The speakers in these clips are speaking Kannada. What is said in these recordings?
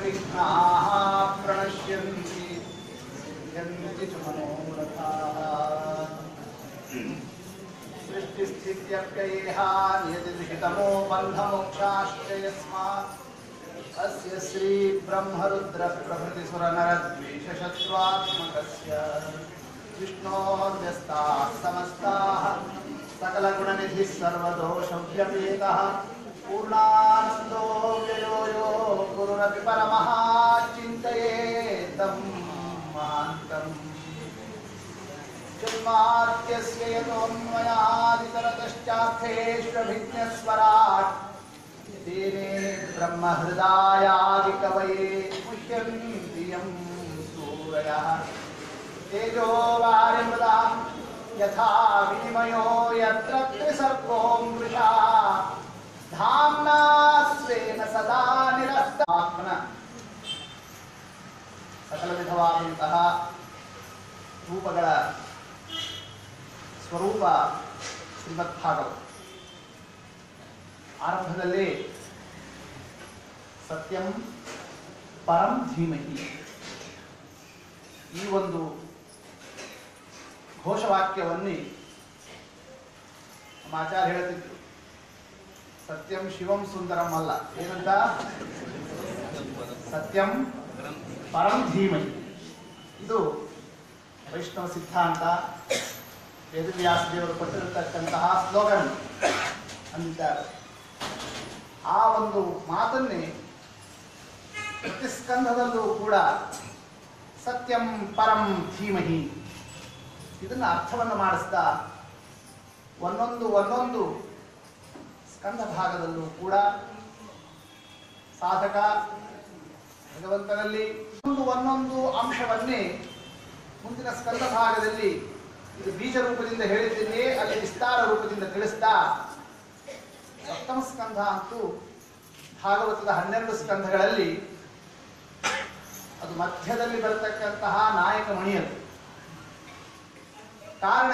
विघ्नाः प्रणश्यन्ति यन्ति च मनोरथाः सृष्टिस्थित्यप्ययेहा नियतिलिखितमो बन्धमोक्षाश्च यस्मात् अस्य श्रीब्रह्मरुद्रप्रभृतिसुरनरद्वेषशत्रुत्मकस्य विष्णोर्व्यस्ताः समस्ताः सकलगुणनिधिः सर्वदोषव्यपेतः पूर्णानन्दो व्ययो यो गुरुरपि परमः चिन्तयेतं महान्तम् जन्माद्यस्य यतोऽन्वयादितरतश्चार्थेष्वभिज्ञस्वराट् तेने ब्रह्महृदायादिकवये मुह्यन्ति यं सूरयः तेजो वारिमृदां यथा विनिमयो यत्र त्रिसर्गो मृषा धाम्ना स्वेन सदा निरस्तात्मನ ಸಕಲ ವಿಧವಾದಂತಹ ರೂಪಗಳ ಸ್ವರೂಪ ಶ್ರೀಮದ್ ಭಾಗವತ ಆರಂಭದಲ್ಲಿ ಸತ್ಯಂ ಪರಂ ಧೀಮಹಿ ಈ ಒಂದು ಘೋಷವಾಕ್ಯವನ್ನೇ ನಮ್ಮ ಆಚಾರ್ಯ ಹೇಳ್ತಿದ್ರು ಸತ್ಯಂ ಶಿವಂ ಸುಂದರಂ ಅಲ್ಲ ಏನಂತ ಸತ್ಯಂ ಪರಂ ಧೀಮಹಿ ಇದು ವೈಷ್ಣವ ಸಿದ್ಧಾಂತ ವೇದವ್ಯಾಸ ದೇವರು ಕೊಟ್ಟಿರತಕ್ಕಂತಹ ಸ್ಲೋಗನ್ ಅಂದಿದ್ದಾರೆ ಆ ಒಂದು ಮಾತನ್ನೇ ಪ್ರತಿ ಸ್ಕಂಧದಲ್ಲೂ ಕೂಡ ಸತ್ಯಂ ಪರಂ ಧೀಮಹಿ ಇದನ್ನ ಅರ್ಥವನ್ನು ಮಾಡಿಸ್ತಾ ಒಂದೊಂದು ಒಂದೊಂದು ಸ್ಕಂಧ ಭಾಗದಲ್ಲೂ ಕೂಡ ಸಾಧಕ ಭಗವಂತನಲ್ಲಿ ಒಂದು ಒಂದೊಂದು ಅಂಶವನ್ನೇ ಮುಂದಿನ ಸ್ಕಂದ ಭಾಗದಲ್ಲಿ ಇದು ಬೀಜ ರೂಪದಿಂದ ಹೇಳಿದ್ದೇನೆ ಅಲ್ಲಿ ವಿಸ್ತಾರ ರೂಪದಿಂದ ತಿಳಿಸ್ತಾ ಸಪ್ತಮ ಸ್ಕಂಧ ಅಂತೂ ಭಾಗವತದ ಹನ್ನೆರಡು ಸ್ಕಂಧಗಳಲ್ಲಿ ಅದು ಮಧ್ಯದಲ್ಲಿ ಬರತಕ್ಕಂತಹ ನಾಯಕ ಮಣಿಯದು ಕಾರಣ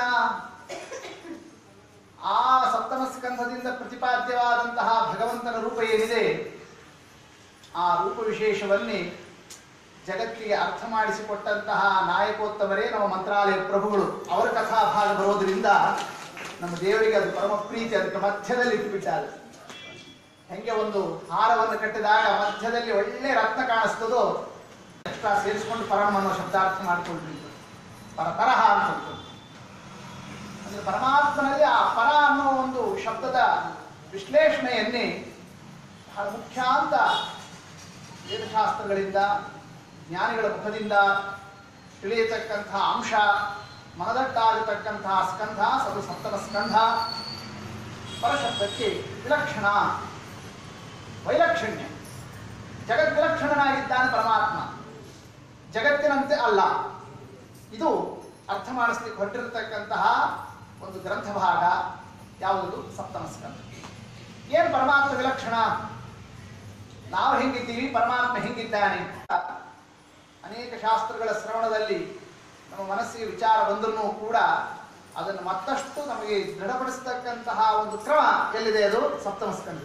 ಆ ಸಪ್ತಮ ಸ್ಕಂಧದಿಂದ ಪ್ರತಿಪಾದ್ಯವಾದಂತಹ ಭಗವಂತನ ರೂಪ ಏನಿದೆ ಆ ರೂಪ ವಿಶೇಷವನ್ನೇ ಜಗತ್ತಿಗೆ ಅರ್ಥ ಮಾಡಿಸಿಕೊಟ್ಟಂತಹ ನಾಯಕೋತ್ತಮರೇ ನಮ್ಮ ಮಂತ್ರಾಲಯ ಪ್ರಭುಗಳು ಅವರ ಕಥಾ ಭಾಗ ಬರೋದ್ರಿಂದ ನಮ್ಮ ದೇವರಿಗೆ ಅದು ಪರಮ ಪ್ರೀತಿ ಅದಕ್ಕೆ ಮಧ್ಯದಲ್ಲಿ ಇಟ್ಬಿಟ್ಟಾರೆ ಹೆಂಗೆ ಒಂದು ಹಾರವನ್ನು ಕಟ್ಟಿದಾಗ ಮಧ್ಯದಲ್ಲಿ ಒಳ್ಳೆ ರತ್ನ ಕಾಣಿಸ್ತದೋ ಎಕ್ಸ್ಟ್ರಾ ಸೇರಿಸ್ಕೊಂಡು ಪರಮ ಅನ್ನೋ ಶಬ್ದಾರ್ಥ ಮಾಡ್ಕೊಳ್ರಿ ಪರತರಹ ಅಂತ ಅಂದ್ರೆ ಪರಮಾತ್ಮನಲ್ಲಿ ಆ ಪರ ಅನ್ನೋ ಒಂದು ಶಬ್ದದ ವಿಶ್ಲೇಷಣೆಯನ್ನೇ ಬಹಳ ಮುಖ್ಯ ಅಂತ ವೇದಶಾಸ್ತ್ರಗಳಿಂದ ಜ್ಞಾನಿಗಳ ಮುಖದಿಂದ ತಿಳಿಯತಕ್ಕಂತಹ ಅಂಶ ಮನದಟ್ಟಾಗತಕ್ಕಂತಹ ಸ್ಕಂಧ ಸದು ಸಪ್ತಮ ಸ್ಕಂಧ ಪರಶಬ್ದಕ್ಕೆ ವಿಲಕ್ಷಣ ವೈಲಕ್ಷಣ್ಯ ಜಗದ್ವಿಲಕ್ಷಣನಾಗಿದ್ದಾನೆ ಪರಮಾತ್ಮ ಜಗತ್ತಿನಂತೆ ಅಲ್ಲ ಇದು ಅರ್ಥ ಮಾಡಿಸ್ಲಿಕ್ಕೆ ಹೊರಟಿರತಕ್ಕಂತಹ ಒಂದು ಗ್ರಂಥ ಭಾಗ ಯಾವುದು ಸಪ್ತಮ ಸ್ಕಂಧ ಏನು ಪರಮಾತ್ಮ ವಿಲಕ್ಷಣ ನಾವು ಹೆಂಗಿದ್ದೀವಿ ಪರಮಾತ್ಮ ಹೆಂಗಿದ್ದಾನೆ ಅನೇಕ ಶಾಸ್ತ್ರಗಳ ಶ್ರವಣದಲ್ಲಿ ನಮ್ಮ ಮನಸ್ಸಿಗೆ ವಿಚಾರ ಬಂದರೂ ಕೂಡ ಅದನ್ನು ಮತ್ತಷ್ಟು ನಮಗೆ ದೃಢಪಡಿಸ್ತಕ್ಕಂತಹ ಒಂದು ಕ್ರಮ ಎಲ್ಲಿದೆ ಅದು ಸಪ್ತಮ ಸ್ಕಂಧ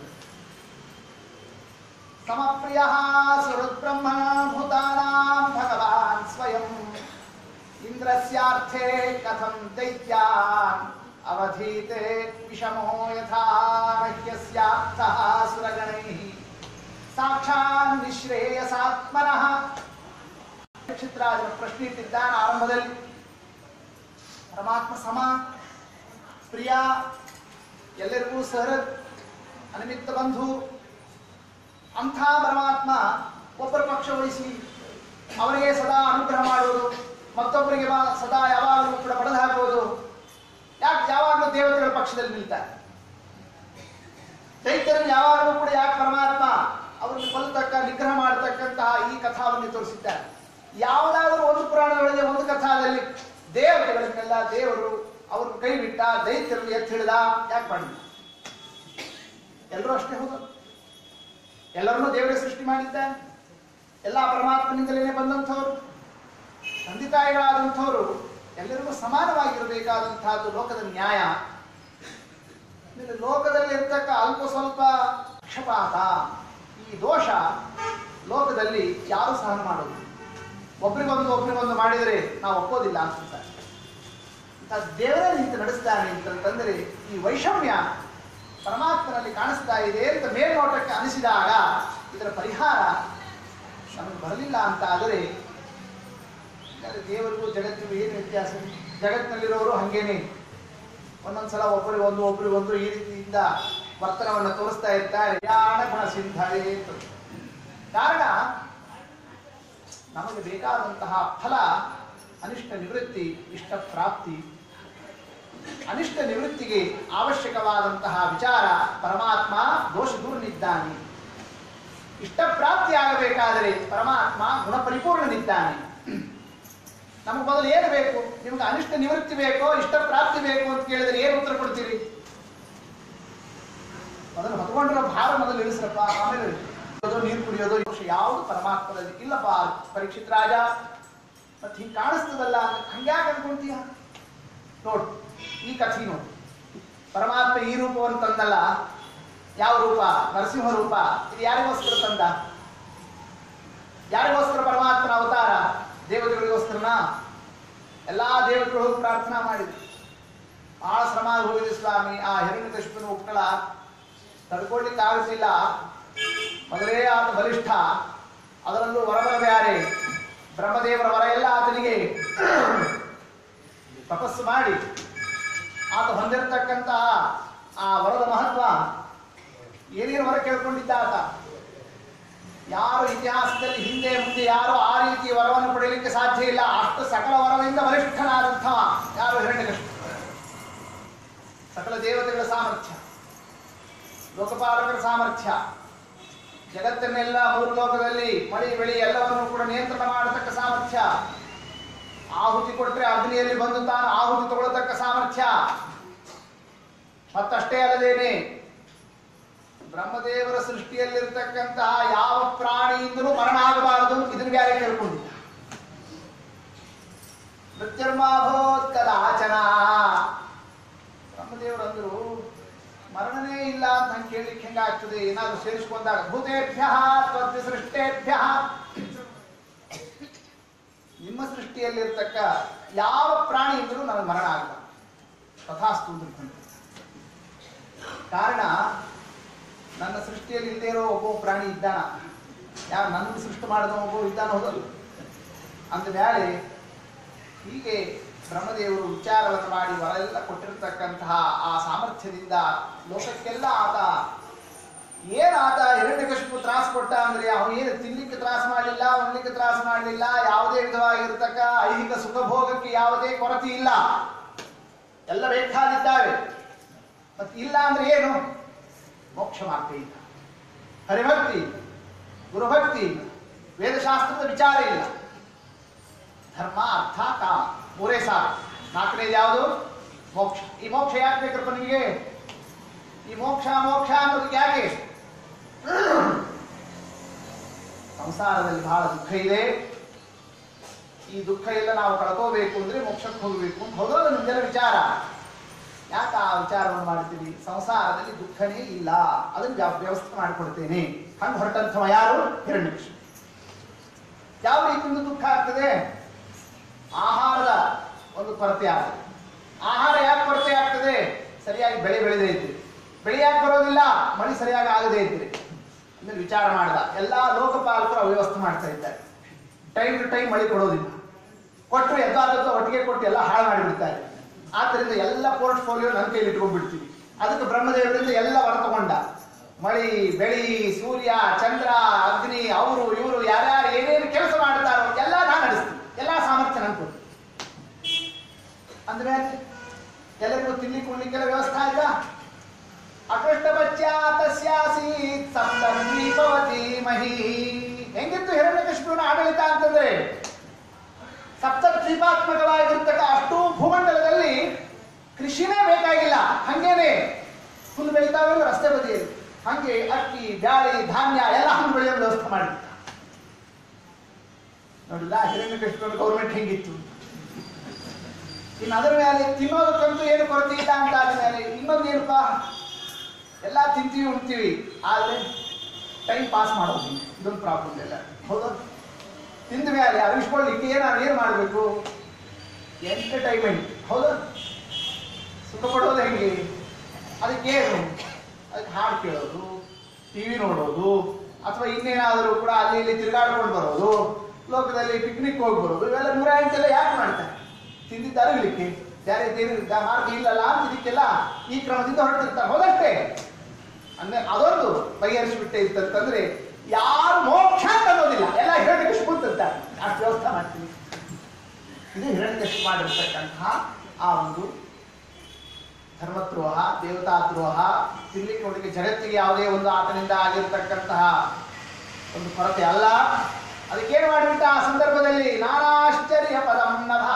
ಸಮಪ್ರಿಯ ಸುಹೃದ್ಬ್ರಹ್ಮ ಭೂತಾನಾಂ ಭಗವಾನ್ ಸ್ವಯಂ ಇಂದ್ರಸ್ಯಾರ್ಥೆ ಕಥಂ ದೈತ್ಯಾನ್ ಅವಧೀತೆ ವಿಷಮೋ ಯಥಾ ರಹ್ಯಸ್ಯಾರ್ಥಃ ಸುರಗಣೈಃ ಸಾಕ್ಷಾನ್ ನಿಶ್ರೇಯಸಾತ್ಮನಃ ನಕ್ಷತ್ರಾಜನ ಪ್ರಶ್ನೆ ಇಟ್ಟಿದ್ದಾನೆ ಆರಂಭದಲ್ಲಿ ಪರಮಾತ್ಮ ಸಮ ಪ್ರಿಯ ಎಲ್ಲರಿಗೂ ಸಹೃದ್ ಅನಿಮಿತ್ತ ಬಂಧು ಅಂಥ ಪರಮಾತ್ಮ ಒಬ್ಬರ ಪಕ್ಷ ವಹಿಸಿ ಅವರಿಗೆ ಸದಾ ಅನುಗ್ರಹ ಮಾಡುವುದು ಮತ್ತೊಬ್ಬರಿಗೆ ಮಾ- ಸದಾ ಯಾವಾಗಲೂ ಕೂಡ ಬಡದು ಹಾಕುವುದು ಯಾಕೆ ಯಾವಾಗಲೂ ದೇವತೆಗಳ ಪಕ್ಷದಲ್ಲಿ ನಿಲ್ತಾರೆ ದೈತ್ಯರನ್ನು ಯಾವಾಗಲೂ ಕೂಡ ಯಾಕೆ ಪರಮಾತ್ಮ ಅವರನ್ನು ಕೊಲ್ಲತಕ್ಕ ನಿಗ್ರಹ ಮಾಡತಕ್ಕಂತಹ ಈ ಕಥಾವನ್ನು ತೋರಿಸಿದ್ದಾರೆ ಯಾವುದಾದರೂ ಒಂದು ಪುರಾಣದೊಳಗೆ ಒಂದು ಕಥಾದಲ್ಲಿ ದೇವತೆಗಳನ್ನೆಲ್ಲ ದೇವರು ಅವ್ರನ್ನ ಕೈ ಬಿಟ್ಟ ದೈತ್ಯರನ್ನು ಎತ್ತಿ ಹಿಡಿದ ಯಾಕೆ ಮಾಡಿದ ಎಲ್ಲರೂ ಅಷ್ಟೇ ಹೌದು ಎಲ್ಲರನ್ನೂ ದೇವರೇ ಸೃಷ್ಟಿ ಮಾಡಿದ್ದಾನೆ ಎಲ್ಲ ಪರಮಾತ್ಮನಿಂದಲೇ ಬಂದಂಥವ್ರು ತಂದೆ ತಾಯಿಗಳಾದಂಥವ್ರು ಎಲ್ಲರಿಗೂ ಸಮಾನವಾಗಿರಬೇಕಾದಂತಹದ್ದು ಲೋಕದ ನ್ಯಾಯ ಆಮೇಲೆ ಲೋಕದಲ್ಲಿ ಇರ್ತಕ್ಕ ಅಲ್ಪ ಸ್ವಲ್ಪ ಪಕ್ಷಪಾತ ಈ ದೋಷ ಲೋಕದಲ್ಲಿ ಯಾರು ಸಹನ ಮಾಡೋದು ಒಬ್ರಿಗೊಂದು ಒಬ್ರಿಗೊಂದು ಮಾಡಿದರೆ ನಾವು ಒಪ್ಪೋದಿಲ್ಲ ಅಂತಾರೆ ಇಂಥ ದೇವರೇ ನಿಂತು ನಡೆಸ್ತಾನೆ ಅಂತಂತಂದರೆ ಈ ವೈಷಮ್ಯ ಪರಮಾತ್ಮನಲ್ಲಿ ಕಾಣಿಸ್ತಾ ಇದೆ ಅಂತ ಮೇಲ್ನೋಟಕ್ಕೆ ಅನಿಸಿದಾಗ ಇದರ ಪರಿಹಾರ ನಮಗೆ ಬರಲಿಲ್ಲ ಅಂತ ಆದರೆ ಯಾಕಂದ್ರೆ ದೇವರಿಗೂ ಜಗತ್ತಿಗೂ ಏನು ವ್ಯತ್ಯಾಸ ಜಗತ್ತಿನಲ್ಲಿರೋರು ಹಂಗೇನೆ ಒಂದೊಂದ್ಸಲ ಒಬ್ಬರಿಗೆ ಒಂದು ಒಬ್ಬರಿಗೆ ಒಂದು ಈ ರೀತಿಯಿಂದ ವರ್ತನವನ್ನು ತೋರಿಸ್ತಾ ಇರ್ತಾರೆ ಯಾಣ ಗುಣ ಸಿದ್ಧವೇ ಅಂತ. ಕಾರಣ ನಮಗೆ ಬೇಕಾದಂತಹ ಫಲ ಅನಿಷ್ಟ ನಿವೃತ್ತಿ ಇಷ್ಟ ಪ್ರಾಪ್ತಿ ಅನಿಷ್ಟ ನಿವೃತ್ತಿಗೆ ಅವಶ್ಯಕವಾದಂತಹ ವಿಚಾರ ಪರಮಾತ್ಮ ದೋಷ ದೂರನಿದ್ದಾನೆ ಇಷ್ಟ ಪ್ರಾಪ್ತಿ ಆಗಬೇಕಾದರೆ ಪರಮಾತ್ಮ ಗುಣಪರಿಪೂರ್ಣನಿದ್ದಾನೆ ನಮಗೆ ಮೊದಲು ಏನು ಬೇಕು ನಿಮ್ಗೆ ಅನಿಷ್ಟ ನಿವೃತ್ತಿ ಬೇಕೋ ಇಷ್ಟ ಪ್ರಾಪ್ತಿ ಬೇಕು ಅಂತ ಕೇಳಿದ್ರೆ ಏನು ಉತ್ತರ ಕೊಡ್ತೀರಿ ಮೊದಲು ಹೊತ್ಕೊಂಡಿರೋ ಭಾರ ಮೊದಲು ಇಳಿಸ್ರಪ್ಪ ಆಮೇಲೆ ಕುಡಿಯೋದು, ನೀರು ಕುಡಿಯೋದು ದೋಷ ಯಾವುದು ಪರಮಾತ್ಮದಲ್ಲಿ ಇಲ್ಲಪ್ಪ ಪರೀಕ್ಷಿತ್ ರಾಜ ಮತ್ತೆ ಹಿಂಗೆ ಕಾಣಿಸ್ತದಲ್ಲ ಹಂಗ್ಯಾಕೆ ಅನ್ಕೊಂತೀಯ ನೋಡು ಈ ಕಥೆ ನೋಡು ಪರಮಾತ್ಮ ಈ ರೂಪವನ್ನು ತಂದಲ್ಲ ಯಾವ ರೂಪ ನರಸಿಂಹ ರೂಪ ಇದು ಯಾರಿಗೋಸ್ಕರ ತಂದ ಯಾರಿಗೋಸ್ಕರ ಪರಮಾತ್ಮನ ಅವತಾರ ದೇವತೆಗಳಿಗೋಸ್ಕರನ ಎಲ್ಲಾ ದೇವತೆಗಳು ಹೋಗಿ ಪ್ರಾರ್ಥನಾ ಮಾಡಿದ್ರು ಬಹಳ ಶ್ರಮ ಹೋಗಿದೆ ಸ್ವಾಮಿ ಆ ಹಿರಣ್ಯಕಶಿಪನ ಉಕ್ಕಳ ತಡ್ಕೊಳ್ಲಿಕ್ಕೆ ಆಗುತ್ತಿಲ್ಲ ಮೊದಲೇ ಆತ ಬಲಿಷ್ಠ ಅದರಲ್ಲೂ ವರಬರ ಬ್ಯಾರೆ ಬ್ರಹ್ಮದೇವರ ವರ ಎಲ್ಲ ಆತನಿಗೆ ತಪಸ್ಸು ಮಾಡಿ ಆತ ಹೊಂದಿರತಕ್ಕಂತಹ ಆ ವರದ ಮಹತ್ವ ಏನೇನು ವರ ಕೇಳ್ಕೊಂಡಿದ್ದ ಆತ ಯಾರು ಇತಿಹಾಸದಲ್ಲಿ ಹಿಂದೆ ಮುಂದೆ ಯಾರು ಆ ರೀತಿ ವರವನ್ನು ಪಡೆಯಲಿಕ್ಕೆ ಸಾಧ್ಯ ಇಲ್ಲ ಅಷ್ಟು ಸಕಲ ವರದಿಂದ ಬಲಿಷ್ಠನಾದಂಥವ ಯಾರು ಹಿರಣ್ಯಕೃಷ್ಣ ಸಕಲ ದೇವತೆಗಳ ಸಾಮರ್ಥ್ಯ ಲೋಕಪಾಲಕರ ಸಾಮರ್ಥ್ಯ ಜಗತ್ತನ್ನೆಲ್ಲ ಮೂರು ಲೋಕದಲ್ಲಿ ಮಳಿ ಬೆಳಿ ಎಲ್ಲವನ್ನು ಕೂಡ ನಿಯಂತ್ರಣ ಮಾಡತಕ್ಕ ಸಾಮರ್ಥ್ಯ ಆಹುತಿ ಕೊಟ್ಟರೆ ಅಗ್ನಿಯಲ್ಲಿ ಬಂದು ತಾನು ಆಹುತಿ ತಗೊಳ್ಳತಕ್ಕ ಸಾಮರ್ಥ್ಯ ಮತ್ತಷ್ಟೇ ಅಲ್ಲದೇನೆ ಬ್ರಹ್ಮದೇವರ ಸೃಷ್ಟಿಯಲ್ಲಿರ್ತಕ್ಕಂತಹ ಯಾವ ಪ್ರಾಣಿಯಿಂದಲೂ ಮರಣ ಆಗಬಾರದು ಇದನ್ನು ಬ್ಯಾರೆ ಕೇಳ್ಕೊಂಡಿದ್ದ ಮೃತ್ಯುರ್ಮಾಭೋತ್ ಕದಾಚನ ಬ್ರಹ್ಮದೇವರು ಅಂದ್ರು ಮರಣನೇ ಇಲ್ಲ ಅಂತ ಹಂಗೆ ಕೇಳಲಿಕ್ಕೆ ಹೆಂಗಾಗ್ತದೆ ಏನಾದ್ರು ಸೇರಿಸ್ಕೊಂಡಾಗ ಭೂತೇಭ್ಯ ತ್ವದ್ಯ ಸೃಷ್ಟೇಭ್ಯ ನಿಮ್ಮ ಸೃಷ್ಟಿಯಲ್ಲಿರ್ತಕ್ಕ ಯಾವ ಪ್ರಾಣಿಯಿಂದಲೂ ನನಗೆ ಮರಣ ಆಗಲ್ಲ ತಥಾಸ್ತು ಅಂತ ಅಂದ್ರು. ಕಾರಣ ನನ್ನ ಸೃಷ್ಟಿಯಲ್ಲಿ ಇಲ್ಲದೆ ಇರೋ ಒಬ್ಬ ಪ್ರಾಣಿ ಇದ್ದಾನ ಯಾವ ನನ್ನ ಸೃಷ್ಟಿ ಮಾಡಿದ ಒಬ್ಬ ಇದ್ದಾನ ಹೋದಲ್ಲ ಅಂದ ಮೇಲೆ ಹೀಗೆ ಬ್ರಹ್ಮದೇವರು ವಿಚಾರವನ್ನು ಮಾಡಿ ವರೆಲ್ಲ ಕೊಟ್ಟಿರ್ತಕ್ಕಂತಹ ಆ ಸಾಮರ್ಥ್ಯದಿಂದ ಲೋಕಕ್ಕೆಲ್ಲ ಆತ ಏನ್ ಆತ ಹಿರಣ್ಯಕಶಿಪು ತ್ರಾಸ ಕೊಟ್ಟ ಅಂದ್ರೆ ಅವನು ಏನು ತಿನ್ಲಿಕ್ಕೆ ತ್ರಾಸ ಮಾಡಲಿಲ್ಲ ಉಣ್ಲಿಕ್ಕೆ ತ್ರಾಸ ಮಾಡಲಿಲ್ಲ ಯಾವುದೇ ವಿಧವಾಗಿರ್ತಕ್ಕ ಐಹಿಕ ಸುಖ ಭೋಗಕ್ಕೆ ಯಾವುದೇ ಕೊರತೆ ಇಲ್ಲ ಎಲ್ಲ ಬೇಕಾದಿದ್ದಾವೆ ಮತ್ತೆ ಇಲ್ಲ ಅಂದ್ರೆ ಏನು ಮೋಕ್ಷ ಮಾರ್ಗ ಇಲ್ಲ ಹರಿಭಕ್ತಿ ಇಲ್ಲ ಗುರುಭಕ್ತಿ ಇಲ್ಲ ವೇದಶಾಸ್ತ್ರದ ವಿಚಾರ ಇಲ್ಲ ಧರ್ಮ ಅರ್ಥ ಕಾಮ ಮೂರೇ ಸಾಲ ನಾಲ್ಕನೇದು ಯಾವುದು ಮೋಕ್ಷ ಈ ಮೋಕ್ಷ ಯಾಕೆ ಬೇಕಪ್ಪ ನಿಮಗೆ ಈ ಮೋಕ್ಷ ಮೋಕ್ಷ ಅನ್ನೋದಕ್ಕೆ ಯಾಕೆ ಸಂಸಾರದಲ್ಲಿ ಬಹಳ ದುಃಖ ಇದೆ ಈ ದುಃಖ ಎಲ್ಲ ನಾವು ಕಳ್ಕೋಬೇಕು ಅಂದ್ರೆ ಮೋಕ್ಷಕ್ಕೆ ಹೋಗಬೇಕು ಅಂತ ಹೌದಲ್ಲ ನಿಮ್ಗೆಲ್ಲ ವಿಚಾರ ಯಾಕೆ ಆ ವಿಚಾರವನ್ನು ಮಾಡ್ತೀವಿ ಸಂಸಾರದಲ್ಲಿ ದುಃಖನೇ ಇಲ್ಲ ಅದನ್ನ ವ್ಯ- ವ್ಯವಸ್ಥೆ ಮಾಡಿಕೊಡ್ತೇನೆ ಹಂಗೆ ಹೊರಟಂಥವ ಯಾರು ಹಿರಣ್ಯಕೃಷ್ಣ ಯಾವ ರೀತಿಯಿಂದ ದುಃಖ ಆಗ್ತದೆ ಆಹಾರದ ಒಂದು ಕೊರತೆ ಆಗ್ತದೆ ಆಹಾರ ಯಾಕೆ ಕೊರತೆ ಆಗ್ತದೆ ಸರಿಯಾಗಿ ಬೆಳೆ ಬೆಳೆದೇ ಇದ್ರಿ ಬೆಳೆ ಯಾಕೆ ಬರೋದಿಲ್ಲ ಮಳೆ ಸರಿಯಾಗಿ ಆಗದೇ ಇದ್ರಿ ಅಂದ್ರೆ ವಿಚಾರ ಮಾಡ್ದ ಎಲ್ಲಾ ಲೋಕಪಾಲಕರು ಅವ್ಯವಸ್ಥೆ ಮಾಡ್ತಾ ಇದ್ದಾರೆ ಟೈಮ್ ಟು ಟೈಮ್ ಮಳೆ ಕೊಡೋದಿಲ್ಲ ಕೊಟ್ಟರು ಎದ್ದಾದದ್ದು ಒಟ್ಟಿಗೆ ಕೊಟ್ಟು ಎಲ್ಲ ಹಾಳು ಮಾಡಿಬಿಡ್ತಾರೆ ಆದ್ದರಿಂದ ಎಲ್ಲ ಪೋರ್ಟ್ಫೋಲಿಯೋ ನನ್ನ ಕೈಲಿ ಇಟ್ಕೊಂಡ್ಬಿಡ್ತೀವಿ ಅದಕ್ಕೆ ಬ್ರಹ್ಮದೇವರಿಂದ ಎಲ್ಲ ವರ ತಗೊಂಡ ಮಳಿ ಬೆಳಿ ಸೂರ್ಯ ಚಂದ್ರ ಅಗ್ನಿ ಅವರು ಇವರು ಯಾರ್ಯಾರು ಏನೇನು ಕೆಲಸ ಮಾಡ್ತಾರೋ ಎಲ್ಲ ನಾನು ನಡೆಸ್ತೀನಿ ಎಲ್ಲ ಸಾಮರ್ಥ್ಯ ನನ್ ಕೊಡ್ತೀನಿ ಅಂದ್ರೆ ಎಲ್ಲರಿಗೂ ತಿನ್ಲಿಕ್ಕೆ ಉಣ್ಲಿಕ್ಕೆಲ್ಲ ವ್ಯವಸ್ಥೆ ಆಯ್ತಾ ಅಕೃಷ್ಟ ಬಚ್ಚ ತಸ್ಯಾಸೀತ್ ಸಪ್ತದ್ವೀಪವತಿ ಮಹಿ ಹೆಂಗಿತ್ತು ಹಿರಣ್ಯಕೃಷ್ಣನ ಆಡಳಿತ ಅಂತಂದ್ರೆ ಸಪ್ತ ದ್ವೀಪಾತ್ಮಕವಾಗಿರ್ತಕ್ಕ ಅಷ್ಟು ಭೂಮಂಡಲದಲ್ಲಿ ಕೃಷಿನೇ ಬೇಕಾಗಿಲ್ಲ ಹಂಗೇನೆ ಹುಲ್ಲು ಬೆಳಿತಾವೆ ರಸ್ತೆ ಬದಿಯಲ್ಲಿ ಹಂಗೆ ಅಕ್ಕಿ ಬ್ಯಾಳಿ ಧಾನ್ಯ ಎಲ್ಲ ಹಂಗೆ ಬೆಳೆಯೋ ವ್ಯವಸ್ಥೆ ಮಾಡಿದ್ದ ನೋಡಿಲ್ಲ ಹಿರಣ್ಯಕೃಷ್ಣನ ಗೌರ್ಮೆಂಟ್ ಹೆಂಗಿತ್ತು ಇನ್ನು ಅದರ ಮೇಲೆ ತಿನ್ನೋದಕ್ಕಂತೂ ಏನು ಕೊರತೆ ಇಲ್ಲ ಅಂತ ಆದ್ಮೇಲೆ ಇನ್ನೊಂದೇನಪ್ಪ ಎಲ್ಲ ತಿಂತೀವಿ ಉಣ್ತೀವಿ ಆದರೆ ಟೈಮ್ ಪಾಸ್ ಮಾಡೋದಿಲ್ಲ ಇದೊಂದು ಪ್ರಾಬ್ಲಮ್ ಇಲ್ಲ ಹೌದಾ ತಿಂದ ಮೇಲೆ ಅರಿವಿಸ್ಕೊಳ್ಳಿಕ್ಕೆ ಏನು ಏನು ಮಾಡಬೇಕು ಎಂಟರ್ಟೈನ್ಮೆಂಟ್ ಹೌದಾ ಸುಖ ಪಡೋದು ಹೆಂಗೆ ಅದಕ್ಕೇನು ಅದಕ್ಕೆ ಹಾಡು ಕೇಳೋದು ಟಿ ವಿ ನೋಡೋದು ಅಥವಾ ಇನ್ನೇನಾದರೂ ಕೂಡ ಅಲ್ಲಿ ಇಲ್ಲಿ ತಿರುಗಾಡ್ಕೊಂಡು ಬರೋದು ಲೋಕದಲ್ಲಿ ಪಿಕ್ನಿಕ್ ಹೋಗಿ ಬರೋದು ಇವೆಲ್ಲ ನೂರ ಎಂಟೆಲ್ಲ ಯಾಕೆ ಮಾಡ್ತಾರೆ ತಿಂದಿದ್ದು ಅರಗಲಿಕ್ಕೆ ಬೇರೆ ಬೇರೆ ಮಾರ್ಗ ಇಲ್ಲಲ್ಲ ಅಂತ ಇದಕ್ಕೆಲ್ಲ ಈ ಕ್ರಮದಿಂದ ಹೊರಟಿರ್ತಾರೆ ಹೌದಷ್ಟೇ ಅಂದ್ರೆ ಅದೊಂದು ಬಗೆಹರಿಸಿಬಿಟ್ಟೆ ಇತ್ತಂತಂದ್ರೆ ಯಾರು ಮೋಕ್ಷ ಅಂತ ಅನ್ನೋದಿಲ್ಲ ಎಲ್ಲ ಹಿರಣ್ಯಕಶಿಪು ಕೂತಿರ್ತಾರೆ ಅಷ್ಟು ವ್ಯವಸ್ಥೆ ಮಾಡ್ತೀನಿ ಇದು ಹಿರಣ್ಯಕಶಿಪು ಮಾಡಿರ್ತಕ್ಕಂತಹ ಆ ಒಂದು ಧರ್ಮದ್ರೋಹ ದೇವತಾದ್ರೋಹ ತಿನ್ಲಿಕ್ಕೆ ನೋಡಿಗೆ ಜಗತ್ತಿಗೆ ಯಾವುದೇ ಒಂದು ಆತನಿಂದ ಆಗಿರ್ತಕ್ಕಂತಹ ಒಂದು ಕೊರತೆ ಅಲ್ಲ ಅದಕ್ಕೇನು ಮಾಡಿಬಿಟ್ಟ ಆ ಸಂದರ್ಭದಲ್ಲಿ ನಾನಾಶ್ಚರ್ಯ ಪದಂ ನಭಃ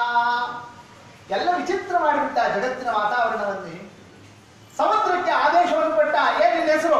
ಎಲ್ಲ ವಿಚಿತ್ರ ಮಾಡಿಬಿಟ್ಟ ಜಗತ್ತಿನ ವಾತಾವರಣವನ್ನೇ ಸಮುದ್ರಕ್ಕೆ ಆದೇಶವನ್ನು ಕೊಟ್ಟ ಏನಿದೆ ಹೆಸರು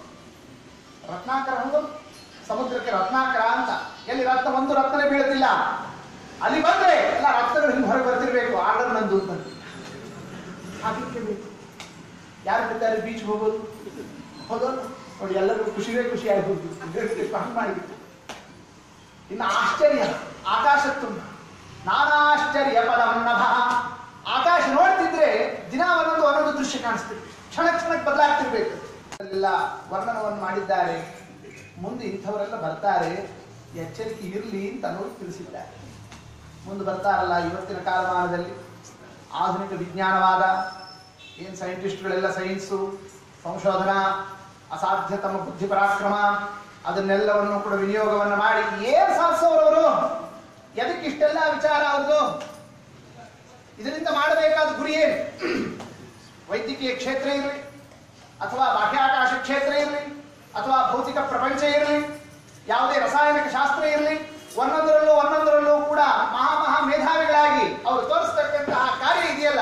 ರತ್ನಾಕರ ಹೌದು ಸಮುದ್ರಕ್ಕೆ ರತ್ನಾಕರ ಅಂತ ಎಲ್ಲಿ ರತ್ನ ಒಂದು ರತ್ನನೇ ಬೀಳುತ್ತಿಲ್ಲ ಅಲ್ಲಿ ಬಂದ್ರೆ ಎಲ್ಲ ರತ್ನಗಳು ಹಿಂಗೆ ಹೊರಗೆ ಬರ್ತಿರ್ಬೇಕು ಆರ್ಡರ್ ನಂದು ಅಂತ ಹಾಕ್ಲಿಕ್ಕೆ ಬೇಕು ಯಾರು ಬಿದ್ದಾರೆ ಬೀಚ್ ಹೋಗೋದು ಹೌದಲ್ಲ ನೋಡಿ ಎಲ್ಲರಿಗೂ ಖುಷಿವೇ ಖುಷಿ ಆಗೋದು ಹಂಗೆ ಮಾಡಿಬಿಟ್ಟು ಇನ್ನು ಆಶ್ಚರ್ಯ ಆಕಾಶ ತುಂಬ ನಾನಾಶ್ಚರ್ಯ ಪದಂ ನಭಃ ಆಕಾಶ ನೋಡ್ತಿದ್ರೆ ದಿನ ಒಂದೊಂದು ಒಂದೊಂದು ದೃಶ್ಯ ಕಾಣಿಸ್ತಿರ್ಬೇಕು ಕ್ಷಣ ಕ್ಷಣಕ್ಕೆ ಬದಲಾಗ್ತಿರ್ಬೇಕು ಅಲ್ಲೆಲ್ಲ ವರ್ಣನವನ್ನು ಮಾಡಿದ್ದಾರೆ ಮುಂದೆ ಇಂಥವರೆಲ್ಲ ಬರ್ತಾರೆ ಎಚ್ಚರಿಕೆ ಇರಲಿ ಅಂತ ಅನ್ನೋದು ತಿಳಿಸಿದ್ದಾರೆ ಮುಂದೆ ಬರ್ತಾರಲ್ಲ ಇವತ್ತಿನ ಕಾಲಮಾನದಲ್ಲಿ ಆಧುನಿಕ ವಿಜ್ಞಾನವಾದ ಏನು ಸೈಂಟಿಸ್ಟ್ಗಳೆಲ್ಲ ಸೈನ್ಸು ಸಂಶೋಧನಾ ಅಸಾಧ್ಯ ತಮ್ಮ ಬುದ್ಧಿ ಪರಾಕ್ರಮ ಅದನ್ನೆಲ್ಲವನ್ನು ಕೂಡ ವಿನಿಯೋಗವನ್ನು ಮಾಡಿ ಏನು ಸಾಧಿಸೋರವರು ಎದಕ್ಕೆ ಇಷ್ಟೆಲ್ಲ ವಿಚಾರ ಅವ್ರದ್ದು ಇದರಿಂದ ಮಾಡಬೇಕಾದ ಗುರಿ ಏನು ವೈದ್ಯಕೀಯ ಕ್ಷೇತ್ರ ಇರಲಿ ಅಥವಾ ಬಾಹ್ಯಾಕಾಶ ಕ್ಷೇತ್ರ ಇರಲಿ ಅಥವಾ ಭೌತಿಕ ಪ್ರಪಂಚ ಇರಲಿ ಯಾವುದೇ ರಾಸಾಯನಿಕ ಶಾಸ್ತ್ರ ಇರಲಿ ಒಂದೊಂದರಲ್ಲೂ ಒಂದೊಂದರಲ್ಲೂ ಕೂಡ ಮಹಾ ಮಹಾ ಮೇಧಾವಿಗಳಾಗಿ ಅವರು ತೋರಿಸ್ತಕ್ಕಂತಹ ಕಾರ್ಯ ಇದೆಯಲ್ಲ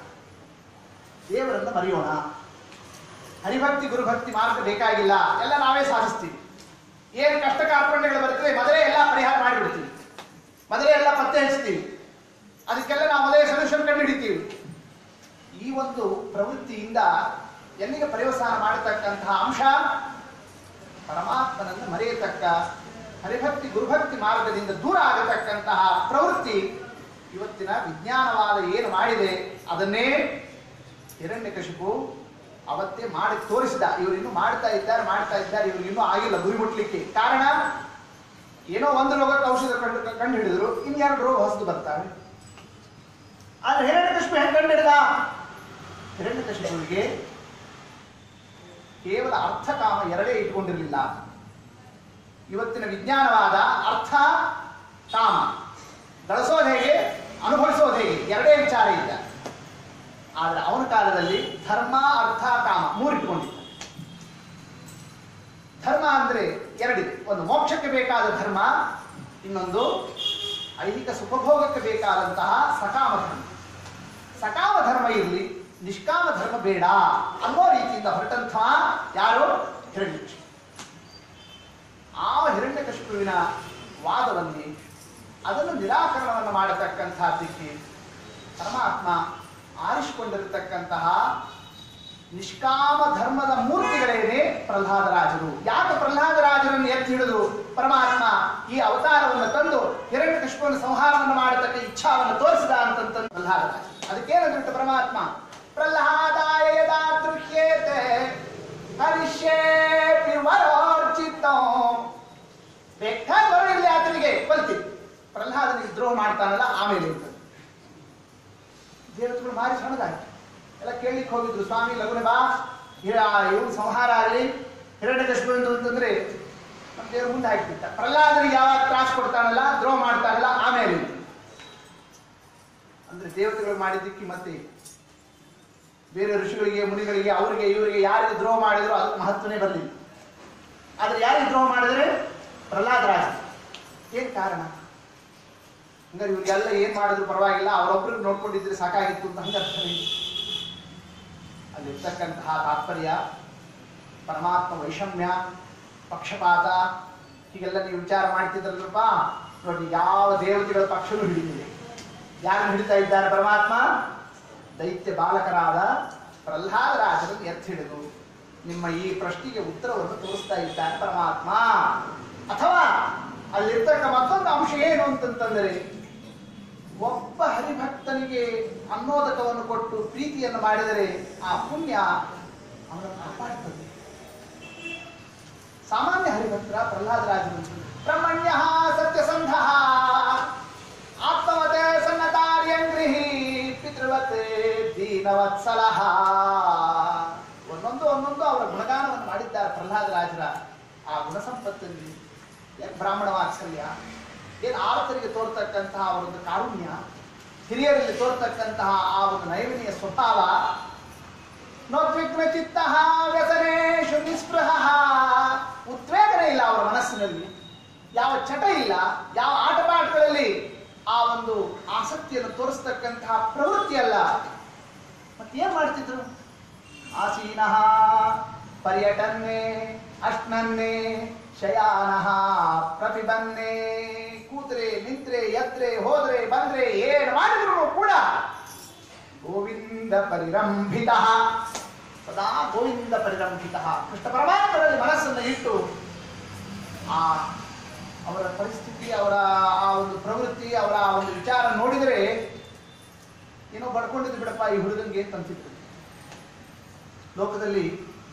ದೇವರನ್ನ ಮರೆಯೋಣ ಹರಿಭಕ್ತಿ ಗುರುಭಕ್ತಿ ಮಾರ್ಗ ಬೇಕಾಗಿಲ್ಲ ಎಲ್ಲ ನಾವೇ ಸಾಧಿಸ್ತೀವಿ ಏನು ಕಷ್ಟ ಕಾರ್ಪಣ್ಯಗಳು ಬರ್ತದೆ ಮೊದಲೇ ಎಲ್ಲ ಪರಿಹಾರ ಮಾಡಿಬಿಡ್ತೀವಿ ಮೊದಲೇ ಎಲ್ಲ ಪತ್ತೆ ಹಚ್ತೀವಿ ಅದಕ್ಕೆಲ್ಲ ನಾವು ಮೊದಲೇ ಸೊಲ್ಯೂಷನ್ ಕಂಡು ಹಿಡಿತೀವಿ ಈ ಒಂದು ಪ್ರವೃತ್ತಿಯಿಂದ ಎಲ್ಲಿಗೆ ಪರ್ಯವಸಾನ ಮಾಡತಕ್ಕಂತಹ ಅಂಶ ಪರಮಾತ್ಮನನ್ನು ಮರೆಯತಕ್ಕ ಹರಿಭಕ್ತಿ ಗುರುಭಕ್ತಿ ಮಾರ್ಗದಿಂದ ದೂರ ಆಗತಕ್ಕಂತಹ ಪ್ರವೃತ್ತಿ ಇವತ್ತಿನ ವಿಜ್ಞಾನವಾದ ಏನು ಮಾಡಿದೆ ಅದನ್ನೇ ಹಿರಣ್ಯಕಶಿಪು ಅವತ್ತೇ ಮಾಡಿ ತೋರಿಸಿದ ಇವರು ಇನ್ನೂ ಮಾಡ್ತಾ ಇದ್ದಾರೆ ಮಾಡ್ತಾ ಇದ್ದಾರೆ ಇವ್ರಿಗೆ ಇನ್ನೂ ಆಗಿಲ್ಲ ಗುರಿ ಮುಟ್ಲಿಕ್ಕೆ ಕಾರಣ ಏನೋ ಒಂದು ರೋಗಕ್ಕೆ ಔಷಧ ಕಂಡು ಕಂಡು ಹಿಡಿದ್ರು ಇನ್ನೆರಡು ರೋಗ ಹೊಸದು ಬರ್ತಾವೆ ಆದ್ರೆ ಹಿರಣ್ಯಕಶಿಪು ಹೆಂಗೆ ಕಂಡು ಹಿಡಿದ ಹಿರಣ್ಯಕಶಿಪುವಿಗೆ ಕೇವಲ ಅರ್ಥಕಾಮ ಎರಡೇ ಇಟ್ಕೊಂಡಿರಲಿಲ್ಲ ಇವತ್ತಿನ ವಿಜ್ಞಾನವಾದ ಅರ್ಥ ಕಾಮ ಗಳಿಸೋದು ಹೇಗೆ ಅನುಭವಿಸೋದು ಹೇಗೆ ಎರಡೇ ವಿಚಾರ ಇಲ್ಲ ಆದ್ರೆ ಅವನ ಕಾಲದಲ್ಲಿ ಧರ್ಮ ಅರ್ಥ ಕಾಮ ಮೂರಿಟ್ಕೊಂಡಿದ್ದ ಧರ್ಮ ಅಂದ್ರೆ ಎರಡಿದೆ ಒಂದು ಮೋಕ್ಷಕ್ಕೆ ಬೇಕಾದ ಧರ್ಮ ಇನ್ನೊಂದು ಐಹಿಕ ಸುಖಭೋಗಕ್ಕೆ ಬೇಕಾದಂತಹ ಸಕಾಮ ಧರ್ಮ ಸಕಾಮ ಧರ್ಮ ಇರಲಿ ನಿಷ್ಕಾಮ ಧರ್ಮ ಬೇಡ ಅನ್ನೋ ರೀತಿಯಿಂದ ಹೊರಟಂತಹ ಯಾರು ಹಿರಣ್ಯಕಶಿಪು ಆ ಹಿರಣ್ಯಕಶಿಪುವಿನ ವಾದವನ್ನೇ ಅದನ್ನು ನಿರಾಕರಣವನ್ನು ಮಾಡತಕ್ಕಂಥದ್ದಕ್ಕೆ ಪರಮಾತ್ಮ ಆರಿಸಿಕೊಂಡಿರತಕ್ಕಂತಹ ನಿಷ್ಕಾಮ ಧರ್ಮದ ಮೂರ್ತಿಗಳೇನೆ ಪ್ರಹ್ಲಾದರಾಜರು ಯಾಕೆ ಪ್ರಹ್ಲಾದರಾಜರನ್ನು ಎತ್ತಿ ಹಿಡಿದು ಪರಮಾತ್ಮ ಈ ಅವತಾರವನ್ನು ತಂದು ಹಿರಣ್ಯಕಶಿಪುವನ್ನು ಸಂಹಾರವನ್ನು ಮಾಡತಕ್ಕ ಇಚ್ಛಾವನ್ನು ತೋರಿಸಿದ ಅಂತಂತ ಪ್ರಹ್ಲಾದರಾಜ ಅದಕ್ಕೇನಂದ್ಬಿಟ್ಟು ಪರಮಾತ್ಮ ಪ್ರಹ್ಲಾದಾಯ ಯದಾ ದೃಶ್ಯೇತೆ ಹರಿಷ್ಯೇಪಿ ವರೋರ್ಚಿತೋ ಬೇಕಾದ ವರ ಇರಲಿ ಆತನಿಗೆ ಕೊಲ್ತೀವಿ ಪ್ರಹ್ಲಾದನಿಗೆ ದ್ರೋಹ ಮಾಡ್ತಾನಲ್ಲ ಆಮೇಲೆ ಇರ್ತದೆ ದೇವತೆಗಳು ಮಾರಿ ಸಣ್ಣದಾಯ್ತು ಎಲ್ಲ ಕೇಳಲಿಕ್ಕೆ ಹೋಗಿದ್ರು ಸ್ವಾಮಿ ಲಗುನೆ ಬಾ ಇವನು ಸಂಹಾರ ಆಗಲಿ ಹಿರಣ್ಯಕಶಿಪು ಅಂತಂದ್ರೆ ನಮ್ಮ ದೇವ್ರ ಮುಂದೆ ಹಾಕಿಬಿಟ್ಟ ಪ್ರಹ್ಲಾದನಿಗೆ ಯಾವಾಗ ತ್ರಾಸ ಕೊಡ್ತಾನಲ್ಲ ದ್ರೋಹ ಮಾಡ್ತಾನಲ್ಲ ಆಮೇಲೆ ಇದು. ಅಂದ್ರೆ ದೇವತೆಗಳು ಮಾಡಿದ್ದಕ್ಕೆ ಮತ್ತೆ ಬೇರೆ ಋಷಿಗಳಿಗೆ ಮುನಿಗಳಿಗೆ ಅವರಿಗೆ ಇವರಿಗೆ ಯಾರಿಗೆ ದ್ರೋಹ ಮಾಡಿದ್ರು ಅದಕ್ಕೆ ಮಹತ್ವನೇ ಬರಲಿಲ್ಲ ಆದ್ರೆ ಯಾರಿಗೆ ದ್ರೋಹ ಮಾಡಿದ್ರೆ ಪ್ರಹ್ಲಾದ ರಾಜ ಏನ್ ಕಾರಣ ಹಂಗಾರೆ ಇವ್ರಿಗೆಲ್ಲ ಏನ್ ಮಾಡಿದ್ರು ಪರವಾಗಿಲ್ಲ ಅವರೊಬ್ರಿಗೆ ನೋಡ್ಕೊಂಡಿದ್ರೆ ಸಾಕಾಗಿತ್ತು ಅಂತ ಹಂಗ ಅರ್ಥನೇ ಅಲ್ಲಿರ್ತಕ್ಕಂತಹ ತಾತ್ಪರ್ಯ ಪರಮಾತ್ಮ ವೈಷಮ್ಯ ಪಕ್ಷಪಾತ ಹೀಗೆಲ್ಲ ನೀವು ವಿಚಾರ ಮಾಡ್ತಿದ್ರಲ್ಲಪ್ಪ ನೋಡಿ ಯಾವ ದೇವತೆಗಳ ಪಕ್ಷನೂ ಹಿಡಿದಿದೆ ಯಾರನ್ನು ಹಿಡಿತಾ ಇದ್ದಾರೆ ಪರಮಾತ್ಮ ದೈತ್ಯ ಬಾಲಕರಾದ ಪ್ರಹ್ಲಾದ ರಾಜರನ್ನು ಎತ್ತಿ ಹಿಡಿದು ನಿಮ್ಮ ಈ ಪ್ರಶ್ನೆಗೆ ಉತ್ತರವನ್ನು ತೋರಿಸ್ತಾ ಇದ್ದಾನೆ ಪರಮಾತ್ಮ ಅಥವಾ ಅಲ್ಲಿರ್ತಕ್ಕ ಮತ್ತೊಂದು ಅಂಶ ಏನು ಅಂತಂತಂದರೆ ಒಬ್ಬ ಹರಿಭಕ್ತನಿಗೆ ಅನ್ನೋದಕವನ್ನು ಕೊಟ್ಟು ಪ್ರೀತಿಯನ್ನು ಮಾಡಿದರೆ ಆ ಪುಣ್ಯ ಅವನನ್ನು ಕಾಪಾಡ್ತದೆ ಸಾಮಾನ್ಯ ಹರಿಭಕ್ತರ ಪ್ರಹ್ಲಾದರಾಜರು ಬ್ರಹ್ಮಣ್ಯ ಸತ್ಯಸಂಧ ಆತ್ಮವತೆ ಸನ್ನತಾರ್ಯಂಗ್ರಿಹಿ ಪಿತೃವತೆ ದೀನವತ್ಸಲ ಒಂದೊಂದು ಒಂದೊಂದು ಅವರ ಗುಣಗಾನವನ್ನು ಮಾಡಿದ್ದಾರೆ ಪ್ರಹ್ಲಾದರಾಜರ ಆ ಗುಣ ಸಂಪತ್ತಲ್ಲಿ ಏನ್ ಬ್ರಾಹ್ಮಣ ವಾತ್ಸಲ್ಯ ಏನು ಆಳತರಿಗೆ ತೋರ್ತಕ್ಕಂತಹ ಅವರೊಂದು ಕಾರುಣ್ಯ ಹಿರಿಯರಲ್ಲಿ ತೋರ್ತಕ್ಕಂತಹ ಆ ಒಂದು ನೈವಿನ್ಯ ಸ್ವಭಾವ ನೋದ್ವಿಗ್ನ ಚಿತ್ತ ವ್ಯಸನೇಶು ನಿಸ್ಪೃಹ ಉದ್ವೇಗನೇ ಇಲ್ಲ ಅವರ ಮನಸ್ಸಿನಲ್ಲಿ ಯಾವ ಚಟ ಇಲ್ಲ ಯಾವ ಆಟಪಾಠಗಳಲ್ಲಿ ಆ ಒಂದು ಆಸಕ್ತಿಯನ್ನು ತೋರಿಸ್ತಕ್ಕಂತಹ ಪ್ರವೃತ್ತಿ ಅಲ್ಲ ಮತ್ತೇನ್ ಮಾಡ್ತಿದ್ರು ಆಸೀನಃ ಪರ್ಯಟನ್ನೇ ಅಶ್ನನ್ನೇ ಶಯಾನಃ ಪ್ರತಿಬನ್ನೇ ಕೂತ್ರೆ ನಿಂತ್ರೆ ಎದ್ರೆ ಹೋದ್ರೆ ಬಂದ್ರೆ ಏನು ಮಾಡಿದ್ರು ಕೂಡ ಗೋವಿಂದ ಪರಿರಂಭಿತ ಸದಾ ಗೋವಿಂದ ಪರಿರಂಭಿತ ಕೃಷ್ಣ ಪರಮಾತ್ಮರಲ್ಲಿ ಮನಸ್ಸನ್ನು ಇಟ್ಟು ಆ ಅವರ ಪರಿಸ್ಥಿತಿ ಅವರ ಆ ಒಂದು ಪ್ರವೃತ್ತಿ ಅವರ ಆ ಒಂದು ವಿಚಾರ ನೋಡಿದರೆ ಏನೋ ಬಡ್ಕೊಂಡಿದ್ದು ಬಿಡಪ್ಪ ಈ ಹುಡುಗನಿಗೆ ಅಂತ ಅಂತಿತ್ತು ಲೋಕದಲ್ಲಿ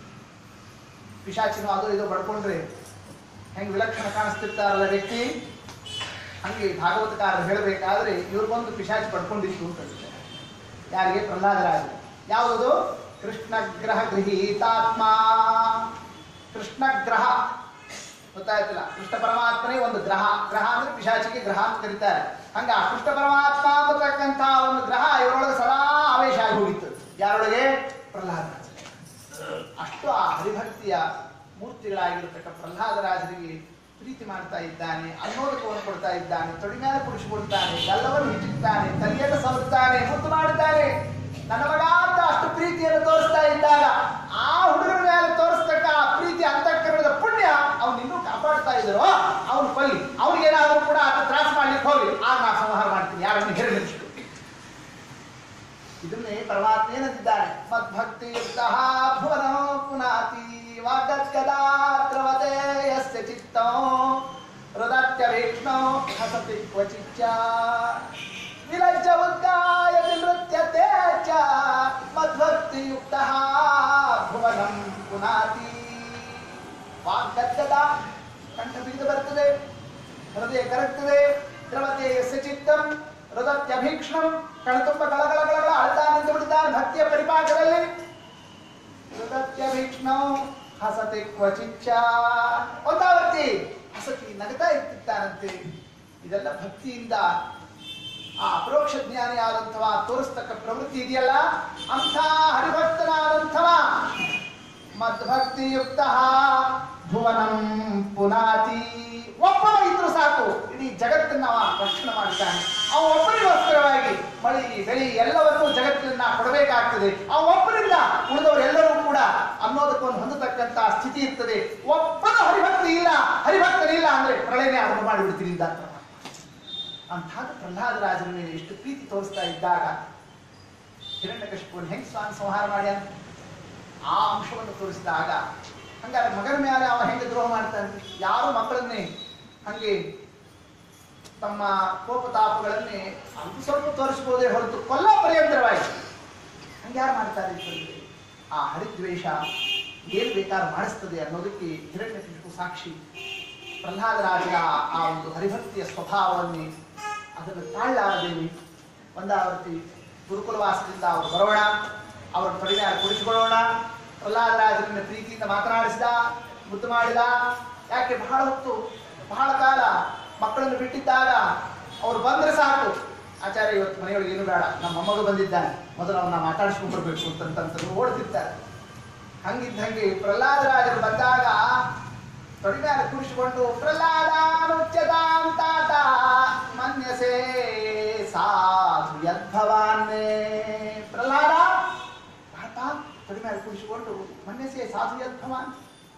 ಪಿಶಾಚಿನೋ ಅದೋ ಇದೋ ಬಡ್ಕೊಂಡ್ರೆ ಹೆಂಗೆ ವಿಲಕ್ಷಣ ಕಾಣಿಸ್ತಿರ್ತಾರಲ್ಲ ವ್ಯಕ್ತಿ ಹಂಗೆ ಭಾಗವತಕಾರರು ಹೇಳಬೇಕಾದ್ರೆ ಇವ್ರಿಗೊಂದು ಪಿಶಾಚಿ ಪಡ್ಕೊಂಡಿತ್ತು ಅಂತ ಹೇಳ್ತಾರೆ. ಯಾರಿಗೆ ಪ್ರಹ್ಲಾದರಾಜ ಯಾವುದದು ಕೃಷ್ಣ ಗ್ರಹ ಗೃಹೀತಾತ್ಮ ಕೃಷ್ಣ ಗ್ರಹ ಗೊತ್ತಾಯ್ತಿಲ್ಲ ಕೃಷ್ಣ ಪರಮಾತ್ಮನೇ ಒಂದು ಗ್ರಹ ಗ್ರಹ ಅಂದ್ರೆ ಪಿಶಾಚಿಗೆ ಗ್ರಹ ಅಂತ ಕರೀತಾರೆ ಹಂಗ ಆ ಕೃಷ್ಣ ಪರಮಾತ್ಮ ಅಂತಕ್ಕಂಥ ಒಂದು ಗ್ರಹ ಇವರೊಳಗೆ ಸದಾ ಆವೇಶ ಆಗಿ ಹೋಗಿತ್ತು ಯಾರೊಳಗೆ ಪ್ರಹ್ಲಾದರಾಜ ಅಷ್ಟು ಆ ಹರಿಭಕ್ತಿಯ ಮೂರ್ತಿಗಳಾಗಿರತಕ್ಕ ಪ್ರಹ್ಲಾದರಾಜರಿಗೆ ಪ್ರೀತಿ ಮಾಡ್ತಾ ಇದ್ದಾನೆ ಅನ್ನೋದಕವನ್ನು ಕೊಡ್ತಾ ಇದ್ದಾನೆ ತೊಡಿ ಮೇಲೆ ಕುಡಿಸಿಕೊಡ್ತಾನೆ ಎಲ್ಲವನ್ನು ಹಿಚ್ಚುತ್ತಾನೆ ತಲೆಯನ್ನು ಸವರುತ್ತಾನೆ ಮುದ್ದು ಮಾಡುತ್ತಾನೆ ನನ್ನ ಮಗ ಅಂತ ಅಷ್ಟು ಪ್ರೀತಿಯನ್ನು ತೋರಿಸ್ತಾ ಇದ್ದಾಗ ಆ ಹುಡುಗರ ಮೇಲೆ ತೋರಿಸ್ತಕ್ಕ ಆ ಪ್ರೀತಿ ಅಂತಃಕರಣದ ಪುಣ್ಯ ಅವ್ನು ಇನ್ನೂ ಕಾಪಾಡ್ತಾ ಇದ್ರು ಅವನು ಕೊಲ್ಲಿ ಅವ್ನಿಗೇನಾದ್ರೂ ಕೂಡ ಆತ ತ್ರಾಸ ಮಾಡ್ಲಿಕ್ಕೆ ಹೋಗಿ ಆಗ ನಾ ಸಂಹಾರ ಮಾಡ್ತೀನಿ ಯಾರನ್ನು ಹಿರಿಮಿಷ್ಟು ಇದನ್ನೇ ಪರಮಾತ್ಮ ಏನಂತಿದ್ದಾನೆ ಮದ್ಭಕ್ತಿ ಭುವನ ಪುನಾತಿ ವಾಗದ್ಗದಾತ್ರವತೆ ಯಸ್ಯ ಚಿತ್ತೋ ಹೃದತ್ಯವೇಕ್ಷ್ಣೋ ಹಸತಿ ಕ್ವಚಿಚ್ಚ ವಿಲಜ್ಜ ಉದ್ಗಾಯತಿ ನೃತ್ಯತೆ ಚ ಮದ್ಭಕ್ತಿಯುಕ್ತ ಭುವನಂ ಪುನಾತಿ ವಾಗ್ಗದ್ಗದ ಕಂಠ ಬಿಗಿದು ಬರ್ತದೆ ಹೃದಯ ಕರಗ್ತದೆ ದ್ರವತೆ ಯಸ್ಯ ಚಿತ್ತಂ ಹೃದತ್ಯಭೀಕ್ಷ್ಣಂ ಕಣತುಂಬ ಗಳಗಳ ಗಳಗಳ ಅಳ್ತಾ ನಿಂತು ಬಿಟ್ಟಿದ್ದಾನೆ ಭಕ್ತಿಯ ಪರಿಪಾಠದಲ್ಲಿ ಹೃದತ್ಯಭೀಕ್ಷ್ಣಂ ಹಸತೆ ಕ್ವಚಿಚ್ಚ ಒಂದಾವರ್ತಿ ಹಸತಿ ನಗತಾ ಇರ್ತಿದ್ದಾನಂತೆ ಇದೆಲ್ಲ ಭಕ್ತಿಯಿಂದ ಆ ಅಪರೋಕ್ಷ ಜ್ಞಾನಿ ಆದಂಥವ ತೋರಿಸ್ತಕ್ಕ ಪ್ರವೃತ್ತಿ ಇದೆಯಲ್ಲ ಅಂಥ ಹರಿಭಕ್ತನಾದಂಥವ ಮದ್ಭಕ್ತಿಯುಕ್ತ ಭುವನಂ ಪುನಾತಿ ಒಬ್ಬ ಇದ್ರು ಸಾಕು ಇಡೀ ಜಗತ್ತನ್ನ ಅವ ರಕ್ಷಣೆ ಮಾಡ್ತಾನೆ ಅವ ಒಬ್ಬರಿಗೋಸ್ಕರವಾಗಿ ಮಳಿ ಬೆಳಿ ಎಲ್ಲವನ್ನೂ ಜಗತ್ತಿನ ಕೊಡಬೇಕಾಗ್ತದೆ ಆ ಒಬ್ಬರಿಂದ ಉಳಿದವರೆಲ್ಲರೂ ಕೂಡ ಅನ್ನೋದಕ್ಕೊಂದು ಹೊಂದತಕ್ಕಂತ ಸ್ಥಿತಿ ಇರ್ತದೆ ಒಬ್ಬನ ಹರಿಭಕ್ತಿ ಇಲ್ಲ ಹರಿಭಕ್ತನಿಲ್ಲ ಅಂದ್ರೆ ಪ್ರಳಯನೇ ಆರಂಭ ಮಾಡಿಬಿಡ್ತೀನಿ ಅಂತ ಅಂಥದ್ದು ಪ್ರಹ್ಲಾದರಾಜನ ಮೇಲೆ ಎಷ್ಟು ಪ್ರೀತಿ ತೋರಿಸ್ತಾ ಇದ್ದಾಗ ಹಿರಣ್ಯಕಶಿಪುವನ್ನು ಹೆಂಗ್ ಸ್ವಾಮಿ ಸಂಹಾರ ಮಾಡ್ಯಾನ ಆ ಅಂಶವನ್ನು ತೋರಿಸಿದಾಗ ಹಂಗಾರೆ ಮಗನ ಮೇಲೆ ಅವ ಹೆಂಗೆ ದ್ರೋಹ ಮಾಡ್ತಾನೆ ಯಾರು ಮಕ್ಕಳನ್ನೇ ಹಂಗೆ ತಮ್ಮ ಕೋಪತಾಪಗಳನ್ನೇ ಅಲ್ಪ ಸ್ವಲ್ಪ ತೋರಿಸ್ಬೋದೇ ಹೊರತು ಕೊಲ್ಲ ಪರ್ಯಂತರವಾಗಿ ಹಂಗೆ ಯಾರು ಮಾಡ್ತಾರೆ ಅಂತಂದ್ರೆ ಆ ಹರಿದ್ವೇಷ ಏನ್ ಬೇಕಾದ್ರೂ ಮಾಡಿಸ್ತದೆ ಅನ್ನೋದಕ್ಕೆ ಹಿರಣ್ಯಕಶಿಪು ಸಾಕ್ಷಿ ಪ್ರಹ್ಲಾದರಾಜರ ಆ ಒಂದು ಹರಿಭಕ್ತಿಯ ಸ್ವಭಾವವನ್ನೇ ಅದನ್ನು ತಾಳ್ಳಾರದೇವಿ ಒಂದಾವರ್ತಿ ಗುರುಕುಲವಾಸದಿಂದ ಅವರು ಬರೋಣ ಅವರ ತೊಡಿನ ಕುಡಿಸಿಕೊಳ್ಳೋಣ ಪ್ರಹ್ಲಾದರಾಜರನ್ನ ಪ್ರೀತಿಯಿಂದ ಮಾತನಾಡಿಸಿದ ಮುದ್ದು ಮಾಡಿದ ಯಾಕೆ ಬಹಳ ಹೊತ್ತು ಬಹಳ ಕಾಲ ಮಕ್ಕಳನ್ನು ಬಿಟ್ಟಿದ್ದಾಗ ಅವ್ರು ಬಂದ್ರೆ ಸಾಕು ಆಚಾರ್ಯ ಇವತ್ತು ಮನೆಯೊಳಗೆ ಏನು ಬೇಡ ನಮ್ಮ ಮೊಮ್ಮಗ ಬಂದಿದ್ದಾನೆ ಮೊದಲು ಅವನ್ನ ಮಾತಾಡಿಸ್ಕೊಂಡು ಬರ್ಬೇಕು ಅಂತಂತ ಓಡ್ತಿರ್ತಾರೆ ಹಂಗಿದ್ದಂಗೆ ಪ್ರಹ್ಲಾದರಾಜರು ಬಂದಾಗ ತೊಡಿ ಮೇಲೆ ಕೂರಿಸಿಕೊಂಡು ಪ್ರಹ್ಲಾದಾನುಚ್ಯತಾಂತಾತ ಮನ್ಯಸೆ ಸಾಧು ಯದ್ಭವಾನ್ನೇ ಪ್ರಹ್ಲಾದ ಭಾರತ ತೊಡಿ ಮೇಲೆ ಕೂರಿಸಿಕೊಂಡು ಮನ್ಯಸೆ ಸಾಧು ಯದ್ಭವಾನ್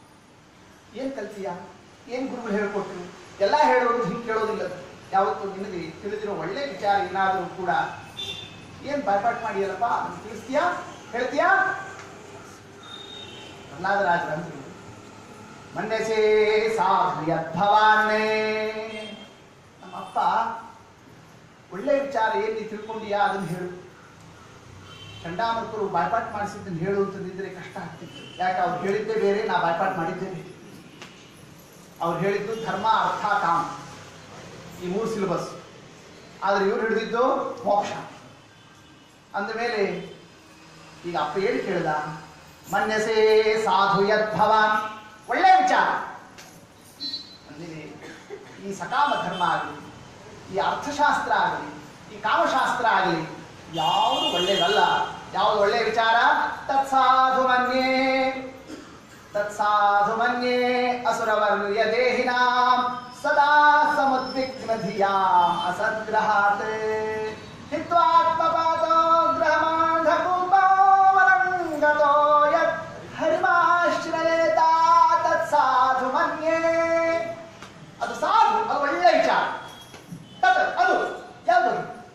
ಏನ್ ಕಲ್ತೀಯ ಏನ್ ಗುರುಗಳು ಹೇಳ್ಕೊಟ್ರು ಎಲ್ಲ ಹೇಳೋದು ಹಿಂಗೆ ಕೇಳೋದಿಲ್ಲ ಯಾವತ್ತು ನಿನಗೆ ತಿಳಿದಿರೋ ಒಳ್ಳೆ ವಿಚಾರ ಏನಾದರೂ ಕೂಡ ಏನ್ ಬಾಯ್ಪಾಟ್ ಮಾಡಿಯಲ್ಲಪ್ಪ ಅದನ್ನ ತಿಳಿಸ್ತೀಯಾ ಹೇಳ್ತೀಯಾ ಪ್ರಹ್ಲಾದರಾಜರಂದ್ರು ಮನ್ಯಸೇ ಸಾಧು ಯದ್ಭವಾನ್ನೇ ನಮ್ಮಪ್ಪ ಒಳ್ಳೆ ವಿಚಾರ ಏನು ನೀ ತಿಳ್ಕೊಂಡಿಯಾ ಅದನ್ನು ಹೇಳು ಚಂಡಾಮೃತರು ಬಾಯ್ಪಾಟ್ ಮಾಡಿಸಿದ್ದನ್ನು ಹೇಳು ಅಂತಂದಿದ್ರೆ ಕಷ್ಟ ಆಗ್ತಿತ್ತು ಯಾಕೆ ಅವ್ರು ಹೇಳಿದ್ದೇ ಬೇರೆ ನಾ ಬಾಯ್ಪಾಟ್ ಮಾಡಿದ್ದೇ ಬೇರೆ ಅವ್ರು ಹೇಳಿದ್ದು ಧರ್ಮ ಅರ್ಥ ಕಾಮ ಈ ಮೂರು ಸಿಲೆಬಸ್ ಆದ್ರೆ ಇವ್ರು ಹಿಡಿದಿದ್ದು ಮೋಕ್ಷ ಅಂದಮೇಲೆ ಈಗ ಅಪ್ಪ ಹೇಳಿ ಕೇಳ್ದ ಮನ್ಯಸೇ ಸಾಧು ಯದ್ಭವಾನ್ ಒಳ್ಳೆ ವಿಚಾರ ಅಂದಿದೆ ಈ ಸಕಾಮ ಧರ್ಮ ಆಗಲಿ ಈ ಅರ್ಥಶಾಸ್ತ್ರ ಆಗಲಿ ಈ ಕಾಮಶಾಸ್ತ್ರ ಆಗಲಿ ಯಾವುದು ಒಳ್ಳೆಯದಲ್ಲ ಯಾವುದು ಒಳ್ಳೆಯ ವಿಚಾರ ತತ್ಸಾಧು ಮನ್ಯೇ ತತ್ಸಾಧು ಮನ್ಯೇ ಅಸುರವರ್ಯ ದೇಹಿನಾಂ ಸದಾ ಸಮುದ್ವಿಗ್ನ ಧಿಯಾಂ ಅಸದ್ಗ್ರಹಾತ್ ಹಿತ್ವಾತ್ಮಪಾದೋ ಗ್ರಹಮಾಂಧಕೂಪೋ ವರಂಗತೋ ಯತ್ ಹರಿಮಾಶ್ರಯೇತ ತತ್ಸಾಧು ಮನ್ಯೇ ಅದು ಸಾಧು ಅದು ಒಳ್ಳೆ ವಿಚಾರ ತತ್ ಅದು ಯಾವುದು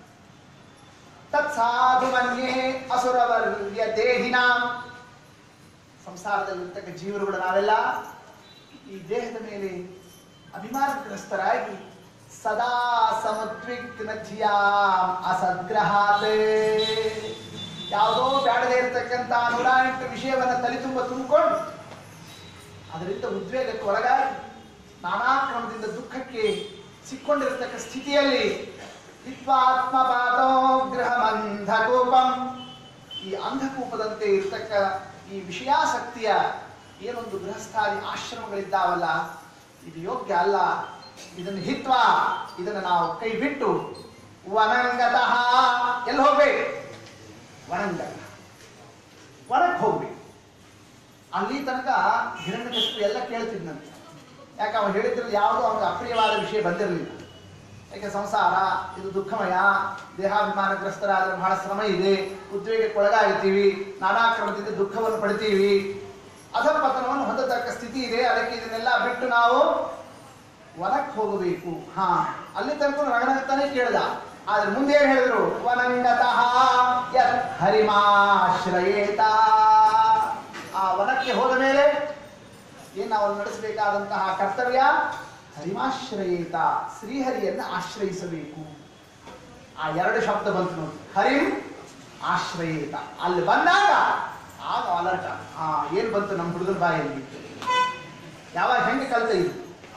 ತತ್ಸಾಧು ಮನ್ಯೇ ಅಸುರವರ್ಯ ದೇಹಿನಾಂ ಸಂಸಾರದಲ್ಲಿರ್ತಕ್ಕ ಜೀವರುಗಳು ನಾವೆಲ್ಲ ಈ ದೇಹದ ಮೇಲೆ ಅಭಿಮಾನಗ್ರಸ್ತರಾಗಿ ಸದಾ ಸಮದ್ವಿಗ್ನ ಧಿಯಾಂ ಅಸದ್ಗ್ರಹಾತ್ ಯಾವುದೋ ಬೇಡದೇ ಇರತಕ್ಕಂಥ ನೂರ ಎಂಟು ವಿಷಯವನ್ನ ತಲೆ ತುಂಬ ತುಂಬಿಕೊಂಡು ಅದರಿಂದ ಉದ್ವೇಗಕ್ಕೆ ಒಳಗಾಗಿ ನಾನಾ ಕ್ರಮದಿಂದ ದುಃಖಕ್ಕೆ ಸಿಕ್ಕೊಂಡಿರತಕ್ಕ ಸ್ಥಿತಿಯಲ್ಲಿ ಹಿತ್ವಾತ್ಮಪಾದೋ ಗೃಹಮಂಧಕೂಪಂ ಈ ಅಂಧಕೂಪದಂತೆ ಇರತಕ್ಕ ಈ ವಿಷಯಾಸಕ್ತಿಯ ಏನೊಂದು ಗೃಹಸ್ಥಾದಿ ಆಶ್ರಮಗಳಿದ್ದಾವಲ್ಲ ಇದು ಯೋಗ್ಯ ಅಲ್ಲ ಇದನ್ನು ಹಿತ್ವ ಇದನ್ನು ನಾವು ಕೈ ಬಿಟ್ಟು ವನಂಗತಃ ಎಲ್ಲಿ ಹೋಗ್ಬೇಕು ವನಂಗತ ವನಕ್ಕೆ ಹೋಗ್ಬೇಕು ಅಲ್ಲಿ ತನಕ ಹಿರಣ್ಯಕಶಿಪು ಎಲ್ಲ ಕೇಳ್ತಿದ್ನಂತೆ ಯಾಕೆ ಅವನು ಹೇಳಿದ್ರಲ್ಲಿ ಯಾವುದೋ ಅವನಿಗೆ ಅಪ್ರಿಯವಾದ ವಿಷಯ ಬಂದಿರಲಿಲ್ಲ ಯಾಕೆ ಸಂಸಾರ ಇದು ದುಃಖಮಯ ದೇಹಾಭಿಮಾನಗ್ರಸ್ತರಾದ್ರೆ ಬಹಳ ಶ್ರಮ ಇದೆ ಉದ್ವೇಗಕ್ಕೆ ಒಳಗಾಗ್ತೀವಿ ನಾನಾ ಕ್ರಮದಿಂದ ದುಃಖವನ್ನು ಪಡ್ತೀವಿ ಅಧಪತನವನ್ನು ಹೊಂದತಕ್ಕ ಸ್ಥಿತಿ ಇದೆ ಅದಕ್ಕೆ ಇದನ್ನೆಲ್ಲ ಬಿಟ್ಟು ನಾವು ವನಕ್ಕೆ ಹೋಗಬೇಕು ಹಾ ಅಲ್ಲಿ ತನಕ ರಣಗತಾನೆ ಕೇಳ್ದ ಆದ್ರೆ ಮುಂದೆ ಏನ್ ಹೇಳಿದ್ರು ವನಂಗತಃ ಯತ್ ಹರಿಮಾಶ್ರಯೇತ ಆ ವನಕ್ಕೆ ಹೋದ ಮೇಲೆ ಏನ್ ನಾವು ನಡೆಸಬೇಕಾದಂತಹ ಕರ್ತವ್ಯ ಹರಿಮಾಶ್ರಯೇತ ಶ್ರೀಹರಿಯನ್ನ ಆಶ್ರಯಿಸಬೇಕು ಆ ಎರಡು ಶಬ್ದ ಬಂತು ನೋಡಿ ಹರಿಂ ಆಶ್ರಯೇತ ಅಲ್ಲಿ ಬಂದಾಗ ಆಗ ಅಲರ್ಟ್ ಹಾ ಏನ್ ಬಂತು ನಮ್ಮ ಹುಡುಗನ ಬಾಯಲ್ಲಿ ಯಾವಾಗ ಹೆಂಗೆ ಕಲ್ತ ಇದು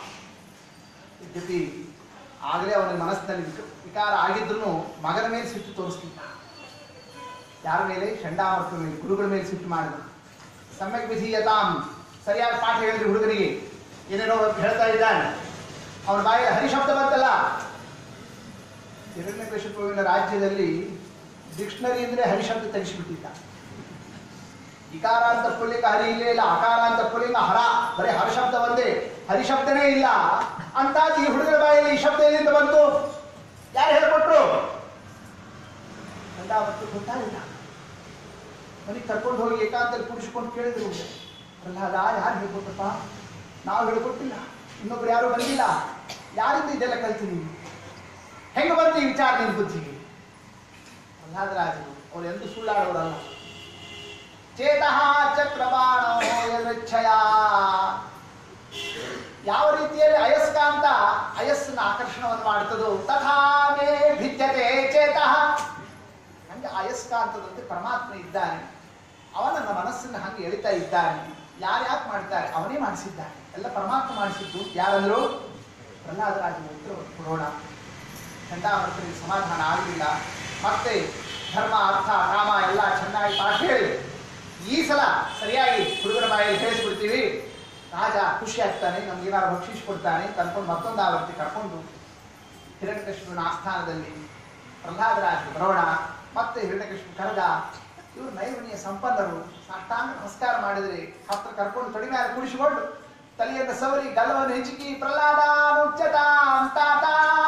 ಜೊತೆ ಆಗಲೇ ಅವನ ಮನಸ್ಸಿನಲ್ಲಿ ವಿಕ- ವಿಕಾರ ಆಗಿದ್ರು ಮಗನ ಮೇಲೆ ಸಿಟ್ಟು ತೋರಿಸ್ತಿದ್ದ ಯಾರ ಮೇಲೆ ಚಂಡಾಮರ್ಕರ ಮೇಲೆ ಗುರುಗಳ ಮೇಲೆ ಸಿಟ್ಟು ಮಾಡಿದ ಸಮ್ಯಕ್ ವಿಧೀಯತಾಂ ಸರಿಯಾದ ಪಾಠ ಹೇಳಿದ್ರಿ ಹುಡುಗನಿಗೆ ಏನೇನೋ ಹೇಳ್ತಾ ಇದ್ದಾನೆ ಅವನ ಬಾಯಿಗೆ ಹರಿಶಬ್ದ ಬಂತಲ್ಲ ಹಿರಣ್ಯಕಶಿಪುವಿನ ರಾಜ್ಯದಲ್ಲಿ ಡಿಕ್ಷನರಿ ಅಂದ್ರೆ ಹರಿಶಬ್ದ ತೆಗೆಸಿಬಿಟ್ಟಿದ್ದ ಇಕಾರ ಅಂತ ಪುಲ್ಲಿಂಗ ಹರಿ ಇಲ್ಲೇ ಇಲ್ಲ ಅಕಾರ ಅಂತ ಪುಲ್ಲಿಂಗ ಹರ ಬರೀ ಹರಶಬ್ದ ಒಂದೇ ಹರಿಶಬ್ದನೇ ಇಲ್ಲ ಅಂತ ಈ ಹುಡುಗರ ಬಾಯಲ್ಲಿ ಈ ಶಬ್ದ ಎಲ್ಲಿಂದ ಬಂತು ಯಾರು ಹೇಳ್ಕೊಟ್ರು ಗಂಡ ಅವತ್ತು ಗೊತ್ತಾಗಿಲ್ಲ ಮನೆಗೆ ಕರ್ಕೊಂಡು ಹೋಗಿ ಏಕಾಂತಲ್ಲಿ ಕುಡಿಸ್ಕೊಂಡು ಕೇಳಿದ್ರು ಪ್ರಹ್ಲಾದ ಯಾರು ಹೇಳ್ಕೊಟ್ಟಪ್ಪ ನಾವು ಹೇಳ್ಕೊಟ್ಟಿಲ್ಲ ಇನ್ನೊಬ್ರು ಯಾರು ಬಂದಿಲ್ಲ ಯಾರಿಂದ ಇದೆಲ್ಲ ಕಲ್ತೀನಿ ಹೆಂಗ ಬಂತು ಈ ವಿಚಾರ ನಿನ್ ಬುದ್ಧಿಗೆ ಪ್ರಹ್ಲಾದರಾಜರು ಅವ್ರು ಎಂದು ಸುಳ್ಳಾಡೋರಲ್ಲ ಚೇತಃ ಚಕ್ರಬಾಣೋ ಯದೃಚ್ಛಯ ಯಾವ ರೀತಿಯಲ್ಲಿ ಅಯಸ್ಕಾಂತ ಅಯಸ್ಸನ್ನ ಆಕರ್ಷಣವನ್ನು ಮಾಡ್ತದೋ ತಥಾ ಮೇ ಭಿದ್ಯತೆ ಚೇತಃ ಹಂಗೆ ಅಯಸ್ಕಾಂತದಂತೆ ಪರಮಾತ್ಮ ಇದ್ದಾನೆ ಅವನ ನನ್ನ ಮನಸ್ಸನ್ನು ಹಂಗೆ ಎಳಿತಾ ಇದ್ದಾನೆ ಯಾರು ಯಾಕೆ ಮಾಡ್ತಾರೆ ಅವನೇ ಮಾಡಿಸಿದ್ದಾನೆ ಎಲ್ಲ ಪರಮಾತ್ಮ ಮಾಡಿಸಿದ್ದು ಯಾರಂದ್ರು ಪ್ರಹ್ಲಾದರಾಜನ ಉತ್ತರ ಕೊಡೋಣ ಚಂಡಾಮರ್ತರಿಗೆ ಸಮಾಧಾನ ಆಗಲಿಲ್ಲ ಮತ್ತೆ ಧರ್ಮ ಅರ್ಥ ಕಾಮ ಎಲ್ಲ ಚೆನ್ನಾಗಿ ಪಾಠ ಹೇಳಿ ಈ ಸಲ ಸರಿಯಾಗಿ ಹುಡುಗನ ಬಾಯಲ್ಲಿ ಹೇಳಿಸ್ಬಿಡ್ತೀವಿ ರಾಜ ಖುಷಿ ಆಗ್ತಾನೆ ನಮ್ಗೆ ಏನಾದ್ರು ಬಕ್ಷಿಸ್ ಕೊಡ್ತಾನೆ ತಂದ್ಕೊಂಡು ಮತ್ತೊಂದು ಆವರ್ತಿ ಕರ್ಕೊಂಡು ಹಿರಣ್ಯಕೃಷ್ಣನ ಆಸ್ಥಾನದಲ್ಲಿ ಪ್ರಹ್ಲಾದರಾಜ ಬರೋಣ ಮತ್ತೆ ಹಿರಣ್ಯಕೃಷ್ಣ ಕರೆದ ಇವರು ನೈರ್ಮಣ್ಯ ಸಂಪನ್ನರು ಸಾಷ್ಟಾಂಗ ನಮಸ್ಕಾರ ಮಾಡಿದ್ರೆ ಹತ್ರ ಕರ್ಕೊಂಡು ತೊಡಿ ಮೇಲೆ ಕುಡಿಸಿಕೊಂಡು ತಲೆಯನ್ನು ಸವರಿ ಗಲ್ಲವನ್ನು ಹೆಚ್ಚಿಕಿ ಪ್ರಹ್ಲಾದಾನುಚ್ಯತಾಂ ತಾತ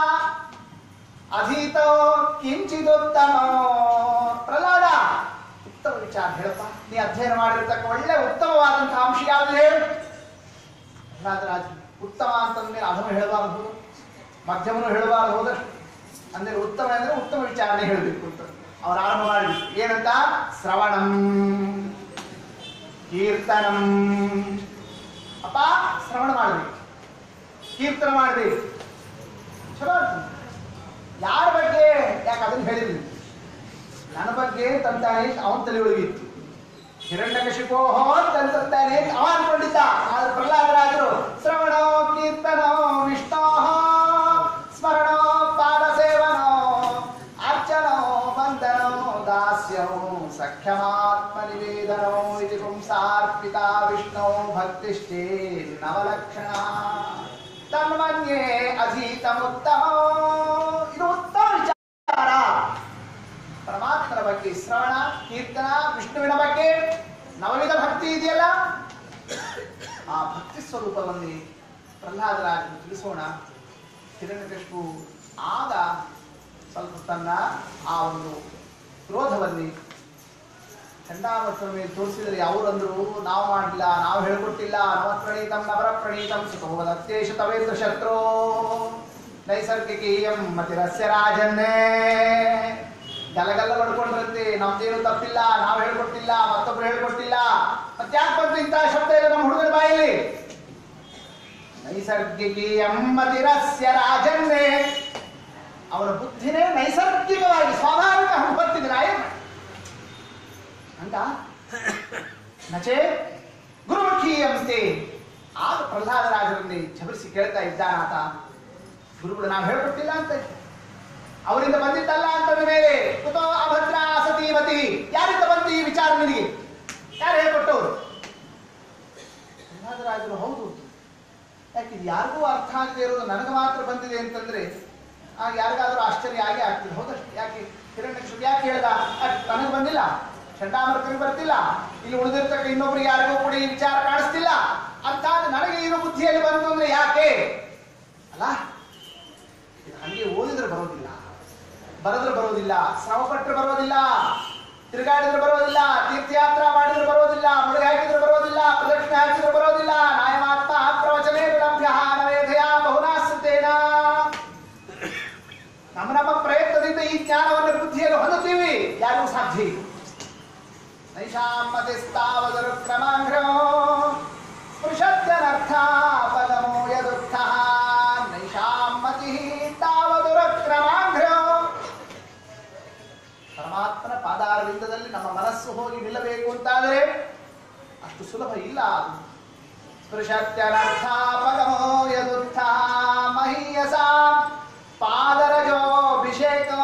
ಅಧೀತೋ ಕಿಂಚಿದುತ್ತಮ ಪ್ರಹ್ಲಾದ ಉತ್ತಮ ವಿಚಾರ ಹೇಳಪ್ಪ ನೀ ಅಧ್ಯಯನ ಮಾಡಿರ್ತಕ್ಕ ಒಳ್ಳೆ ಉತ್ತಮವಾದಂತಹ ಅಂಶ ಯಾವುದು ಹೇಳು ಪ್ರಹ್ಲಾದರಾಜ ಉತ್ತಮ ಅಂತಂದ್ಮೇಲೆ ಅದನ್ನು ಹೇಳಬಾರದು ಮಧ್ಯಮನು ಹೇಳಬಾರದು ಹೋದಷ್ಟು ಅಂದ್ರೆ ಉತ್ತಮ ಅಂದ್ರೆ ಉತ್ತಮ ವಿಚಾರಣೆ ಹೇಳಬೇಕು ಅಂತ ಅವ್ರು ಆರಂಭ ಮಾಡಿದ್ರು ಏನಂತ ಶ್ರವಣಂ ಕೀರ್ತನಂ ಅಪ್ಪ ಶ್ರವಣ ಮಾಡ್ಬೇಕು ಕೀರ್ತನ ಮಾಡ್ಬೇಕು ಚಲೋ ಆಗ್ತದೆ. ಯಾರ ಬಗ್ಗೆ ಯಾಕೆ ಅದನ್ನ ಹೇಳಿದ್ವಿ ನನ್ನ ಬಗ್ಗೆ ತಂತಾನೆ ಅವನ ತಲೆ ಒಳಗಿತ್ತು ಹಿರಣ್ಯಕಶಿಪೋ ತಂತಾನೆ ಅವ ಅನ್ಕೊಂಡಿದ್ದ ಆದ್ರೆ ಪ್ರಹ್ಲಾದರಾಜರು ಶ್ರವಣೋ ಕೀರ್ತನೋ ವಿಷ್ಣೋ ಸ್ಮರಣೋ ಪಾದ ಸೇವನೋ ಅರ್ಚನೋ ವಂದನೋ ದಾಸ್ಯೋ ಸಖ್ಯಮಾತ್ಮ ನಿವೇದನೋ ಇದು ಪುಂಸಾರ್ಪಿತ ವಿಷ್ಣು ಭಕ್ತಿಷ್ಟೇ ನವಲಕ್ಷಣ ತನ್ಮನ್ಯೇ ಅಧೀತಮುತ್ತಮ ಇದು ಉತ್ತಮ ವಿಚಾರ ಪರಮಾತ್ಮನ ಬಗ್ಗೆ ಶ್ರವಣ ಕೀರ್ತನ ವಿಷ್ಣುವಿನ ಬಗ್ಗೆ ನವವಿಧ ಭಕ್ತಿ ಇದೆಯಲ್ಲ ಆ ಭಕ್ತಿ ಸ್ವರೂಪವನ್ನೇ ಪ್ರಹ್ಲಾದರಾಜನು ತಿಳಿಸೋಣ ಹಿರಣ್ಯಕಶಿಪು ಆಗ ಸ್ವಲ್ಪ ತನ್ನ ಆ ಒಂದು ಕ್ರೋಧವನ್ನೇ ಚಂಡಾಮರ್ತರ ಮೇಲೆ ತೋರಿಸಿದರೆ ಅವರಂದ್ರು ನಾವು ಮಾಡಿಲ್ಲ ನಾವು ಹೇಳ್ಕೊಟ್ಟಿಲ್ಲ ನವ ಪ್ರಣೀತಂ ನವರ ಪ್ರಣೀತಂ ಸುಖೋದತ್ತೇಶು ತವೇಂದ್ರ ಶತ್ರು ನೈಸರ್ಗಿಕೀಯಂ ಮತಿರಸ್ಯ ರಾಜನ್ನೇ ಗಲಗಲ್ಲ ಹೊಡ್ಕೊಂಡ್ರಂತೆ ನಮ್ದೇನು ತಪ್ಪಿಲ್ಲ ನಾವು ಹೇಳ್ಕೊಟ್ಟಿಲ್ಲ ಮತ್ತೊಬ್ರು ಹೇಳ್ಕೊಟ್ಟಿಲ್ಲ ಮತ್ತೆ ಯಾಕೆ ಬಂತು ಇಂತಹ ಶಬ್ದ ಇಲ್ಲ ನಮ್ಮ ಹುಡುಗನ ಬಾಯಲ್ಲಿ ನೈಸರ್ಗಿಕೀಯಂ ಮತಿರಸ್ಯ ರಾಜನ್ನೇ ಅವನ ಬುದ್ಧಿನೇ ನೈಸರ್ಗಿಕವಾಗಿ ಸ್ವಾಭಾವಿಕ ಬರ್ತಿದ್ರೆ ಆಯ್ತು ಅಂತ ನಚೆ ಗುರುಮುಖೀಯಂತೆ ಆಗ ಪ್ರಹ್ಲಾದರಾಜರಲ್ಲಿ ಛಬರಿಸಿ ಕೇಳ್ತಾ ಇದ್ದಾನಾತ ಗುರುಗಳು ನಾವು ಹೇಳ್ಕೊಟ್ಟಿಲ್ಲ ಅಂತ ಅವರಿಂದ ಬಂದಿದ್ದಲ್ಲ ಅಂತಂದ ಮೇಲೆ ಕುತೋ ಅಭದ್ರ ಸತೀಮತಿ ಯಾರಿಂದ ಬಂತು ಈ ವಿಚಾರ ನಿನಗೆ ಯಾರು ಹೇಳ್ಕೊಟ್ಟವರು ಪ್ರಹ್ಲಾದರಾಜರು ಹೌದು ಯಾಕೆ ಇದು ಯಾರಿಗೂ ಅರ್ಥ ಆಗದೆ ಇರೋದು ನನಗೆ ಮಾತ್ರ ಬಂದಿದೆ ಅಂತಂದ್ರೆ ಆಗ ಯಾರಿಗಾದ್ರೂ ಆಶ್ಚರ್ಯ ಆಗೇ ಆಗ್ತದೆ ಹೌದಷ್ಟು ಯಾಕೆ ಹಿರಣ್ಯಕಶಿಪು ಯಾಕೆ ಹೇಳ್ದ ನನಗೆ ಬಂದಿಲ್ಲ ಚಂಡಾಮರ್ಕರಿಗೆ ಬರ್ತಿಲ್ಲ ಇಲ್ಲಿ ಉಳಿದಿರ್ತಕ್ಕ ಇನ್ನೊಬ್ರಿಗೆ ಯಾರಿಗೂ ಕೂಡ ಈ ವಿಚಾರ ಕಾಣಿಸ್ತಿಲ್ಲ ಅಂತ ನನಗೆ ಏನು ಬುದ್ಧಿಯಲ್ಲಿ ಬಂತು ಅಂದ್ರೆ ಯಾಕೆ ಅಲ್ಲ ಇದು ಹಂಗೆ ಓದಿದ್ರೆ ಬರೋದಿಲ್ಲ ಬರೆದ್ರೆ ಬರೋದಿಲ್ಲ ಶ್ರಮ ಪಟ್ಟರೆ ಬರೋದಿಲ್ಲ ತಿರುಗಾಡಿದ್ರೆ ಬರೋದಿಲ್ಲ ತೀರ್ಥಯಾತ್ರ ಮಾಡಿದ್ರೆ ಬರೋದಿಲ್ಲ ಮುಳುಗಿ ಹಾಕಿದ್ರೆ ಬರೋದಿಲ್ಲ ಪ್ರದಕ್ಷಿಣೆ ಹಾಕಿದ್ರೆ ಬರೋದಿಲ್ಲ ನಾಯಮಾತ್ಮ ಪ್ರವಚನೇ ವಿಳಂಬ್ಯ ನವೇಧಯ ಬಹುನಾಸ್ತೇನ ನಮ್ಮ ನಮ್ಮ ಪ್ರಯತ್ನದಿಂದ ಈ ಜ್ಞಾನವನ್ನು ಬುದ್ಧಿಯನ್ನು ಹೊಂದುತ್ತೀವಿ ಯಾರಿಗೂ ಸಾಧ್ಯ ಇಲ್ಲ ನೈಷಾಮತಿಸ್ತಾವದರು ಕ್ರಮಾಂಗ್ರೋ ಸ್ಪೃಶತ್ಯನರ್ಥ ಪದಮೋ ಯದುಕ್ತ ನೈಷಾಮತಿ ತಾವದುರ ಕ್ರಮಾಂಗ್ರೋ ಪರಮಾತ್ಮನ ಪಾದಾರವಿಂದದಲ್ಲಿ ನಮ್ಮ ಮನಸ್ಸು ಹೋಗಿ ನಿಲ್ಲಬೇಕು ಅಂತಾದರೆ ಅಷ್ಟು ಸುಲಭ ಇಲ್ಲ ಅದು ಸ್ಪೃಶತ್ಯನರ್ಥ ಪದಮೋ ಯದುಕ್ತ ಮಹೀಯಸ ಪಾದರಜೋಭಿಷೇಕೋ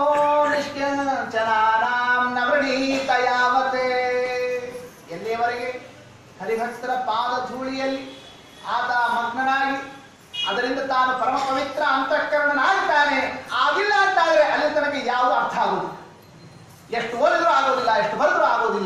ನಿಷ್ಕಿಂಚನಾನಾಂ ನವೃಣೀತ ಯಾವತೆ ಎಲ್ಲಿಯವರೆಗೆ ಹರಿಭಕ್ತರ ಪಾದ ಧೂಳಿಯಲ್ಲಿ ಆತ ಮಗ್ನನಾಗಿ ಅದರಿಂದ ತಾನು ಪರಮ ಪವಿತ್ರ ಅಂತಃಕರಣನಾಗ್ತಾನೆ ಆಗಿಲ್ಲ ಅಂತಾದ್ರೆ ಅಲ್ಲಿ ತನಕ ಯಾವುದು ಅರ್ಥ ಆಗುವುದು ಎಷ್ಟು ಓದಿದ್ರೂ ಆಗೋದಿಲ್ಲ ಎಷ್ಟು ಬರೆದ್ರೂ ಆಗೋದಿಲ್ಲ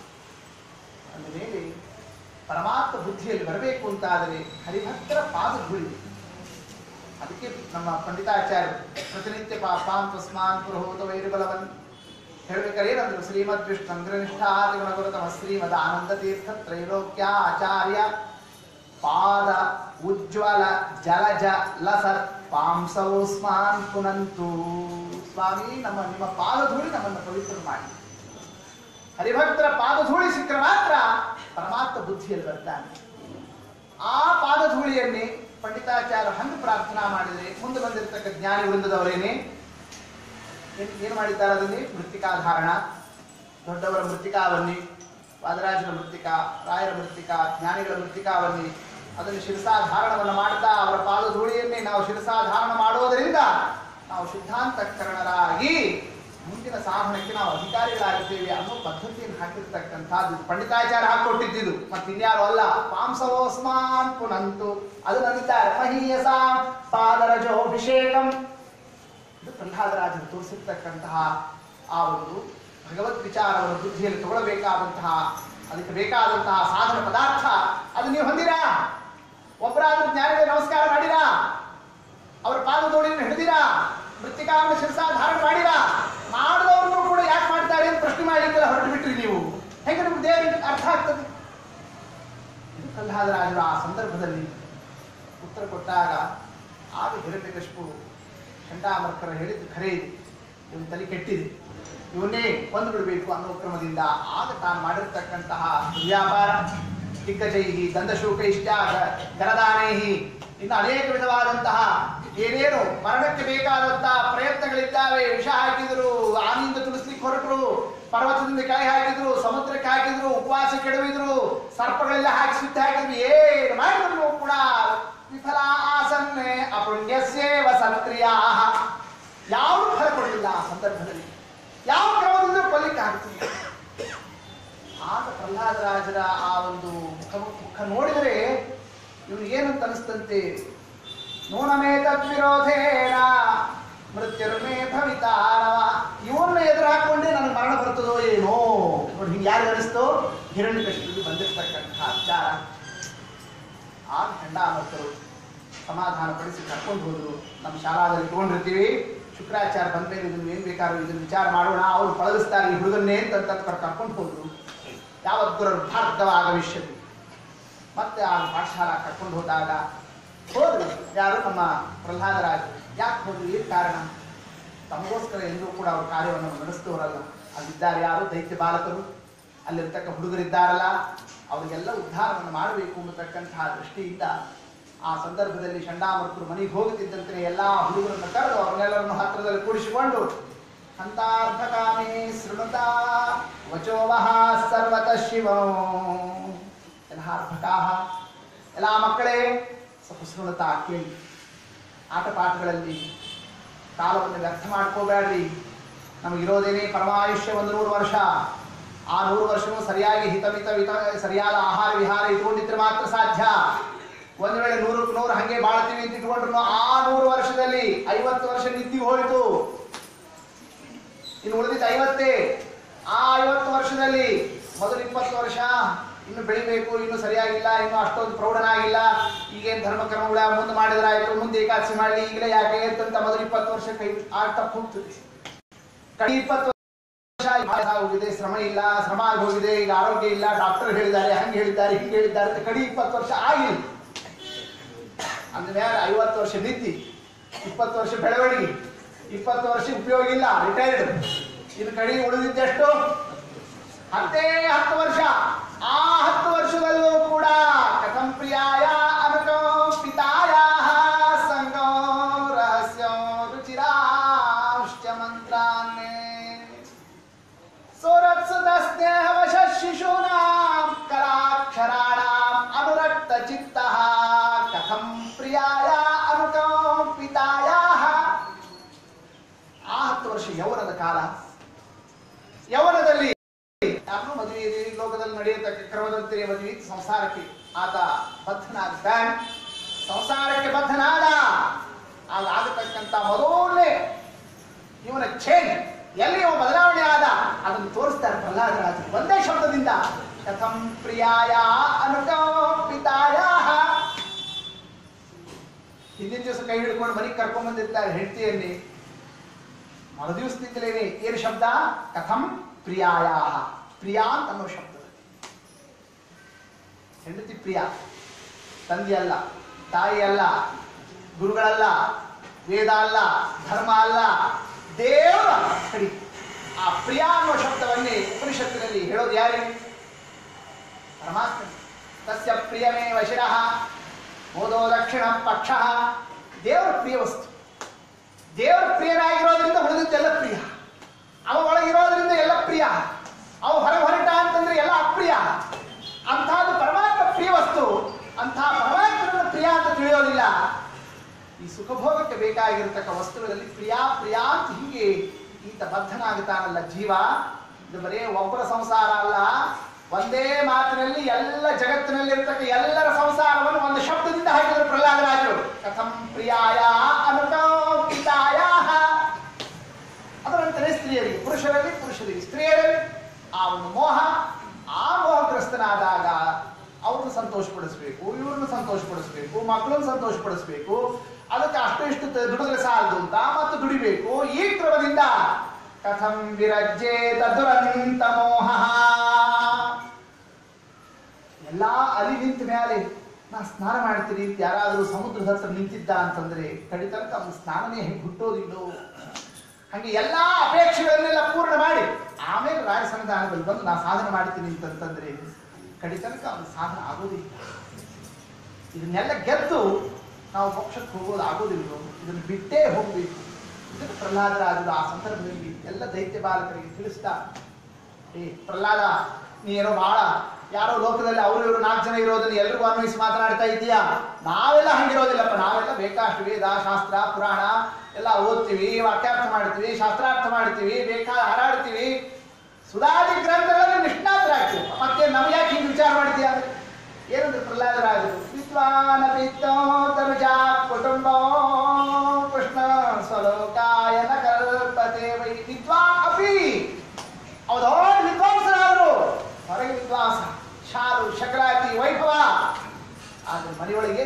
ಅಂದ ಮೇಲೆ ಪರಮಾತ್ಮ ಬುದ್ಧಿಯಲ್ಲಿ ಬರಬೇಕು ಅಂತಾದರೆ ಹರಿಭಕ್ತರ ಪಾದ ಧೂಳಿ ಅದಕ್ಕೆ ನಮ್ಮ ಪಂಡಿತಾಚಾರ್ಯರು ಪ್ರತಿನಿತ್ಯ ಪಾಪಾನ್ ತಸ್ಮಾನ್ ಪುರೋಹೋತ ವೈರಬಲವನ್ ಹೇಳ್ಬೇಕಾದ್ರೆ ಏನಂದ್ರು ಶ್ರೀಮದ್ ವಿಷ್ಣು ಅಂಗ್ರನಿಷ್ಠಾತಿ ಗುಣಗುರುತಮ ಶ್ರೀಮದ್ ಆನಂದ ತೀರ್ಥ ತ್ರೈಲೋಕ್ಯ ಆಚಾರ್ಯ ಪಾದ ಉಜ್ವಲ ಜಲಜ ಲಸತ್ ಪಾಂಸವೋಸ್ಮಾನ್ ಪುನಂತು ಸ್ವಾಮಿ ನಮ್ಮ ನಿಮ್ಮ ಪಾದಧೂಳಿ ನಮ್ಮನ್ನು ಪವಿತ್ರ ಮಾಡಿ ಹರಿಭಕ್ತರ ಪಾದಧೂಳಿ ಸಿಕ್ಕರೆ ಮಾತ್ರ ಪರಮಾತ್ಮ ಬುದ್ಧಿಯಲ್ಲಿ ಬರ್ತಾನೆ ಆ ಪಾದಧೂಳಿಯನ್ನೇ ಪಂಡಿತಾಚಾರ್ಯ ಹಂಗೆ ಪ್ರಾರ್ಥನಾ ಮಾಡಿದರೆ ಮುಂದೆ ಬಂದಿರತಕ್ಕ ಜ್ಞಾನಿ ವೃಂದದವರೇನೆ ಏನ್ ಏನು ಮಾಡಿದ್ದಾರೆ ಅದನ್ನೇ ಮೃತ್ತಿಕಾಧಾರಣ ದೊಡ್ಡವರ ಮೃತ್ತಿಕಾವನ್ನಿ ವಾದರಾಜರ ಮೃತ್ತಿಕಾ ರಾಯರ ಮೃತ್ತಿಕಾ ಜ್ಞಾನಿಗಳ ಮೃತ್ತಿಕಾವನ್ನಿ ಅದನ್ನು ಶಿರಸಾಧಾರಣವನ್ನು ಮಾಡ್ತಾ ಅವರ ಪಾದಧೂಳಿಯನ್ನೇ ನಾವು ಶಿರಸಾಧಾರಣ ಮಾಡೋದರಿಂದ ನಾವು ಸಿದ್ಧಾಂತಕರಣರಾಗಿ ಮುಂದಿನ ಸಾಧನಕ್ಕೆ ನಾವು ಅಧಿಕಾರಿಗಳಾಗಿದ್ದೇವೆ ಅನ್ನೋ ಪದ್ಧತಿಯನ್ನು ಹಾಕಿರ್ತಕ್ಕಂಥದ್ದು ಪಂಡಿತಾಚಾರ್ಯ ಹಾಕೊಟ್ಟಿದ್ದು ಮತ್ತೆ ಇನ್ಯಾರು ಅಲ್ಲ ಪಾಂಸವೋಸ್ಮಾನ್ ಪುನಂತು ಅದನ್ನು ಅಂತಾರೆ ಮಹೀಯಸ ಪಾದರಜೋಭಿಷೇಕಂ ಇದು ಪ್ರಹ್ಲಾದರಾಜರು ತೋರಿಸಿರ್ತಕ್ಕಂತಹ ಆ ಒಂದು ಭಗವದ್ ವಿಚಾರವನ್ನು ಬುದ್ಧಿಯಲ್ಲಿ ತಗೊಳ್ಳಬೇಕಾದಂತಹ ಅದಕ್ಕೆ ಬೇಕಾದಂತಹ ಸಾಧನ ಪದಾರ್ಥ ಅದು ನೀವು ಹೊಂದಿರಾ ಒಬ್ಬರಾದ್ರೂ ಜ್ಞಾನಿಗೆ ನಮಸ್ಕಾರ ಮಾಡಿರಾ ಅವರ ಪಾದದೋಡಿಯನ್ನು ಹಿಡಿದಿರಾ ಮೃತ್ತಿಕಾವನ್ನು ಶಿರಸ ಧಾರಣ ಮಾಡಿರಾ ಮಾಡಿದವ್ರನ್ನೂ ಕೂಡ ಯಾಕೆ ಮಾಡ್ತಾರೆ ಅಂತ ಪ್ರಶ್ನೆ ಮಾಡಲಿಕ್ಕೆಲ್ಲ ಹೊರಟು ಬಿಟ್ರಿ ನೀವು ಹೆಂಗೆ ನಿಮ್ಗೆ ದೇವರಿಗೆ ಅರ್ಥ ಆಗ್ತದೆ ಇದು ಪ್ರಹ್ಲಾದರಾಜರು ಆ ಸಂದರ್ಭದಲ್ಲಿ ಉತ್ತರ ಕೊಟ್ಟಾಗ ಆಗ ಹಿರಣ್ಯಕಶಿಪು ಚಂಡಾಮರ್ಕರ ಹೇಳಿದ್ದು ಖರೆ ಇದೆ ಇವನು ತಲೆ ಕೆಟ್ಟಿದೆ ಇವನ್ನೇ ಕೊಂದು ಬಿಡಬೇಕು ಅನ್ನೋ ಕ್ರಮದಿಂದ ಆಗ ತಾನು ಮಾಡಿರ್ತಕ್ಕಂತಹ ವ್ಯಾಪಾರ ದಿಗ್ಗಜೈಹಿ ದಂದಶೂಕೈಶ್ಚ ಗರದಾನೇಹಿ ಇನ್ನು ಅನೇಕ ವಿಧವಾದಂತಹ ಏನೇನು ಮರಣಕ್ಕೆ ಬೇಕಾದಂತಹ ಪ್ರಯತ್ನಗಳಿದ್ದಾವೆ ವಿಷ ಹಾಕಿದ್ರು ಆನೆಯಿಂದ ತುಳಿಸ್ಲಿಕ್ಕೆ ಹೊರಟರು ಪರ್ವತದಿಂದ ಕೆಳಗೆ ಹಾಕಿದ್ರು ಸಮುದ್ರಕ್ಕೆ ಹಾಕಿದ್ರು ಉಪವಾಸ ಕೆಡವಿದ್ರು ಸರ್ಪಗಳೆಲ್ಲ ಹಾಕಿ ಸುತ್ತಿ ಹಾಕಿದ್ರು ಏನು ಮಾಡಿದ್ರು ಕೂಡ ವಿಫಲ ಆಸನ್ನೆ ಅಪುಣ್ಯಸ್ಯೇವ ಸತ್ರಿಯಾ ಯಾವ ಫಲ ಕೊಡಲಿಲ್ಲ ಆ ಸಂದರ್ಭದಲ್ಲಿ ಯಾವ ಕ್ರಮದಿಂದ ಕೊಲ್ಲಿಕ್ಕೆ ಆಗ್ತದೆ ಆಗ ಪ್ರಹ್ಲಾದರಾಜರ ಆ ಒಂದು ಮುಖ ಮುಖ ನೋಡಿದರೆ ಇವನಿಗೆ ಏನಂತ ಅನಿಸ್ತಂತೆ ನೂನಮೇ ತದ್ವಿರೋಧೇನ ಮೃತ್ಯುರ್ಮೇ ಭವಿತಾರವ ಇವನ್ನ ಎದುರು ಹಾಕೊಂಡೆ ನನಗೆ ಮರಣ ಬರ್ತದೋ ಏನೋ ನೋಡಿ ಹಿಂಗೆ ಯಾರು ಅನಿಸ್ತೋ ಹಿರಣ್ಯ ಕೃಷ್ಣನಿಗೆ ಬಂದಿರತಕ್ಕಂತಹ ವಿಚಾರ ಆ ಚಂಡಾಮರ್ತರು ಸಮಾಧಾನ ಪಡಿಸಿ ಕರ್ಕೊಂಡು ಹೋದ್ರು ನಮ್ಮ ಶಾಲಾದಲ್ಲಿ ಇಟ್ಕೊಂಡಿರ್ತೀವಿ ಶುಕ್ರಾಚಾರ್ಯ ಬಂದ ಮೇಲೆ ಇದನ್ನು ಏನು ಬೇಕಾದ್ರೂ ಇದನ್ನು ವಿಚಾರ ಮಾಡೋಣ ಅವ್ರು ಪಳಗಿಸ್ತಾರೆ ಈ ಹುಡುಗನ್ನೇ ಅಂತ ಕರ್ಕೊಂಡು ಹೋದ್ರು ಯಾವತ್ ಗುರರು ಭಾರತವ ಆಗಮಿಷ್ಯತಿ ಮತ್ತೆ ಆ ಪಾಠಶಾಲಾ ಕರ್ಕೊಂಡು ಹೋದಾಗ ಹೋದ್ರು ಯಾರು ನಮ್ಮ ಪ್ರಹ್ಲಾದರಾಜ ಯಾಕೆ ಹೋದ್ರು ಏನು ಕಾರಣ ತಮಗೋಸ್ಕರ ಎಂದೂ ಕೂಡ ಅವ್ರ ಕಾರ್ಯವನ್ನು ನಡೆಸ್ತವರಲ್ಲ ಅಲ್ಲಿದ್ದಾರೆ ಯಾರು ದೈತ್ಯ ಬಾಲಕರು ಅಲ್ಲಿರ್ತಕ್ಕ ಹುಡುಗರಿದ್ದಾರಲ್ಲ ಅವರಿಗೆಲ್ಲ ಉದ್ಧಾರವನ್ನು ಮಾಡಬೇಕು ಎಂಬತಕ್ಕಂತಹ ದೃಷ್ಟಿಯಿಂದ ಆ ಸಂದರ್ಭದಲ್ಲಿ ಚಂಡಾಮರ್ತರು ಮನೆಗೆ ಹೋಗುತ್ತಿದ್ದಂತೆ ಎಲ್ಲ ಹುಡುಗರನ್ನು ಕರೆದು ಅವನ್ನೆಲ್ಲರನ್ನು ಹತ್ತಿರದಲ್ಲಿ ಕೂಡಿಸಿಕೊಂಡು ಹಂತಾರ್ಥಕಾಮೇ ಶೃಣುತ ವಚೋವಹ ಸರ್ವತಃ ಶಿವಂ ಎಲ್ಲ ಅರ್ಭಕಾಹ ಎಲ್ಲ ಮಕ್ಕಳೇ ಸ್ವಲ್ಪ ಶೃಣುತ ಕೇಳಿ ಆಟ ಪಾಠಗಳಲ್ಲಿ ಕಾಲವನ್ನು ವ್ಯರ್ಥ ಮಾಡ್ಕೋಬೇಡ್ರಿ ನಮಗಿರೋದೇನೆ ಪರಮಾಯುಷ್ಯ ಒಂದು ನೂರು ವರ್ಷ ಆ ನೂರು ವರ್ಷವೂ ಸರಿಯಾಗಿ ಹಿತಮಿತ ವಿತ ಸರಿಯಾದ ಆಹಾರ ವಿಹಾರ ಇಟ್ಕೊಂಡಿದ್ರೆ ಮಾತ್ರ ಸಾಧ್ಯ ಒಂದು ವೇಳೆ ನೂರಕ್ಕೆ ನೂರು ಹಂಗೆ ಬಾಳ್ತೀವಿ ಅಂತ ಇಟ್ಕೊಂಡ್ರು ಆ ನೂರು ವರ್ಷದಲ್ಲಿ ಐವತ್ತು ವರ್ಷ ನಿತ್ತಿ ಹೋಯಿತು ಇನ್ನು ಉಳಿದಿದ್ದ ಐವತ್ತೇ ಆ ಐವತ್ತು ವರ್ಷದಲ್ಲಿ ಮೊದಲು ಇಪ್ಪತ್ತು ವರ್ಷ ಇನ್ನು ಬೆಳಿಬೇಕು ಇನ್ನು ಸರಿಯಾಗಿಲ್ಲ ಇನ್ನು ಅಷ್ಟೊಂದು ಪ್ರೌಢನಾಗಿಲ್ಲ ಈಗೇನು ಧರ್ಮ ಕರ್ಮಗಳ ಮುಂದೆ ಮಾಡಿದ್ರಾಯ್ತು ಮುಂದೆ ಏಕಾದಶಿ ಮಾಡಲಿ ಈಗಲೇ ಯಾಕೆ ಅಂತ ಮೊದಲು ಇಪ್ಪತ್ತು ವರ್ಷ ಕೈ ಆಗ್ತಾ ಹೋಗ್ತದೆ ಕಡಿ ಇಪ್ಪತ್ತು ವರ್ಷ ಈಗ ಹೋಗಿದೆ ಶ್ರಮ ಇಲ್ಲ ಶ್ರಮ ಆಗಿ ಹೋಗಿದೆ ಈಗ ಆರೋಗ್ಯ ಇಲ್ಲ ಡಾಕ್ಟರ್ ಹೇಳಿದ್ದಾರೆ ಹಂಗೆ ಹೇಳಿದ್ದಾರೆ ಹಿಂಗೆ ಹೇಳಿದ್ದಾರೆ ಅಂತ ಕಡಿ ಇಪ್ಪತ್ತು ವರ್ಷ ಆಗಿಲ್ಲ ಅಂದ್ಮೇಲೆ ಐವತ್ತು ವರ್ಷ ನಿಂತಿ ಇಪ್ಪತ್ತು ವರ್ಷ ಬೆಳವಣಿಗೆ ಇಪ್ಪತ್ತು ವರ್ಷ ಉಪಯೋಗ ಇಲ್ಲ ರಿಟೈರ್ಡ್ ಇನ್ನು ಕಡಿ ಉಳಿದಿದ್ದೆಷ್ಟು ಹತ್ತೇ ಹತ್ತು ವರ್ಷ ಆ ಹತ್ತು ವರ್ಷದಲ್ಲೂ ಕೂಡ ಕಥಂ ಪ್ರಿಯಾಯ ಅನುಕಂಪಿತಾಯ ಸಂಗೋ ರಹಸ್ಯೋ ರುಚಿರಾಶ್ಚ ಮಂತ್ರಾನ್ನೇ ಸೋರತ್ಸುತ ಸ್ನೇಹವಶ ಶಿಶೂನಾಂ ಕಲಾಕ್ಷರಾಣಾಂ ಅನುರಕ್ತ ಚಿತ್ತಃ ಕಥಂ ಪ್ರಿಯಾಯ ಅನುಕಂಪಿತಾಯ ಆ ಹತ್ತು ವರ್ಷ ಯೌವನದ ಕಾಲ ಯೌವನದಲ್ಲಿ ಯಾರು ಮದುವೆ ಇದೆ ಈ ಲೋಕದಲ್ಲಿ ನಡೆಯತಕ್ಕ ಕ್ರಮದಂತೆ ಮದುವೆ ಸಂಸಾರಕ್ಕೆ ಆತ ಬದ್ಧನಾಗ್ತಾನೆ ಸಂಸಾರಕ್ಕೆ ಬದ್ಧನಾದ ಆಗ ಆಗತಕ್ಕಂತ ಮೊದಲನೇ ಇವನ ಚೇಂಜ್ ಎಲ್ಲಿ ಅವ ಬದಲಾವಣೆ ಆದ ಅದನ್ನು ತೋರಿಸ್ತಾರೆ ಪ್ರಹ್ಲಾದರಾಜ ಒಂದೇ ಶಬ್ದದಿಂದ ಕಥಂ ಪ್ರಿಯಾಯ ಅನುಕಂಪಿತಾಯ ಹಿಂದಿನ ದಿವಸ ಕೈ ಹಿಡ್ಕೊಂಡು ಮನೆಗೆ ಕರ್ಕೊಂಡ್ ಬಂದಿರ್ತಾರೆ ಹೆಂಡತಿಯಲ್ಲಿ ಮರು ದಿವಸದಿಂದಲೇ ಏನು ಶಬ್ದ ಕಥಂ ಪ್ರಿಯಾಯ ಪ್ರಿಯಾ ಅಂತ ಅನ್ನೋ ಶಬ್ದ ಹೆಂಡತಿ ಪ್ರಿಯ ತಂದೆ ಅಲ್ಲ ತಾಯಿ ಅಲ್ಲ ಗುರುಗಳಲ್ಲ ವೇದ ಅಲ್ಲ ಧರ್ಮ ಅಲ್ಲ ದೇವರ ಕಡಿ ಆ ಪ್ರಿಯ ಅನ್ನೋ ಶಬ್ದವನ್ನೇ ಉಪನಿಷತ್ತಿನಲ್ಲಿ ಹೇಳೋದು ಯಾರು ಪರಮಾತ್ಮ ತಸ್ಯ ಪ್ರಿಯಮೇ ವಶಿರಃ ಬೋಧೋ ದಕ್ಷಿಣ ಪಕ್ಷ ದೇವರ ಪ್ರಿಯ ವಸ್ತು ದೇವರ ಪ್ರಿಯನಾಗಿರೋದ್ರಿಂದ ಉಳಿದಿದ್ದೆಲ್ಲ ಪ್ರಿಯ ಅವ ಒಳಗಿರೋದ್ರಿಂದ ಎಲ್ಲ ಪ್ರಿಯ ಅವ ಹೊರಗೆ ಹೊರಟ ಅಂತಂದ್ರೆ ಎಲ್ಲ ಅಪ್ರಿಯ ಅಂತಹದ್ದು ಪರಮಾತ್ಮ ಪ್ರಿಯ ವಸ್ತು ಅಂತಹ ಪರಮಾತ್ಮನ ಪ್ರಿಯ ಅಂತ ತಿಳಿಯೋದಿಲ್ಲ ಈ ಸುಖಭೋಗಕ್ಕೆ ಬೇಕಾಗಿರತಕ್ಕ ವಸ್ತುಗಳಲ್ಲಿ ಪ್ರಿಯ ಪ್ರಿಯ ಅಂತ ಹೀಗೆ ಈತ ಬದ್ಧನಾಗುತ್ತಾನಲ್ಲ ಜೀವ ಇದು ಬರೇ ಒಬ್ಬರ ಸಂಸಾರ ಅಲ್ಲ ಒಂದೇ ಮಾತಿನಲ್ಲಿ ಎಲ್ಲ ಜಗತ್ತಿನಲ್ಲಿರ್ತಕ್ಕ ಎಲ್ಲರ ಸಂಸಾರವನ್ನು ಒಂದು ಶಬ್ದದಿಂದ ಹಾಕಿದ್ರು ಪ್ರಹ್ಲಾದರಾಜರು ಕಥಂ ಪ್ರಿಯಾಯ ಅನುಕಂಪಿತಾಯ ಅದರಂತೆಯೇ ಸ್ತ್ರೀಯರಿಗೆ ಪುರುಷರಲ್ಲಿ ಪುರುಷರಿಗೆ ಸ್ತ್ರೀಯರಲ್ಲಿ ಆ ಒಂದು ಮೋಹ ಆ ಮೋಹಗ್ರಸ್ತನಾದಾಗ ಅವ್ರನ್ನ ಸಂತೋಷಪಡಿಸ್ಬೇಕು ಇವ್ರನ್ನ ಸಂತೋಷಪಡಿಸ್ಬೇಕು ಮಕ್ಕಳನ್ನ ಸಂತೋಷಪಡಿಸ್ಬೇಕು ಅದಕ್ಕೆ ಅಷ್ಟು ಇಷ್ಟು ತ- ದುಡಿದ್ರೆ ಸಾಲದು ಅಂತ ಮತ್ತು ದುಡಿಬೇಕು ಈ ಕ್ರಮದಿಂದ ಕಥಂ ವಿರಜ್ಯೇತ ದುರಂತ ಮೋಹ ಎಲ್ಲಾ ಅಲಿ ನಿಂತ ಮೇಲೆ ನಾ ಸ್ನಾನ ಮಾಡ್ತೀನಿ ಅಂತ ಯಾರಾದರೂ ಸಮುದ್ರದ ಹತ್ರ ನಿಂತಿದ್ದ ಅಂತಂದ್ರೆ ಕಡಿತನಕ ಅವನ ಸ್ನಾನನೇ ಹೆಂಗೆ ಹುಟ್ಟೋದಿಲ್ಲೋ ಹಾಗೆ ಎಲ್ಲಾ ಅಪೇಕ್ಷೆಗಳನ್ನೆಲ್ಲ ಪೂರ್ಣ ಮಾಡಿ ಆಮೇಲೆ ರಾಜ ಸಂಧಾನದಲ್ಲಿ ಬಂದು ನಾನು ಸಾಧನೆ ಮಾಡ್ತೀನಿ ಅಂತಂತಂದ್ರೆ ಕಡಿ ತನಕ ಅವನ ಸಾಧನೆ ಆಗೋದಿಲ್ಲ ಇದನ್ನೆಲ್ಲ ಗೆದ್ದು ನಾವು ಮೋಕ್ಷಕ್ಕೆ ಹೋಗೋದು ಆಗೋದಿಲ್ವೋ ಇದನ್ನು ಬಿಟ್ಟೇ ಹೋಗ್ಬೇಕು ಇದನ್ನು ಪ್ರಹ್ಲಾದರಾಜರು ಆ ಸಂದರ್ಭದಲ್ಲಿ ಎಲ್ಲ ದೈತ್ಯ ಬಾಲಕರಿಗೆ ತಿಳಿಸ್ತಾ ಏ ಪ್ರಹ್ಲಾದ ನೀನೇನೋ ಬಹಳ ಯಾರೋ ಲೋಕದಲ್ಲಿ ಅವರು ಇವರು ನಾಲ್ಕು ಜನ ಇರೋದನ್ನ ಎಲ್ರಿಗೂ ಅನ್ವಯಿಸಿ ಮಾತನಾಡ್ತಾ ಇದೀಯಾ ನಾವೆಲ್ಲ ಹಂಗಿರೋದಿಲ್ಲಪ್ಪ ನಾವೆಲ್ಲ ಬೇಕಾಷ್ಟು ವೇದ ಶಾಸ್ತ್ರ ಪುರಾಣ ಎಲ್ಲ ಓದ್ತೀವಿ ವಾಕ್ಯಾರ್ಥ ಮಾಡ್ತೀವಿ ಶಾಸ್ತ್ರಾರ್ಥ ಮಾಡ್ತೀವಿ ಬೇಕಾದ ಹಾರಾಡ್ತೀವಿ ಸುಧಾದಿ ಗ್ರಂಥಗಳಲ್ಲಿ ನಿಷ್ಣಾತರಾಗ್ತೀವಿ ಮತ್ತೆ ನಮ್ಗೆ ಯಾಕೆ ಹಿಂಗೆ ವಿಚಾರ ಮಾಡ್ತೀಯ ಏನಂದ್ರೆ ಪ್ರಹ್ಲಾದರಾಜರು ವಿದ್ವಾನ ಪಿತ್ತೋ ತನುಜಾ ಕುಟುಂಬ ಕೃಷ್ಣ ಸ್ವಲೋಕಾಯನ ಕಲ್ಪತೆ ವೈ ವಿದ್ವಾನ್ ಅಪಿ ಅವ್ರು ದೊಡ್ಡ ವಿದ್ವಾಂಸರಾದರು ಹೊರಗೆ ವಿದ್ವಾಂಸ ಶಾಲು ಶಕಲಾತಿ ವೈಭವ ಆದ್ರೆ ಮನೆಯೊಳಗೆ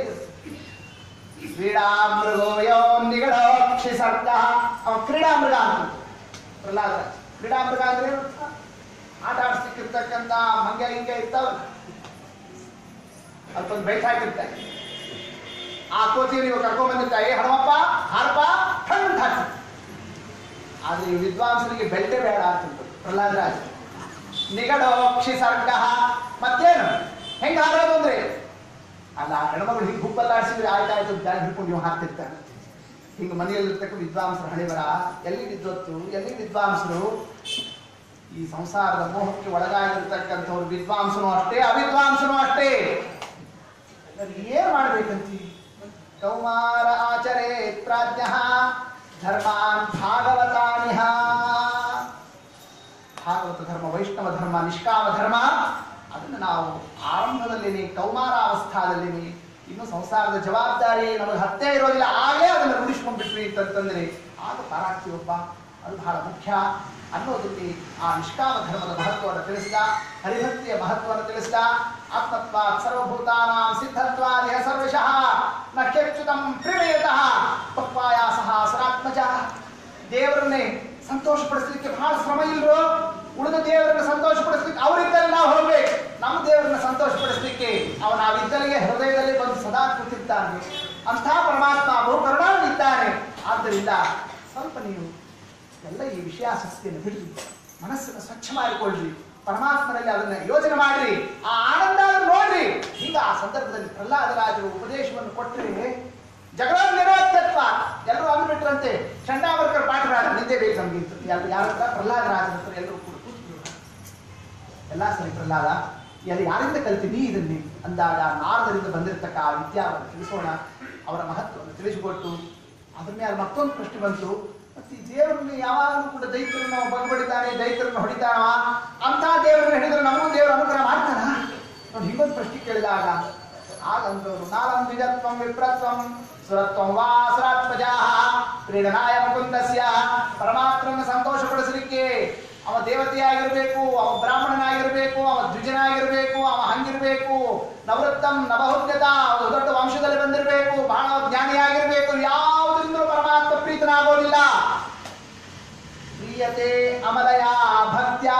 ಕ್ರೀಡಾಮೃಗೋಯೋ ನಿಗಡೋಕ್ಷಿ ಸರ್ಗ ಅವ ಕ್ರೀಡಾಮೃಗ ಅಂತ ಪ್ರಹ್ಲಾದ ಕ್ರೀಡಾಮೃಗ ಅಂದ್ರೆ ಏನು ಅರ್ಥ? ಆಟ ಆಡಿಸ್ಲಿಕ್ಕಿರ್ತಕ್ಕಂಥ ಮಂಗ ಹಿಂಗ ಇರ್ತಾವಲ್ಲ ಅದಕ್ಕೊಂದು ಬೆಲ್ಟ್ ಹಾಕಿರ್ತಾರೆ ಆ ಕೋತಿ ನೀವು ಕರ್ಕೊಂಡ್ ಬಂದಿರ್ತಾರೆ ಏ ಹಣಮಪ್ಪ ಹಾರಪ್ಪ ಖಂಡ್ ಹಾಕಿ ಆದ್ರೆ ಈ ವಿದ್ವಾಂಸರಿಗೆ ಬೆಲ್ಟೇ ಬೇಡ ಅಂತ ಪ್ರಹ್ಲಾದರಾಜ ನಿಗಡೋಕ್ಷಿ ಸರ್ಗ ಮತ್ತೇನು ಹೆಂಗ ಹಾರೋದು ಅಂದ್ರೆ ಅಲ್ಲ ಆ ಹೆಣ್ಮಗಳು ಹಿಂಗೆ ಗುಪ್ಪಲ್ಲಾಡಿಸಿದ್ರೆ ಆಯ್ತಾಯ್ತು ಬ್ಯಾಗ್ ಹಿಡ್ಕೊಂಡು ನೀವು ಹಾಕ್ತಿರ್ತಾರೆ ಹಿಂಗೆ ಮನೆಯಲ್ಲಿರ್ತಕ್ಕ ವಿದ್ವಾಂಸರು ಹಣಿಬರ ಎಲ್ಲಿ ವಿದ್ವತ್ತು ಎಲ್ಲಿ ವಿದ್ವಾಂಸರು ಈ ಸಂಸಾರದ ಮೋಹಕ್ಕೆ ಒಳಗಾಗಿರ್ತಕ್ಕಂಥವ್ರು ವಿದ್ವಾಂಸನು ಅಷ್ಟೇ ಅವಿದ್ವಾಂಸನು ಅಷ್ಟೇ ಎಲ್ಲರಿಗೆ ಏನ್ ಮಾಡ್ಬೇಕಂತಿ ಕೌಮಾರ ಆಚರೇ ಪ್ರಾಜ್ಞ ಧರ್ಮಾನ್ ಭಾಗವತಾನಿಹ ಭಾಗವತ ಧರ್ಮ ವೈಷ್ಣವ ಧರ್ಮ ನಿಷ್ಕಾಮ ಧರ್ಮ ಅದನ್ನು ನಾವು ಆರಂಭದಲ್ಲಿನೇ ಕೌಮಾರಾವಸ್ಥಾದಲ್ಲಿನೇ ಇನ್ನು ಸಂಸಾರದ ಜವಾಬ್ದಾರಿ ನಮಗೆ ಹತ್ತೇ ಇರೋದಿಲ್ಲ ಆಗಲೇ ಅದನ್ನು ರೂಢಿಸ್ಕೊಂಡ್ಬಿಟ್ವಿ ಅಂತಂತಂದ್ರೆ ಆಗ ಪಾರಾಗ್ತೀವಪ್ಪ ಅದು ಬಹಳ ಮುಖ್ಯ ಅನ್ನೋದಕ್ಕೆ ಆ ನಿಷ್ಕಾಮ ಧರ್ಮದ ಮಹತ್ವವನ್ನು ತಿಳಿಸಿದ ಹರಿಭಕ್ತಿಯ ಮಹತ್ವವನ್ನು ತಿಳಿಸಿದ ಆತ್ಮತ್ವ ಸರ್ವಭೂತಾನಾಂ ಸಿದ್ಧತ್ವಾದಿಹ ಸರ್ವಶಃ ನ ಕೆಚ್ಚುತಂ ಪ್ರಿಮೇಯತಃ ಪಕ್ವಾಯಾಸಃ ಸರಾತ್ಮಜ ದೇವರನ್ನೇ ಸಂತೋಷಪಡಿಸ್ಲಿಕ್ಕೆ ಬಹಳ ಶ್ರಮ ಇಲ್ರೋ ಉಳಿದ ದೇವರನ್ನ ಸಂತೋಷಪಡಿಸ್ಲಿಕ್ಕೆ ಅವರಿದ್ದಲ್ಲಿ ನಾವು ಹೋಗ್ಬೇಕು ನಮ್ಮ ದೇವರನ್ನ ಸಂತೋಷಪಡಿಸ್ಲಿಕ್ಕೆ ಅವನ ನಾವಿದ್ದಲ್ಲಿಗೆ ಹೃದಯದಲ್ಲಿ ಬಂದು ಸದಾ ಕೂತಿದ್ದಾನೆ ಅಂಥ ಪರಮಾತ್ಮ ಬಹು ಕರುಣಾವಿದ್ದಾನೆ ಆದ್ದರಿಂದ ಸ್ವಲ್ಪ ನೀವು ಎಲ್ಲ ಈ ವಿಷಯಾಸಕ್ತಿಯನ್ನು ಬಿಡ್ರಿ ಮನಸ್ಸನ್ನು ಸ್ವಚ್ಛ ಮಾಡಿಕೊಳ್ಳ್ರಿ ಪರಮಾತ್ಮನಲ್ಲಿ ಅದನ್ನ ಯೋಚನೆ ಮಾಡ್ರಿ ಆ ಆನಂದ ಅದನ್ನ ನೋಡ್ರಿ ಈಗ ಆ ಸಂದರ್ಭದಲ್ಲಿ ಪ್ರಹ್ಲಾದರಾಜರು ಉಪದೇಶವನ್ನು ಕೊಟ್ಟರೆ ಜಗಳ ನಿರೋಧತ್ವ ಎಲ್ಲರೂ ಅಂದ್ಬಿಟ್ರಂತೆ ಚಂಡಾವರ್ಕರ್ ಪಾಠರಾದ ನಿಂದೆ ಬೇಕು ನಮ್ಗೆ ಅಂತ. ಯಾರು ಯಾರ ಹತ್ರ ಪ್ರಹ್ಲಾದರಾಜರ ಹತ್ರ ಎಲ್ಲರೂ ಕೂಡ ಕೂತ್ಬಿಡೋಣ ಎಲ್ಲ ಸರಿ ಪ್ರಹ್ಲಾದ ಎಲ್ಲ ಯಾರಿಂದ ಕಲ್ತೀನಿ ಇದನ್ನೇ ಅಂದಾಗ ನಾರದರಿಂದ ಬಂದಿರತಕ್ಕ ಆ ವಿದ್ಯಾವನ್ನು ತಿಳಿಸೋಣ ಅವರ ಮಹತ್ವವನ್ನು ತಿಳಿಸಿಕೊಟ್ಟು ಅದ್ರ ಮೇಲೆ ಮತ್ತೊಂದು ಪ್ರಶ್ನೆ ಬಂತು ಮತ್ತೆ ಈ ದೇವರನ್ನು ಯಾವಾಗಲೂ ಕೂಡ ದೈತ್ಯರನ್ನು ನಾವು ಬಂದ್ಬಿಟ್ಟಿದ್ದಾನೆ ದೈತ್ಯರನ್ನು ಹೊಡಿತಾನವ ಅಂತ ದೇವರನ್ನು ಹಿಡಿದ್ರೆ ನಮಗೂ ದೇವರ ಅನುಗ್ರಹ ಮಾಡ್ತಾನ ನೋಡಿ ಹಿಂಗೊಂದು ಪ್ರಶ್ನೆ ಕೇಳಿದಾಗ ಆಗಂತವರು ನಾಲಂ ದ್ವಿಜತ್ವಂ ವಿಪ್ರತ್ವಂ ಸುರತ್ವಂ ವಾ ಸುರಾತ್ಮಜಾಹ ಕ್ರೀಡನಾಯ ಮುಕುಂದಸ್ಯ ಪರಮಾತ್ಮನ ಸಂತೋಷಪಡಿಸಲಿಕ್ಕೆ ಅವ ದೇವತೆಯಾಗಿರ್ಬೇಕು ಅವ ಬ್ರಾಹ್ಮಣನಾಗಿರ್ಬೇಕು ಅವ ದ್ವಿಜನಾಗಿರ್ಬೇಕು ಅವ ಹಂಗಿರ್ಬೇಕು ನವೃತ್ತಂ ನವಹುದ್ಯತ ಅವ ದೊಡ್ಡ ವಂಶದಲ್ಲಿ ಬಂದಿರಬೇಕು ಬಹಳ ಜ್ಞಾನಿಯಾಗಿರ್ಬೇಕು ಯಾವುದರಿಂದಲೂ ಪರಮಾತ್ಮ ಪ್ರೀತನಾಗೋದಿಲ್ಲ ಪ್ರಿಯತೆ ಅಮಲಯ ಭಕ್ತ್ಯ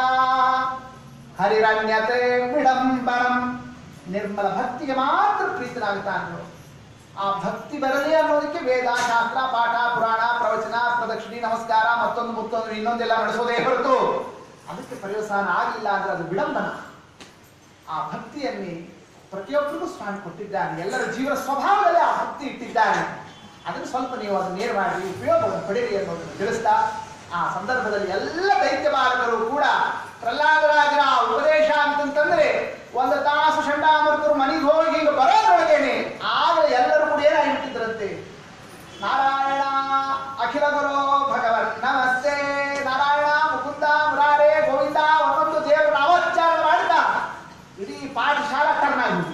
ಹರಿರಣ್ಯತೆ ವಿಡಂಬನಂ ನಿರ್ಮಲ ಭಕ್ತಿಗೆ ಮಾತ್ರ ಪ್ರೀತನಾಗುತ್ತಾನೆ ಆ ಭಕ್ತಿ ಬರಲಿ ಅನ್ನೋದಕ್ಕೆ ವೇದ ಶಾಸ್ತ್ರ ಪಾಠ ಪುರಾಣ ಪ್ರವಚನ ಪ್ರದಕ್ಷಿಣೆ ನಮಸ್ಕಾರ ಮತ್ತೊಂದು ಮತ್ತೊಂದು ಇನ್ನೊಂದೆಲ್ಲ ನಡೆಸೋದೇ ಹೊರತು ಅದಕ್ಕೆ ಪರ್ಯವಸಾನ ಆಗಲಿಲ್ಲ ಅಂದ್ರೆ ಅದು ವಿಡಂಬನ ಆ ಭಕ್ತಿಯನ್ನೇ ಪ್ರತಿಯೊಬ್ಬರಿಗೂ ಸ್ವಾಮಿ ಕೊಟ್ಟಿದ್ದಾನೆ ಎಲ್ಲರ ಜೀವನ ಸ್ವಭಾವದಲ್ಲಿ ಆ ಭಕ್ತಿ ಇಟ್ಟಿದ್ದಾನೆ ಅದನ್ನು ಸ್ವಲ್ಪ ನೀವು ಅದನ್ನು ನೇರ ಮಾಡಿ ಉಪಯೋಗವನ್ನು ಪಡೆಯಿರಿ ಅನ್ನೋದನ್ನು ತಿಳಿಸ್ತಾ ಆ ಸಂದರ್ಭದಲ್ಲಿ ಎಲ್ಲ ದೈತ್ಯ ಬಾಲಕರು ಕೂಡ ಪ್ರಹ್ಲಾದರಾಜರ ಆ ಉಪದೇಶ ಅಂತಂತಂದ್ರೆ ಒಂದು ತಾಸು ಚಂಡಾಮೃತರು ಮನೆಗೆ ಹೋಗಿ ಹಿಂಗೆ ಬರೋದ್ರೊಳಗೇನೆ ಆಗ ಎಲ್ಲರೂ ಕೂಡ ಏನಾಗಿಬಿಟ್ಟಿದ್ರಂತೆ ನಾರಾಯಣ ಅಖಿಲ ಗುರು ಭಗವನ್ ನಮಸ್ತೆ ನಾರಾಯಣ ಮುಕುಂದ ಮುರಾರೇ ಗೋವಿಂದ ಒಂದೊಂದು ದೇವರ ನಾಮೋಚ್ಚಾರ ಮಾಡ್ತಾ ಇಡೀ ಪಾಠಶಾಲಾ ಟರ್ನಾಗಿ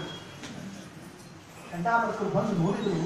ಚಂಡಾಮೃತರು ಬಂದು ನೋಡಿದ್ರು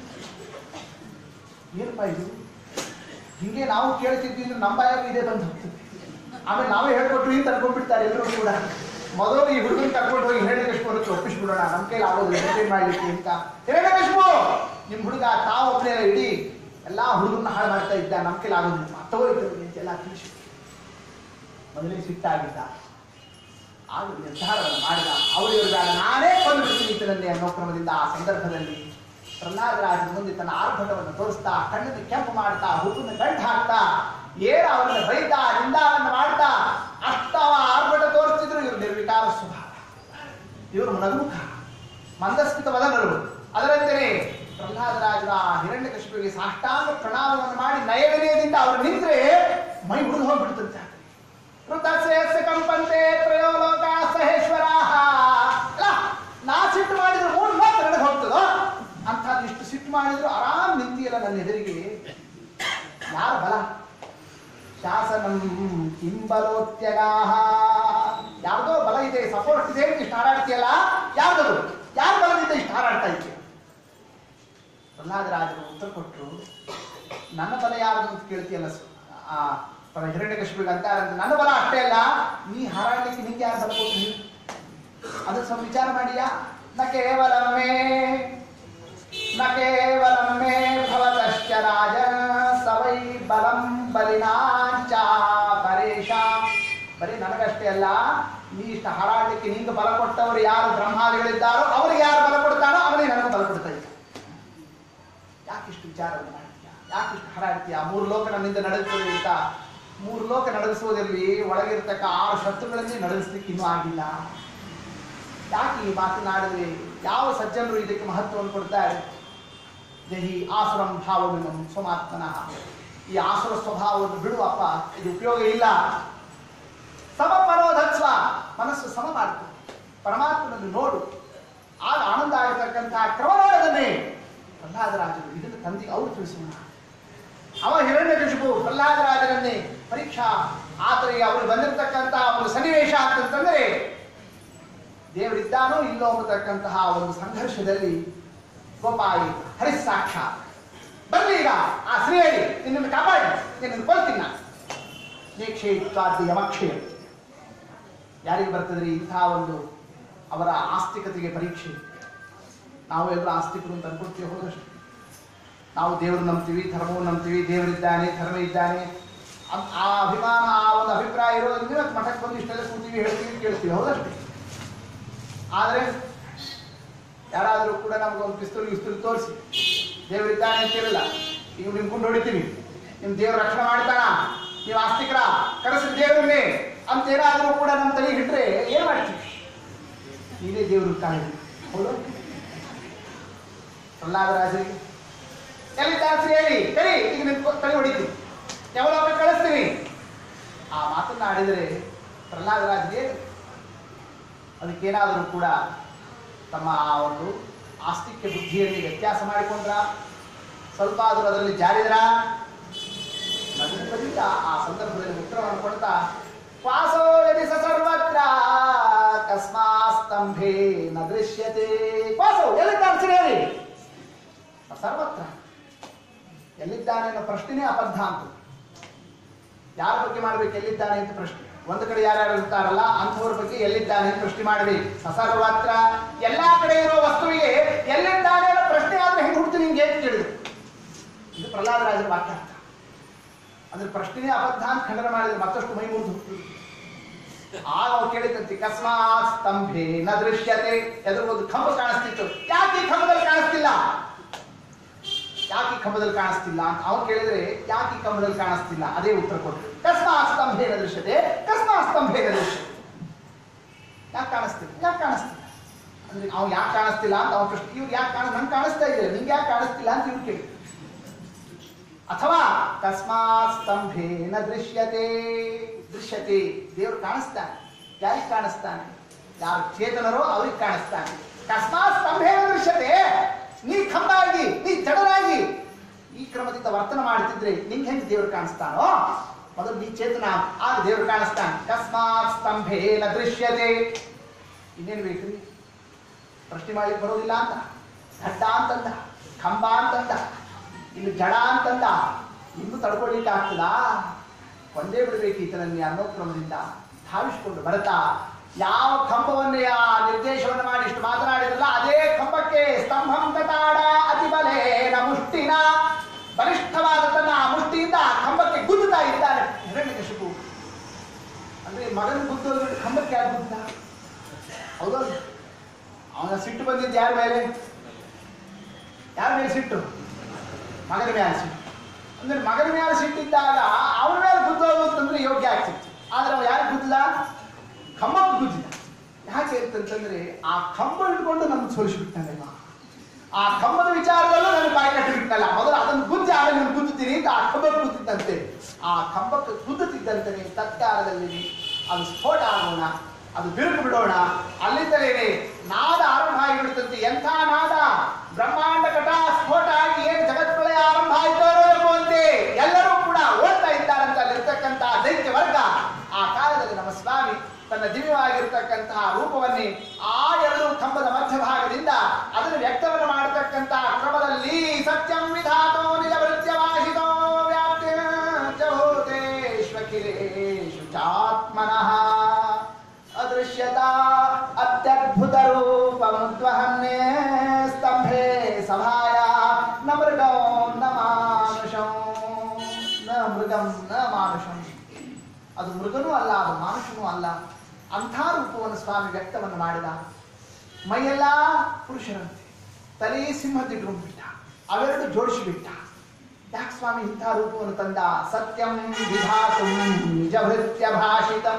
ಏನಪ್ಪ ಇದು ಹಿಂಗೆ ನಾವು ಕೇಳ್ತಿದ್ವಿ ಅಂದ್ರೆ ನಮ್ಮ ಬಾಯಾಗ ಇದೇ ಬಂದು ಹೋಗ್ತದೆ ಆಮೇಲೆ ನಾವೇ ಹೇಳ್ಕೊಟ್ವಿ ಅಂತ ಅನ್ಕೊಂಡ್ಬಿಡ್ತಾರೆ ಎಲ್ಲರೂ ಕೂಡ ಮೊದಲು ಈ ಹುಡುಗನ್ ಕರ್ಕೊಂಡು ಹೋಗಿ ಹೇಳಿದಷ್ಟು ಬರುತ್ತೆ ಒಪ್ಪಿಸ್ಬಿಡೋಣ ನಮ್ಮ ಕೈಲಿ ಆಗೋದು ಎಂಟರ್ಟೈನ್ ಮಾಡ್ಲಿಕ್ಕೆ ಅಂತ ಹಿರಣ್ಯಕಶಿಪು ನಿಮ್ ಹುಡುಗ ತಾವು ಒಬ್ಬನೇ ಇಡೀ ಎಲ್ಲಾ ಹುಡುಗರನ್ನ ಹಾಳು ಮಾಡ್ತಾ ಇದ್ದ ನಮ್ಮ ಕೈಲಿ ಆಗೋದಿಲ್ಲ ತಗೋಯ್ತು ಅಂತೆಲ್ಲ ತಿಳಿಸಿ ಮೊದಲೇ ಸಿಟ್ಟಾಗಿದ್ದ ಆಗ ನಿರ್ಧಾರವನ್ನು ಮಾಡಿದ ಅವರು ಇವ್ರಿಗಾಗ ನಾನೇ ಕೊಂದು ಬಿಡ್ತೀನಿ ಈತನನ್ನೇ ಅನ್ನೋ ಕ್ರಮದಿಂದ ಆ ಸಂದರ್ಭದಲ್ಲಿ ಪ್ರಹ್ಲಾದರಾಜನ ಮುಂದೆ ತನ್ನ ಆರ್ಭಟವನ್ನು ತೋರಿಸ್ತಾ ಕಣ್ಣಿನ ಕೆಂಪು ಮಾಡ್ತಾ ಹುಡುಗನ ಗಂಟು ಹಾಕ್ತಾ ಏನ ಅವರನ್ನ ಬೈತಾ ನಿಂದಾವನ್ನು ಮಾಡ್ತಾ ಅಷ್ಟವ ಆರ್ಭಟ ತೋರಿಸ್ತಿದ್ರು ಇವರು ನಿರ್ವಿಕಾರ ಸ್ವಭಾವ ಇವರು ನಗುಮುಖ ಮಂದಸ್ಮಿತ ವದನರು ಅದರಂತೆಯೇ ಪ್ರಹ್ಲಾದರಾಜರ ಹಿರಣ್ಯ ಕಶಿಪಿಗೆ ಸಾಷ್ಟಾಂಗ ಪ್ರಣಾಮವನ್ನು ಮಾಡಿ ನಯವಿನಯದಿಂದ ಅವರು ನಿಂತ್ರೆ ಮೈ ಉಳಿದು ಹೋಗ್ಬಿಡ್ತಂತೆ ಋತಸ್ಯ ಕಂಪಂತೆ ತ್ರಯೋ ಲೋಕ ಸಹೇಶ್ವರ ಅಲ್ಲ ನಾ ಸಿಟ್ಟು ಮಾಡಿದ್ರೆ ಮೂರು ಮಾತ್ರ ನಡೆದು ಹೋಗ್ತದೋ ಅಂಥದ್ದು ಇಷ್ಟು ಸಿಟ್ಟು ಮಾಡಿದ್ರು ಆರಾಮ್ ನಿಂತಿಯಲ್ಲ ನನ್ನ ಎದುರಿಗೆ ಯಾರ ಬಲ ಶಾಸನಂ ಕಿಂಬಲೋತ್ಯಗಾಹ ಯಾರ್ದೋ ಬಲ ಇದೆ ಸಪೋರ್ಟ್ ಇದೆ ಅಂತ ಇಷ್ಟು ಹಾರಾಡ್ತೀಯಲ್ಲ ಯಾರ್ದದು ಯಾರ ಬಲದಿಂದ ಇಷ್ಟು ಹಾರಾಡ್ತಾ ಇದೆಯಾ ಪ್ರಹ್ಲಾದರಾಜರು ಉತ್ತರ ಕೊಟ್ಟರು ನನ್ನ ಬಲ ಯಾವುದು ಅಂತ ಕೇಳ್ತೀಯಲ್ಲ ಸು- ಆ ಹಿರಣ್ಯ ಕಶ್ಮಿಗೆ ಅಂತಾರಂತ ನನ್ನ ಬಲ ಅಷ್ಟೇ ಅಲ್ಲ ನೀ ಹಾರಾಡ್ಲಿಕ್ಕೆ ನಿಂಗೆ ಯಾರು ಬಲ ಕೊಟ್ಟು ಅದು ಸ್ವಲ್ಪ ವಿಚಾರ ಮಾಡಿಯಾ ನ ಕೇವಲ ಮೇ ನ ಕೇವಲ ಮೇ ಭವತಶ್ಚ ರಾಜ ಸವೈ ಬಲಂ ಬಲಿನಾಂಚ ಪರೇಶ ಬರೀ ನನಗಷ್ಟೇ ಅಲ್ಲ ನೀ ಇಷ್ಟ ಹಾರಾಡ್ಲಿಕ್ಕೆ ನಿಂಗೆ ಬಲ ಕೊಟ್ಟವರು ಯಾರು ಬ್ರಹ್ಮಾದಿಗಳಿದ್ದಾರೋ ಅವರಿಗೆ ಯಾರು ಬಲ ಕೊಡ್ತಾರೋ ಅವನಿಗೆ ನನಗೆ ಬಲ ಕೊಡ್ತಾ ಇದ್ದ ಯಾಕಿಷ್ಟು ವಿಚಾರವನ್ನು ಮಾಡ್ತೀಯ ಯಾಕಿಷ್ಟು ಹಾರಾಡ್ತೀಯ ಮೂರು ಲೋಕ ನನ್ನಿಂದ ನಡೆಸ್ತದೆ ಅಂತ ಮೂರು ಲೋಕ ನಡೆಸುವುದರಲ್ಲಿ ಒಳಗಿರ್ತಕ್ಕ ಆರು ಶತ್ರುಗಳಲ್ಲಿ ನಡೆಸಲಿಕ್ಕೆ ಇನ್ನೂ ಆಗಿಲ್ಲ ಯಾಕೆ ಈ ಮಾತನಾಡಿದ್ರೆ ಯಾವ ಸಜ್ಜನರು ಇದಕ್ಕೆ ಮಹತ್ವವನ್ನು ಕೊಡ್ತಾರೆ ಜಹಿ ಆಸುರಂ ಭಾವವಿನಂ ಸ್ವಮಾತ್ಮನಃ ಈ ಆಸುರ ಸ್ವಭಾವವನ್ನು ಬಿಡುವಪ್ಪ ಇದು ಉಪಯೋಗ ಇಲ್ಲ ಸಮ ಮನೋಧತ್ವ ಮನಸ್ಸು ಸಮ ಮಾಡ್ತು ಪರಮಾತ್ಮನನ್ನು ನೋಡು ಆಗ ಆನಂದ ಆಗತಕ್ಕಂತಹ ಕ್ರಮ ನೋಡದನ್ನೇ ಪ್ರಹ್ಲಾದರಾಜರು ಇದನ್ನು ತಂದೆ ಅವರು ತಿಳಿಸೋಣ ಅವ ಹಿರಣ್ಯಕಶಿಪು ಪ್ರಹ್ಲಾದರಾಜರನ್ನೇ ಪರೀಕ್ಷಾ ಆತರಿಗೆ ಅವರು ಬಂದಿರತಕ್ಕಂತಹ ಒಂದು ಸನ್ನಿವೇಶ ಅಂತಂತಂದ್ರೆ ದೇವರಿದ್ದಾನೋ ಇಲ್ಲೋ ಅನ್ನತಕ್ಕಂತಹ ಒಂದು ಸಂಘರ್ಷದಲ್ಲಿ ಗೋಪಾಯಿ ಹರಿಸಾಕ್ಷಾತ್ ಬರ್ಲಿ ಈಗ ಆ ಶ್ರೀಹರಿ ನಿನ್ನನ್ನು ಕಾಪಾಡಿ ನಿನ್ನನ್ನು ಕೊಲ್ತೀನಿ ನಾನು ನೇಕ್ಷೇತ್ವಾದ್ಯ ಯಮಕ್ಷಯ ಯಾರಿಗೆ ಬರ್ತದ್ರಿ ಇಂಥ ಒಂದು ಅವರ ಆಸ್ತಿಕತೆಗೆ ಪರೀಕ್ಷೆ ನಾವು ಎಲ್ಲರೂ ಆಸ್ತಿಕರು ಅಂತ ಅನ್ಕೊಳ್ತೀವಿ ಹೋದಷ್ಟು ನಾವು ದೇವರು ನಂಬ್ತೀವಿ ಧರ್ಮವನ್ನು ನಂಬ್ತೀವಿ ದೇವರಿದ್ದಾನೆ ಧರ್ಮ ಇದ್ದಾನೆ ಅದ್- ಆ ಅಭಿಮಾನ ಆ ಒಂದು ಅಭಿಪ್ರಾಯ ಇರೋದ್ರಿಂದ ಇವತ್ತು ಮಠಕ್ಕೆ ಬಂದು ಇಷ್ಟೆಲ್ಲ ಕೂತೀವಿ ಹೇಳ್ತೀವಿ ಕೇಳ್ತೀವಿ ಹೌದಷ್ಟೇ ಆದರೆ ಯಾರಾದರೂ ಕೂಡ ನಮ್ಗೆ ಒಂದು ಪಿಸ್ತೂಲ್ ಗಿಸ್ತೂಲ್ ತೋರಿಸಿ ದೇವರಿದ್ದಾನೆ ಅಂತ ಹೇಳಿಲ್ಲ ನೀವು ನಿಮ್ ಗುಂಡು ಹೊಡಿತೀವಿ ನಿಮ್ ದೇವ್ರ ರಕ್ಷಣೆ ಮಾಡ್ತಾನ ನೀವು ಆಸ್ತಿಕರ ಕರೆಸಿ ದೇವರನ್ನೇ ಅಂತ ಏನಾದರೂ ಕೂಡ ನಮ್ಮ ತಲೆಗೆ ಇಟ್ರೆ ಏನ್ ಮಾಡ್ತೀವಿ ನೀನೇ ದೇವರು ಕಾಣಿ ಹೌದು ಪ್ರಹ್ಲಾದರಾಜರಿಗೆ ಎಲ್ಲಿದ್ದಾಸ್ರಿ ಹೇಳಿ ಕರಿ ಈಗ ನಿಮ್ ತಲೆ ಹೊಡಿತೀವಿ ಯಾವಾಗ ಕಳಿಸ್ತೀನಿ ಆ ಮಾತನ್ನ ಆಡಿದರೆ ಪ್ರಹ್ಲಾದರಾಜರಿಗೆ ಅದಕ್ಕೇನಾದರೂ ಕೂಡ ತಮ್ಮ ಆ ಒಂದು ಆಸ್ತಿಕ್ಯ ಬುದ್ಧಿಯಲ್ಲಿ ವ್ಯತ್ಯಾಸ ಮಾಡಿಕೊಂಡ್ರ ಸ್ವಲ್ಪ ಆದರೂ ಅದರಲ್ಲಿ ಜಾರಿದ್ರ ನಗುತ್ತಲಿಂದ ಆ ಸಂದರ್ಭದಲ್ಲಿ ಉತ್ತರವನ್ನು ಕೊಡ್ತಾ ವಾಸೋ ಯದಿ ಸ ಸರ್ವತ್ರ ಕಸ್ಮಾ ಸ್ತಂಭೆ ನ ದೃಶ್ಯತೆ ವಾಸೋ ಎಲ್ಲಿದ್ದಾನೆ ಸಿರಿಯರಿ ಸರ್ವತ್ರ ಎಲ್ಲಿದ್ದಾನೆ ಅನ್ನೋ ಪ್ರಶ್ನೆನೇ ಅಬದ್ಧ ಅಂತ ಯಾರ ಬಗ್ಗೆ ಮಾಡ್ಬೇಕು ಎಲ್ಲಿದ್ದಾನೆ ಅಂತ ಪ್ರಶ್ನೆ ಒಂದು ಕಡೆ ಯಾರ್ಯಾರು ಇರ್ತಾರಲ್ಲ ಅಂಥವ್ರ ಬಗ್ಗೆ ಎಲ್ಲಿದ್ದಾನೆ ಅಂತ ಪ್ರಶ್ನೆ ಮಾಡಬೇಕು ಸರ್ವತ್ರ ಎಲ್ಲಾ ಕಡೆ ಇರೋ ವಸ್ತುವಿಗೆ ಎಲ್ಲಿದ್ದಾನೆ ಅನ್ನೋ ಪ್ರಶ್ನೆ ಆದ್ರೆ ಹೆಂಗೆ ಹುಡ್ತೀನಿ ನಿಂಗೆ ಅಂತ ಕೇಳಿದ್ರು ಇದು ಪ್ರಹ್ಲಾದರಾಜರ ವಾಕ್ಯ ಅರ್ಥ ಅಂದ್ರೆ ಪ್ರಶ್ನೆನೇ ಅಬದ್ಧ ಅಂತ ಖಂಡನ ಮಾಡಿದ್ರೆ ಮತ್ತಷ್ಟು ಮೈ ಮುರಿದು ಹೋಗ್ತದೆ ಆಗ ಅವ್ರು ಕೇಳಿದಂತೆ ಕಸ್ಮಾತ್ ಸ್ತಂಭೆ ನ ದೃಶ್ಯತೆ ಎದುರು ಒಂದು ಕಂಬ ಕಾಣಿಸ್ತಿತ್ತು ಯಾಕೆ ಈ ಕಂಬದಲ್ಲಿ ಕಾಣಿಸ್ತಿಲ್ಲ ಯಾಕೆ ಈ ಕಂಬದಲ್ಲಿ ಕಾಣಿಸ್ತಿಲ್ಲ ಅಂತ ಅವ್ನು ಕೇಳಿದ್ರೆ ಯಾಕೆ ಈ ಕಂಬದಲ್ಲಿ ಕಾಣಿಸ್ತಿಲ್ಲ ಅದೇ ಉತ್ತರ ಕೊಟ್ಟರು ಕಸ್ಮಾತ್ ಸ್ತಂಭೇನ ದೃಶ್ಯತೆ ಕಸ್ಮಾತ್ ಸ್ತಂಭೇನ ದೃಶ್ಯತೆ ಯಾಕೆ ಕಾಣಿಸ್ತಿಲ್ಲ ಯಾಕೆ ಕಾಣಿಸ್ತಿಲ್ಲ ಅಂದ್ರೆ ಅವ್ನು ಯಾಕೆ ಕಾಣಿಸ್ತಿಲ್ಲ ಅಂತ ಅವ್ನ ಪ್ರಶ್ನೆ ಇವ್ರು ಯಾಕೆ ಕಾಣ ನಂಗೆ ಕಾಣಿಸ್ತಾ ಇದೆಯಲ್ಲ ನಿಂಗೆ ಯಾಕೆ ಕಾಣಿಸ್ತಿಲ್ಲ ಅಂತ ಇವ್ರು ಕೇಳಿ ಅಥವಾ ಕಸ್ಮಾತ್ ಸ್ತಂಭೇನ ದೃಶ್ಯತೆ ದೃಶ್ಯತೆ ದೇವರು ಕಾಣಿಸ್ತಾನೆ ಯಾರಿಗೆ ಕಾಣಿಸ್ತಾನೆ ಯಾರು ಚೇತನರೋ ಅವ್ರಿಗೆ ಕಾಣಿಸ್ತಾನೆ ಕಸ್ಮಾತ್ ಸ್ತಂಭೇನ ದೃಶ್ಯತೆ ನೀ ಕಂಬಾಗಿ ನೀ ಜಡರಾಗಿ ಈ ಕ್ರಮದಿಂದ ವರ್ತನೆ ಮಾಡ್ತಿದ್ರೆ ನಿಂಗೆ ಹೆಂಗೆ ದೇವರು ಕಾಣಿಸ್ತಾನೋ ಮೊದಲು ನೀ ಚೇತನ ಆಗ ದೇವರು ಕಾಣಿಸ್ತಾನೆ ಕಸ್ಮಾತ್ ಸ್ತಂಭೇನ ದೃಶ್ಯತೆ ಇನ್ನೇನು ಬೇಕ್ರಿ ಪ್ರಶ್ನೆ ಮಾಡ್ಲಿಕ್ಕೆ ಬರೋದಿಲ್ಲ ಅಂತ ಘಟ್ಟ ಅಂತಂದ ಕಂಬ ಅಂತಂದ ಇಲ್ಲಿ ಜಡ ಅಂತಂದ ಇನ್ನು ತಡ್ಕೊಳ್ಳಿಕ್ಕೆ ಆಗ್ತದಾ ಒಂದೇ ಬಿಡಬೇಕು ಈತನನ್ನೇ ಅನ್ನೋ ಕ್ರಮದಿಂದ ಧಾವಿಸಿಕೊಂಡು ಬರ್ತಾ ಯಾವ ಕಂಬವನ್ನೇ ಆ ನಿರ್ದೇಶವನ್ನು ಮಾಡಿ ಇಷ್ಟು ಮಾತನಾಡಿದ್ರಲ್ಲ ಅದೇ ಕಂಬಕ್ಕೆ ಸ್ತಂಭಂ ತಟಾಡ ಅತಿ ಬಲೇನ ಮುಷ್ಟಿನ ಬಲಿಷ್ಠವಾದ ತನ್ನ ಆ ಮುಷ್ಟಿಯಿಂದ ಆ ಕಂಬಕ್ಕೆ ಗುದ್ದುತ್ತಾ ಇದ್ದಾನೆ ಹಿರಣ್ಯಕಶಿಪು ಅಂದ್ರೆ ಮಗನ ಗುದ್ದು ಕಂಬಕ್ಕೆ ಯಾರು ಗುದ್ದ ಹೌದೌದು ಅವನ ಸಿಟ್ಟು ಬಂದಿದ್ದು ಯಾರ ಮೇಲೆ ಯಾರ ಮೇಲೆ ಸಿಟ್ಟು ಮಗನ ಮೇಲೆ ಸಿಟ್ಟು ಅಂದ್ರೆ ಮಗನ ಮೇಲೆ ಸಿಟ್ಟಿದ್ದಾಗ ಅವನ ಮೇಲೆ ಗುದ್ದೋದು ಅಂತಂದ್ರೆ ಯೋಗ್ಯ ಆಗ್ತಿತ್ತು ಆದ್ರೆ ಅವ ಯಾರು ಗುದ್ದಲ ಕಂಬಕ್ಕೆ ಗುದ್ದಿದ ಯಾಕೆ ಅಂತಂತಂದ್ರೆ ಆ ಕಂಬ ಹಿಡ್ಕೊಂಡು ನಮ್ಗೆ ಸೋಲಿಸಿಬಿಟ್ಟಾನೆ ಆ ಕಂಬದ ವಿಚಾರದಲ್ಲೂ ನನ್ನ ಬಾಯಿ ಕಟ್ಟಿ ಬಿಟ್ಟಲ್ಲ ಮೊದಲು ಅದನ್ನು ಗುದ್ದಿ ಆಮೇಲೆ ನಾನು ಗುದ್ದುತ್ತೀನಿ ಅಂತ ಆ ಕಂಬಕ್ಕೆ ಗುದ್ದಿದ್ದಂತೆ ಆ ಕಂಬಕ್ಕೆ ಗುದ್ದುತ್ತಿದ್ದಂತೆ ತತ್ಕಾಲದಲ್ಲಿ ಅದು ಸ್ಫೋಟ ಆಗೋಣ ಅದು ಬಿರುಕು ಬಿಡೋಣ ಅಲ್ಲಿಂದಲೇ ನಾದ ಆರಂಭ ಆಗಿಬಿಡುತ್ತಂತೆ ಎಂಥ ನಾದ ಬ್ರಹ್ಮಾಂಡ ಕಟ ಸ್ಫೋಟ ಆಗಿ ಏನು ಜಗತ್ಪ್ರಳಯ ಆರಂಭ ಆಯ್ತೋ ಎಂಬುವಂತೆ ಎಲ್ಲರೂ ಕೂಡ ಓದ್ತಾ ಇದ್ದಾರಂತ ಅಲ್ಲಿರ್ತಕ್ಕಂಥ ದೈತ್ಯ ವರ್ಗ ಆ ಕಾಲದಲ್ಲಿ ನಮ್ಮ ಸ್ವಾಮಿ ತನ್ನ ದಿವ್ಯವಾಗಿರ್ತಕ್ಕಂತಹ ರೂಪವನ್ನೇ ಆ ಎರಡು ಕಂಬದ ಮಧ್ಯಭಾಗದಿಂದ ಅದನ್ನು ವ್ಯಕ್ತವನ್ನು ಮಾಡತಕ್ಕಂತಹ ಕ್ರಮದಲ್ಲಿ ಸತ್ಯಂ ವಿಧಾತೋ ನಿಜ ವೃತ್ಯವಾಹಿತೋ ವ್ಯಾಪ್ತಿಯ ಚ ಭೂತೇಷ್ವಖಿಲೇಷು ಚಾತ್ಮನಃ ಅದೃಶ್ಯತಾ ಅತ್ಯದ್ಭುತ ರೂಪಮುದ್ವಹನ್ನೇ ಸ್ತಂಭೆ ಸಭಾಯ ನ ಮೃಗೋ ನ ಮಾನುಷಂ ನ ಮೃಗಂ ನ ಮಾನುಷಂ ಅದು ಮೃಗನೂ ಅಲ್ಲ ಅದು ಮಾನುಷನೂ ಅಲ್ಲ ಅಂಥ ರೂಪವನ್ನು ಸ್ವಾಮಿ ವ್ಯಕ್ತವನ್ನು ಮಾಡಿದ ಮೈಯೆಲ್ಲ ಪುರುಷರಂತೆ ತಲೆ ಸಿಂಹದಿಡ್ರು ಬಿಟ್ಟ ಅವೆರಡು ಜೋಡಿಸಿಬಿಟ್ಟ ಯಾಕೆ ಸ್ವಾಮಿ ಇಂಥ ರೂಪವನ್ನು ತಂದ ಸತ್ಯಂ ವಿಧಾತು ನಿಜ ಭೃತ್ಯ ಭಾಷಿತಂ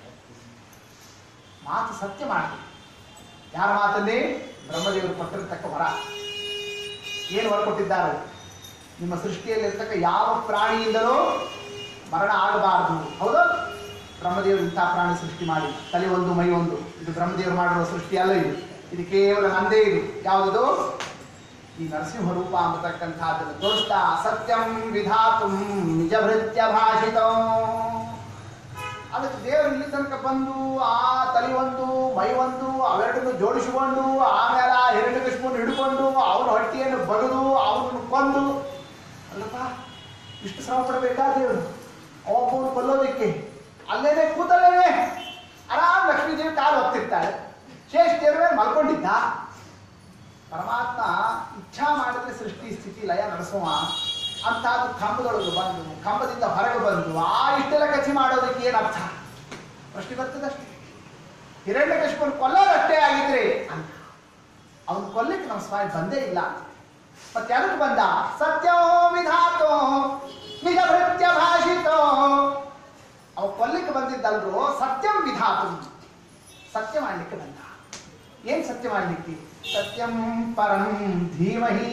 ಮಾತು ಸತ್ಯ ಮಾಡಿ ಯಾರ ಮಾತಲ್ಲಿ ಬ್ರಹ್ಮದೇವರು ಕೊಟ್ಟಿರತಕ್ಕ ವರ ಏನು ವರ ಕೊಟ್ಟಿದ್ದಾರೆ ನಿಮ್ಮ ಸೃಷ್ಟಿಯಲ್ಲಿರ್ತಕ್ಕ ಯಾವ ಪ್ರಾಣಿಯಿಂದಲೂ ಮರಣ ಆಗಬಾರದು ಹೌದು ಬ್ರಹ್ಮದೇವರು ಇಂಥ ಪ್ರಾಣಿ ಸೃಷ್ಟಿ ಮಾಡಿ ತಲೆ ಒಂದು ಮೈ ಒಂದು ಇದು ಬ್ರಹ್ಮದೇವರು ಮಾಡಿರುವ ಸೃಷ್ಟಿ ಅಲ್ಲ ಇದು ಇದು ಕೇವಲ ನಂದೇ ಇದು ಯಾವುದದು ಈ ನರಸಿಂಹ ರೂಪ ಅನ್ನತಕ್ಕಂಥದ್ದನ್ನು ತೋರಿಸ್ತಾ ಸತ್ಯಂ ವಿಧಾತು ನಿಜ ಭೃತ್ಯ ಭಾಷಿತೋ ಅದಕ್ಕೆ ದೇವರು ಇಲ್ಲಿ ತನಕ ಬಂದು ಆ ತಲೆ ಒಂದು ಮೈ ಒಂದು ಅವೆರಡನ್ನು ಜೋಡಿಸಿಕೊಂಡು ಆಮೇಲೆ ಆ ಎರಡು ಕೃಷ್ಣವನ್ನು ಹಿಡ್ಕೊಂಡು ಅವನ ಹೊಟ್ಟೆಯನ್ನು ಬಗದು ಅವನನ್ನು ಕೊಂದು ಅಲ್ಲಪ್ಪ ಇಷ್ಟು ಶ್ರಮ ಪಡಬೇಕಾ ದೇವರು ಒಬ್ಬನು ಕೊಲ್ಲೋದಕ್ಕೆ ಅಲ್ಲೇನೆ ಕೂತಲ್ಲೇನೆ ಆರಾಮ್ ಲಕ್ಷ್ಮೀದೇವಿ ಕಾಲು ಹೊತ್ತಿರ್ತಾಳೆ ಶೇಷ ದೇವರೇ ಮಲ್ಕೊಂಡಿದ್ದ ಪರಮಾತ್ಮ ಇಚ್ಛಾ ಮಾಡಿದ್ರೆ ಸೃಷ್ಟಿ ಸ್ಥಿತಿ ಲಯ ನಡೆಸುವ ಅಂಥದ್ದು ಕಂಬದೊಳಗೆ ಬಂದು ಕಂಬದಿಂದ ಹೊರಗೆ ಬಂದು ಆ ಇಷ್ಟೆಲ್ಲ ಕಚಿ ಮಾಡೋದಕ್ಕೆ ಏನು ಅರ್ಥ ಪ್ರಶ್ನೆ ಬರ್ತದಷ್ಟೇ ಹಿರಣ್ಯ ಕಶ್ಮನ್ ಕೊಲ್ಲೋದಷ್ಟೇ ಆಗಿದ್ರೆ ಅಂತ ಅವನು ಕೊಲ್ಲಿಕ್ಕೆ ನಮ್ಮ ಸ್ವಾಮಿ ಬಂದೇ ಇಲ್ಲ ಮತ್ತೆ ಅದಕ್ಕೆ ಬಂದ ಸತ್ಯೋ ವಿಧಾತೋ ನಿಜ ಭೃತ್ಯ ಭಾಷಿತೋ ಅವ ಕೊಲ್ಲಿಕ್ಕೆ ಬಂದಿದ್ದಲ್ರು ಸತ್ಯಂ ವಿಧಾತು ಸತ್ಯ ಮಾಡಲಿಕ್ಕೆ ಬಂದ ಏನ್ ಸತ್ಯ ಮಾಡಲಿಕ್ಕೆ ಸತ್ಯಂ ಪರಂ ಧೀಮಹಿ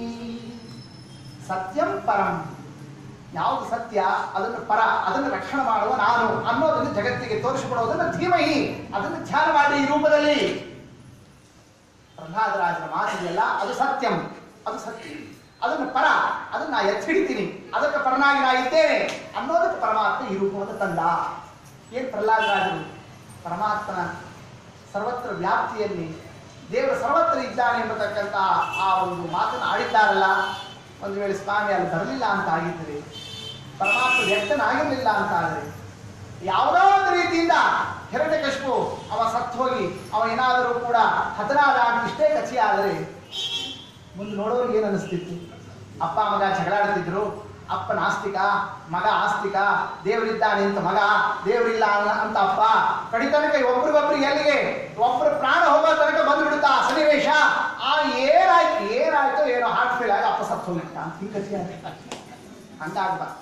ಸತ್ಯಂ ಪರಂ ಯಾವುದು ಸತ್ಯ ಅದನ್ನು ಪರ ಅದನ್ನು ರಕ್ಷಣೆ ಮಾಡುವ ನಾನು ಅನ್ನೋದನ್ನು ಜಗತ್ತಿಗೆ ತೋರಿಸಿಕೊಡುವುದನ್ನು ಧೀಮಹಿ ಅದನ್ನು ಧ್ಯಾನ ಮಾಡಿ ಈ ರೂಪದಲ್ಲಿ ಪ್ರಹ್ಲಾದರಾಜನ ಮಾತಿದೆಯಲ್ಲ ಅದು ಸತ್ಯಂ ಅದು ಸತ್ಯ ಅದನ್ನು ಪರ ಅದನ್ನು ನಾ ಎತ್ತಿ ಹಿಡಿತೀನಿ ಅದಕ್ಕೆ ಪರನಾಗಿ ನಾ ಇದ್ದೇನೆ ಅನ್ನೋದಕ್ಕೆ ಪರಮಾತ್ಮ ಈ ರೂಪವನ್ನು ತಂದ ಏನ್ ಪ್ರಹ್ಲಾದರಾಜರು ಪರಮಾತ್ಮನ ಸರ್ವತ್ರ ವ್ಯಾಪ್ತಿಯಲ್ಲಿ ದೇವರು ಸರ್ವತ್ರ ಇದ್ದಾನೆ ಎಂಬತಕ್ಕಂಥ ಆ ಒಂದು ಮಾತನ್ನು ಆಡಿದ್ದಾರಲ್ಲ ಒಂದು ವೇಳೆ ಸ್ವಾಮಿ ಅಲ್ಲಿ ಬರಲಿಲ್ಲ ಅಂತ ಆಗಿದ್ದರೆ ಪರಮಾತ್ಮ ವ್ಯಕ್ತನಾಗಿರಲಿಲ್ಲ ಅಂತ ಆದರೆ ಯಾವುದೋ ಒಂದು ರೀತಿಯಿಂದ ಹಿರಣ್ಯಕಶಿಪು ಅವ ಸತ್ತು ಹೋಗಿ ಅವ ಏನಾದರೂ ಕೂಡ ಹತನಾದ ಅಂತ ಇಷ್ಟೇ ಕಚಿ ಆದರೆ ಮುಂದೆ ನೋಡೋರಿಗೆ ಏನು ಅನಿಸ್ತಿತ್ತು ಅಪ್ಪ ಮಗ ಜಗಳಾಡ್ತಿದ್ರು ಅಪ್ಪ ನಾಸ್ತಿಕ ಮಗ ಆಸ್ತಿಕ ದೇವರಿದ್ದಾನೆ ಅಂತ ಮಗ ದೇವರಿಲ್ಲ ಅನ್ನ- ಅಂತ ಅಪ್ಪ ಕಡಿ ತನಕ ಒಬ್ರಿಗೊಬ್ರಿಗೆ ಎಲ್ಲಿಗೆ ಒಬ್ರು ಪ್ರಾಣ ಹೋಗೋ ತನಕ ಬಂದ್ಬಿಡುತ್ತಾ ಆ ಸನ್ನಿವೇಶ ಆ ಏನಾಯ್ತು ಏನಾಯ್ತು ಏನೋ ಹಾರ್ಟ್ ಫೇಲ್ ಆಗಿ ಅಪ್ಪ ಸತ್ತು ಹೋಗಿಟ್ಟ ಅಂತ ಹಿಂಗೆ ಕಥೆ ಹಂಗಾಗ್ಬಾರ್ದು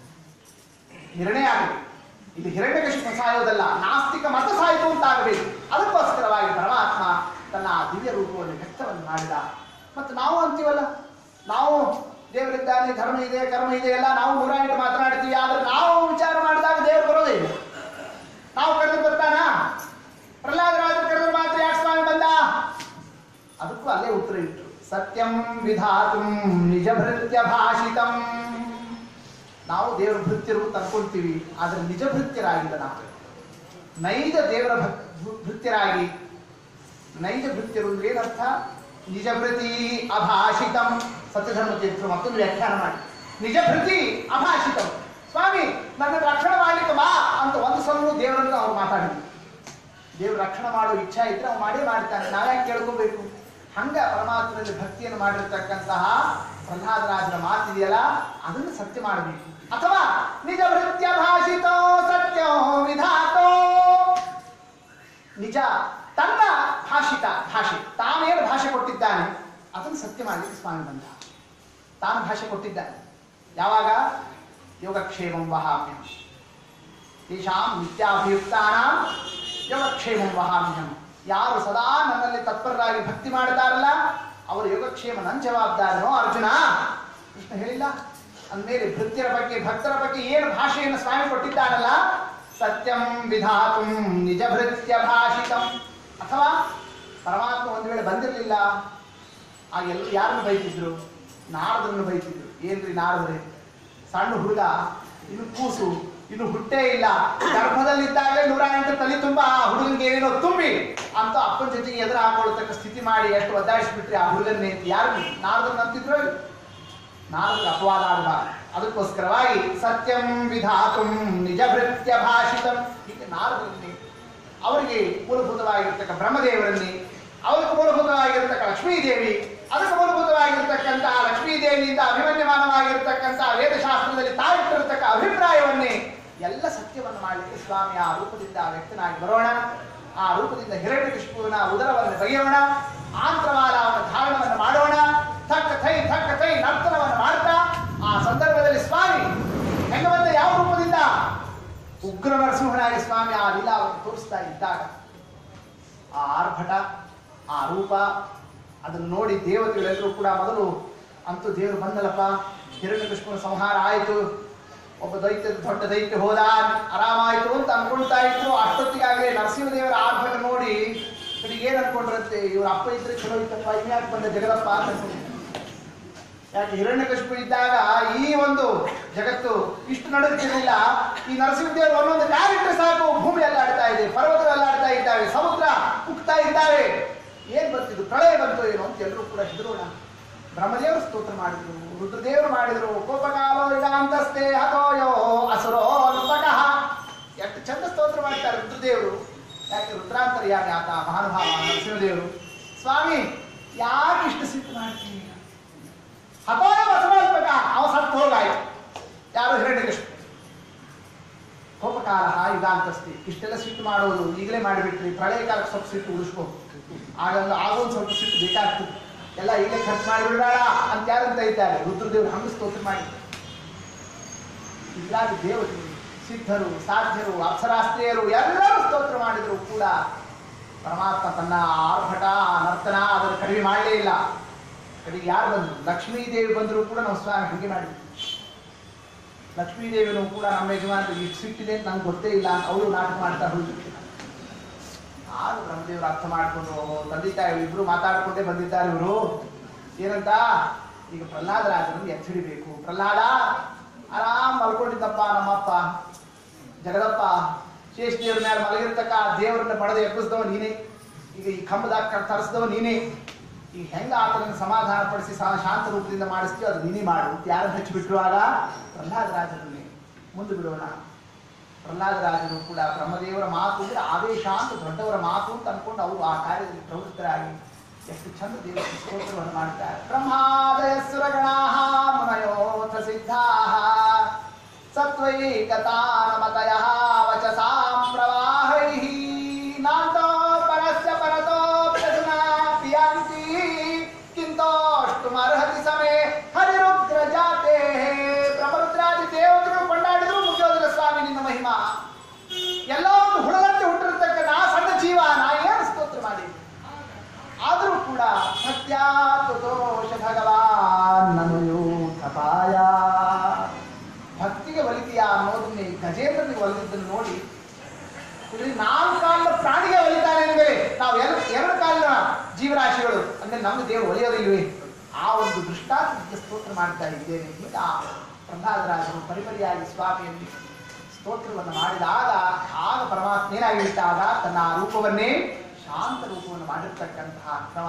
ನಿರ್ಣಯ ಆಗಬೇಕು ಇದು ಹಿರಣ್ಯಕಶಿಪು ಸಾಯೋದಲ್ಲ ನಾಸ್ತಿಕ ಮತ ಸಾಯಿತು ಅಂತ ಆಗಬೇಕು ಅದಕ್ಕೋಸ್ಕರವಾಗಿ ಪರಮಾತ್ಮ ತನ್ನ ಆ ದಿವ್ಯ ರೂಪವನ್ನು ವ್ಯಕ್ತವನ್ನು ಮಾಡಿದ ಮತ್ತು ನಾವು ಅಂತೀವಲ್ಲ ನಾವು ದೇವರಿದ್ದಾನೆ ಧರ್ಮ ಇದೆ ಕರ್ಮ ಇದೆ ಎಲ್ಲ ನಾವು ನೂರ ಎಂಟು ಮಾತನಾಡ್ತೀವಿ ಆದ್ರೆ ನಾವು ವಿಚಾರ ಮಾಡಿದಾಗ ದೇವರು ಬರೋದೇ ಇಲ್ಲ ನಾವು ಕರೆದು ಬರ್ತಾನ ಪ್ರಹ್ಲಾದರಾಜರು ಕರೆದ್ರೆ ಮಾತ್ರ ಯಾಕೆ ಸ್ವಾಮಿ ಬಂದ ಅದಕ್ಕೂ ಅಲ್ಲೇ ಉತ್ತರ ಇಟ್ಟು ಸತ್ಯಂ ವಿಧಾತು ನಿಜ ಭೃತ್ಯ ಭಾಷಿತಂ ನಾವು ದೇವರ ಭೃತ್ಯರು ಅಂತ ಅನ್ಕೊಳ್ತೀವಿ ಆದ್ರೆ ನಿಜ ಭೃತ್ಯರಾಗಿಲ್ಲ ನಾವು ನೈಜ ದೇವರ ಭಕ್- ಭೃ- ಭೃತ್ಯರಾಗಿ ನೈಜ ಭೃತ್ಯರು ಅಂದ್ರೆ ಏನರ್ಥ ನಿಜ ಭೃತಿ ಅಭಾಷಿತಂ ಸತ್ಯಧರ್ಮ ಚರಿತ್ರೆ ಮತ್ತೊಂದು ವ್ಯಾಖ್ಯಾನ ಮಾಡಿ ನಿಜ ಭೃತಿ ಅಭಾಷಿತಂ ಸ್ವಾಮಿ ನನ್ನ ರಕ್ಷಣೆ ಮಾಡ್ಲಿಕ್ಕೆ ಬಾ ಅಂತ ಒಂದು ಸಲ ದೇವರನ್ನು ಅವ್ರು ಮಾತಾಡಿದ್ರು ದೇವ್ರ ರಕ್ಷಣೆ ಮಾಡೋ ಇಚ್ಛಾ ಇದ್ರೆ ಅವ್ನು ಮಾಡೇ ಮಾಡ್ತಾನೆ ನಾವ್ಯಾಕೆ ಕೇಳ್ಕೋಬೇಕು ಹಂಗ ಪರಮಾತ್ಮನಲ್ಲಿ ಭಕ್ತಿಯನ್ನು ಮಾಡಿರ್ತಕ್ಕಂತಹ ಪ್ರಹ್ಲಾದರಾಜನ ಮಾತಿದೆಯಲ್ಲ ಅದನ್ನು ಸತ್ಯ ಮಾಡಬೇಕು ಅಥವಾ ನಿಜ ಭೃತ್ಯ ಭಾಷಿತೋ ಸತ್ಯೋ ವಿಧಾತೋ ನಿಜ ತನ್ನ ಭಾಷಿತ ಭಾಷೆ ತಾನೇನು ಭಾಷೆ ಕೊಟ್ಟಿದ್ದಾನೆ ಅದನ್ನು ಸತ್ಯ ಮಾಡಲಿಕ್ಕೆ ಸ್ವಾಮಿ ಬಂದ ತಾನು ಭಾಷೆ ಕೊಟ್ಟಿದ್ದಾನೆ ಯಾವಾಗ ಯೋಗಕ್ಷೇಮಂ ವಹಾಮ್ಯಂ ತೇಷಾಂ ನಿತ್ಯಾಭಿಯುಕ್ತಾನಾಂ ಯೋಗಕ್ಷೇಮಂ ವಹಾಮ್ಯಂ ಯಾರು ಸದಾ ನನ್ನಲ್ಲಿ ತತ್ಪರರಾಗಿ ಭಕ್ತಿ ಮಾಡ್ತಾರಲ್ಲ ಅವರು ಯೋಗಕ್ಷೇಮ ನನ್ ಜವಾಬ್ದಾರನೋ ಅರ್ಜುನ ಕೃಷ್ಣ ಹೇಳಿಲ್ಲ ಅಂದ್ಮೇಲೆ ಭೃತ್ಯರ ಬಗ್ಗೆ ಭಕ್ತರ ಬಗ್ಗೆ ಏನು ಭಾಷೆಯನ್ನು ಸ್ವಾಮಿ ಕೊಟ್ಟಿದ್ದಾನಲ್ಲ ಸತ್ಯಂ ವಿಧಾತು ನಿಜ ಭೃತ್ಯ ಭಾಷಿತಂ ಅಥವಾ ಪರಮಾತ್ಮ ಒಂದು ವೇಳೆ ಬಂದಿರಲಿಲ್ಲ ಆಗ ಎಲ್ಲ ಯಾರನ್ನು ಬೈತಿದ್ರು ನಾರದರನ್ನು ಬೈತಿದ್ರು ಏನ್ರಿ ನಾರದ್ರೆ ಸಣ್ಣ ಹುಡುಗ ಇನ್ನು ಕೂಸು ಇನ್ನು ಹುಟ್ಟೇ ಇಲ್ಲ ಗರ್ಭದಲ್ಲಿದ್ದಾಗಲೇ ನೂರ ಎಂಟು ತಲೆ ತುಂಬ ಆ ಹುಡುಗನಿಗೆ ಏನೇನೋ ತುಂಬಿ ಅಂತ ಅಪ್ಪನ ಜೊತೆಗೆ ಎದುರು ಹಾಕೊಳ್ತಕ್ಕ ಸ್ಥಿತಿ ಮಾಡಿ ಎಷ್ಟು ಒದ್ದಾಡಿಸ್ಬಿಟ್ರಿ ಆ ಹುಡುಗನ್ನೇ ಯಾರು ನಾರದನ್ನ ಅಂತಿದ್ರು ನಾರದ್ರ ಅಪವಾದ ಆಗಬಾರ್ದು ಅದಕ್ಕೋಸ್ಕರವಾಗಿ ಸತ್ಯಂ ವಿಧಾತು ನಿಜ ಭೃತ್ಯ ಭಾಷಿತಂ ಹೀಗೆ ನಾರದರನ್ನೇ ಅವರಿಗೆ ಮೂಲಭೂತವಾಗಿರ್ತಕ್ಕ ಬ್ರಹ್ಮದೇವರನ್ನೇ ಅವರಿಗೆ ಮೂಲಭೂತವಾಗಿರ್ತಕ್ಕ ಲಕ್ಷ್ಮೀದೇವಿ ಅದಕ್ಕೆ ಮೂಲಭೂತವಾಗಿರ್ತಕ್ಕಂಥ ಲಕ್ಷ್ಮೀದೇವಿಯಿಂದ ಅಭಿಮನ್ಯಮಾನವಾಗಿರ್ತಕ್ಕಂಥ ವೇದಶಾಸ್ತ್ರದಲ್ಲಿ ತಾವಿಟ್ಟಿರತಕ್ಕ ಅಭಿಪ್ರಾಯವನ್ನೇ ಎಲ್ಲ ಸತ್ಯವನ್ನು ಮಾಡಲಿಕ್ಕೆ ಸ್ವಾಮಿ ಆ ರೂಪದಿಂದ ವ್ಯಕ್ತನಾಗಿ ಬರೋಣ ಆ ರೂಪದಿಂದ ಹಿರಣ್ಯಕೃಷ್ಣುವಿನ ಉದರವನ್ನು ಬಗೆಯೋಣ ಆಂತ್ರಮಾಲವನ ಧಾರಣವನ್ನು ಮಾಡೋಣ ಥಕ್ಕ ಥೈ ಥಕ್ಕ ಥೈ ನರ್ತನವನ್ನು ಮಾಡ್ತಾ ಆ ಸಂದರ್ಭದಲ್ಲಿ ಸ್ವಾಮಿ ಹೆಂಗ ಬಂದ ಯಾವ ರೂಪದಿಂದ ಉಗ್ರ ನರಸಿಂಹನಾಗಿ ಸ್ವಾಮಿ ಆ ಲೀಲಾವನ್ನು ತೋರಿಸ್ತಾ ಇದ್ದಾಗ ಆ ಆರ್ಭಟ ಆ ರೂಪ ಅದನ್ನು ನೋಡಿ ದೇವತೆಗಳೆಲ್ಲರೂ ಕೂಡ ಮೊದಲು ಅಂತೂ ದೇವರು ಬಂದಲ್ಲಪ್ಪ ಹಿರಣ್ಯಕೃಷ್ಣನ ಸಂಹಾರ ಆಯಿತು ಒಬ್ಬ ದೈತ್ಯ ದೊಡ್ಡ ದೈತ್ಯ ಹೋದ ಆರಾಮಾಯ್ತು ಅಂತ ಅನ್ಕೊಳ್ತಾ ಇದ್ರು ಅಷ್ಟೊತ್ತಿಗಾಗಲೇ ನರಸಿಂಹದೇವರ ಆರ್ಭಟ ನೋಡಿ ಕಡೆಗೆ ಏನ್ ಅನ್ಕೊಂಡ್ರಂತೆ ಇವ್ರ ಅಪ್ಪ ಇದ್ರೆ ಚಲೋ ಇತ್ತಪ್ಪ ಇವ್ ಯಾಕೆ ಬಂದ ಜಗದಪ್ಪ ಅಂತ ಅನ್ಕೊಂಡ್ರು. ಯಾಕೆ ಹಿರಣ್ಯಕಶಿಪು ಇದ್ದಾಗ ಈ ಒಂದು ಜಗತ್ತು ಇಷ್ಟು ನಡುತ್ತಿರಲಿಲ್ಲ ಈ ನರಸಿಂಹದೇವರು ಒಂದೊಂದು ಕ್ಯಾರೆಕ್ಟರ್ ಸಾಕು ಭೂಮಿ ಅಲ್ಲಾಡ್ತಾ ಇದೆ ಪರ್ವತ ಅಲ್ಲಾಡ್ತಾ ಇದ್ದಾವೆ ಸಮುದ್ರ ಉಕ್ತಾ ಇದ್ದಾವೆ ಏನ್ ಬಂತಿದ್ದು ಪ್ರಳಯ ಬಂತು ಏನು ಅಂತ ಎಲ್ಲರೂ ಕೂಡ ಹೆದರೋಣ ಬ್ರಹ್ಮದೇವರು ಸ್ತೋತ್ರ ಮಾಡಿದ್ರು ರುದ್ರದೇವರು ಮಾಡಿದ್ರು ಕೋಪಕಾಲೋ ಇದಾಂತಸ್ತೆ ಹತೋಯೋ ಅಸುರೋ ನೃಪಕಃ ಎಷ್ಟು ಚಂದ ಸ್ತೋತ್ರ ಮಾಡ್ತಾರೆ ರುದ್ರದೇವರು ಯಾಕೆ ರುದ್ರಾಂತರ್ಯಾಮಿ ಆತ ಮಹಾನುಭಾವ ನರಸಿಂಹದೇವರು ಸ್ವಾಮಿ ಯಾಕೆ ಇಷ್ಟು ಸಿಟ್ಟು ಮಾಡ್ತೀವಿ ಹತೋಯ ಬಸವಲ್ಪಕ ಅವ ಸತ್ತು ಹೋಗಾಯ್ತು ಯಾರು ಹಿರಣ್ಯಕೃಷ್ಣ ಕೋಪಕಾಲ ಯುಗಾಂತಸ್ತಿ ಇಷ್ಟೆಲ್ಲ ಸಿಟ್ಟು ಮಾಡೋದು ಈಗಲೇ ಮಾಡಿಬಿಟ್ರಿ ಪ್ರಳಯ ಕಾಲಕ್ಕೆ ಸ್ವಲ್ಪ ಸಿಟ್ಟು ಉಳಿಸ್ಕೋ ಆಗಲ್ಲ ಆಗೊಂದು ಸ್ವಲ್ಪ ಸಿಟ್ಟು ಬೇಕಾಗ್ತದೆ ಎಲ್ಲ ಈಗಲೇ ಖರ್ಚು ಮಾಡಿಬಿಡ್ಬೇಡ ಅಂತ ಯಾರು ಅಂತ ಇದ್ದಾರೆ ರುದ್ರದೇವರು ಹಂಗ ಸ್ತೋತ್ರ ಮಾಡಿ ಇದ್ರಾಗ ದೇವತೆಗಳು ಸಿದ್ಧರು ಸಾಧ್ಯರು ಅಪ್ಸರಾಸ್ತ್ರೀಯರು ಎಲ್ಲರೂ ಸ್ತೋತ್ರ ಮಾಡಿದ್ರು ಕೂಡ ಪರಮಾತ್ಮ ತನ್ನ ಆರ್ಭಟ ಆ ನರ್ತನ ಅದನ್ನು ಕಡಿಮೆ ಮಾಡಲೇ ಇಲ್ಲ ಕಡೆಗೆ ಯಾರು ಬಂದ್ರು ಲಕ್ಷ್ಮೀ ದೇವಿ ಬಂದರೂ ಕೂಡ ನಾವು ಸ್ವಾಮಿ ಹಂಗೆ ಮಾಡಿದ್ವಿ ಲಕ್ಷ್ಮೀ ದೇವಿನೂ ಕೂಡ ನಮ್ಮ ಯಜಮಾನ ಇಷ್ಟು ಸಿಟ್ಟಿದೆ ಅಂತ ನಂಗೆ ಗೊತ್ತೇ ಇಲ್ಲ ಅಂತ ಅವರು ನಾಟಕ ಮಾಡ್ತಾ ಹೋಗಿರ್ತಾರೆ ಆಗ ಬ್ರಹ್ಮದೇವರು ಅರ್ಥ ಮಾಡಿಕೊಂಡು ತಂದೆ ತಾಯಿ ಇಬ್ರು ಮಾತಾಡ್ಕೊಂಡೇ ಬಂದಿದ್ದಾರೆ ಇವರು ಏನಂತ ಈಗ ಪ್ರಹ್ಲಾದ ರಾಜನನ್ನು ಎಚ್ಚರಿಬೇಕು ಪ್ರಹ್ಲಾದ ಆರಾಮ್ ಮಲ್ಕೊಂಡಿದ್ದಪ್ಪ ನಮ್ಮಪ್ಪ ಜಗದಪ್ಪ ಶೇಷ ದೇವ್ರ ಮೇಲೆ ಮಲಗಿರ್ತಕ್ಕ ಆ ದೇವರನ್ನ ಪಡೆದು ಎಬ್ಬಿಸಿದವ ನೀನೇ ಈಗ ಈ ಕಂಬದಾಗ ತರಿಸಿದವ ನೀನೇ ಈಗ ಹೆಂಗ ಆತನನ್ನು ಸಮಾಧಾನ ಪಡಿಸಿ ಸಾ ಶಾಂತ ರೂಪದಿಂದ ಮಾಡಿಸ್ತೀವಿ ಅದು ನೀನೇ ಮಾಡು ಅಂತ ಯಾರು ಹಚ್ಚಿಬಿಟ್ರು ಆಗ ಪ್ರಹ್ಲಾದ ರಾಜರನ್ನೇ ಮುಂದೆ ಬಿಡೋಣ ಪ್ರಹ್ಲಾದ ರಾಜರು ಕೂಡ ಬ್ರಹ್ಮದೇವರ ಮಾತು ಅಂದ್ರೆ ಆದೇಶ ಅಂತ ದೊಡ್ಡವರ ಮಾತು ಅಂತ ಅನ್ಕೊಂಡು ಅವರು ಆ ಕಾರ್ಯದಲ್ಲಿ ಪ್ರವೃತ್ತರಾಗಿ ಎಷ್ಟು ಚಂದ ದೇವರ ಸ್ತೋತ್ರವನ್ನು ಮಾಡ್ತಾರೆ ಬ್ರಹ್ಮಾದಯ ಸುರಗಣಾ ಮುನಯೋಥ ಸಿದ್ಧಾ ಸತ್ವೈಕತಾನಮತಯ ವಚಸಾಂ ಪ್ರವಾಹೈ ನಾಂತೋ ಪರಸ್ಯ ಪರತೋ ಪ್ರಜುನಾ ಪಿಯಾಂತಿ ಕಿಂತೋಷ್ಟುಮರ್ಹತಿ ಸಮೇ ಹರಿರುದ್ರ ಜಾತೆ ಬ್ರಹ್ಮರುದ್ರಾದಿ ದೇವತೆಗಳು ಕೊಂಡಾಡಿದ್ರು ಮುಗಿಯೋದಿಲ್ಲ ಸ್ವಾಮಿ ನಿನ್ನ ಮಹಿಮಾ ಎಲ್ಲ ಒಂದು ಹುಳದಂತೆ ಹುಟ್ಟಿರ್ತಕ್ಕ ನಾ ಸಣ್ಣ ಜೀವ ನಾ ಏನು ಸ್ತೋತ್ರ ಮಾಡಿ ಆದರೂ ಕೂಡ ಸತ್ಯಾತುತೋಷ ಭಗವಾನ್ ನನು ತಪಾಯ ಭಕ್ತಿಗೆ ಒಲಿತೀಯ ಅನ್ನೋದನ್ನೇ ಗಜೇಂದ್ರನಿಗೆ ಒಲಿದಿದ್ದನ್ನು ನೋಡಿ ಇಲ್ಲಿ ನಾಲ್ಕು ಕಾಲಿನ ಪ್ರಾಣಿಗೆ ಒಲಿತಾನೆ ಅಂದ್ರೆ ನಾವು ಎರಡು ಎರಡು ಕಾಲಿನ ಜೀವರಾಶಿಗಳು ಅಂದ್ರೆ ನಮ್ಮ ದೇವರು ಒಲಿಯೋದಿಲ್ವೇ ಆ ಒಂದು ದೃಷ್ಟಾಂತಕ್ಕೆ ಸ್ತೋತ್ರ ಮಾಡ್ತಾ ಇದ್ದೇನೆ ಈಗ ಪ್ರಹ್ಲಾದರಾಜರು ಪರಿಪರಿಯಾಗಿ ಸ್ವಾಮಿಯಲ್ಲಿ ಸ್ತೋತ್ರವನ್ನು ಮಾಡಿದಾಗ ಆಗ ಪರಮಾತ್ಮ ಏನಾಗಿಬಿಟ್ಟಾಗ ತನ್ನ ಆ ರೂಪವನ್ನೇ ಶಾಂತ ರೂಪವನ್ನು ಮಾಡಿರ್ತಕ್ಕಂತಹ ಕ್ರಮ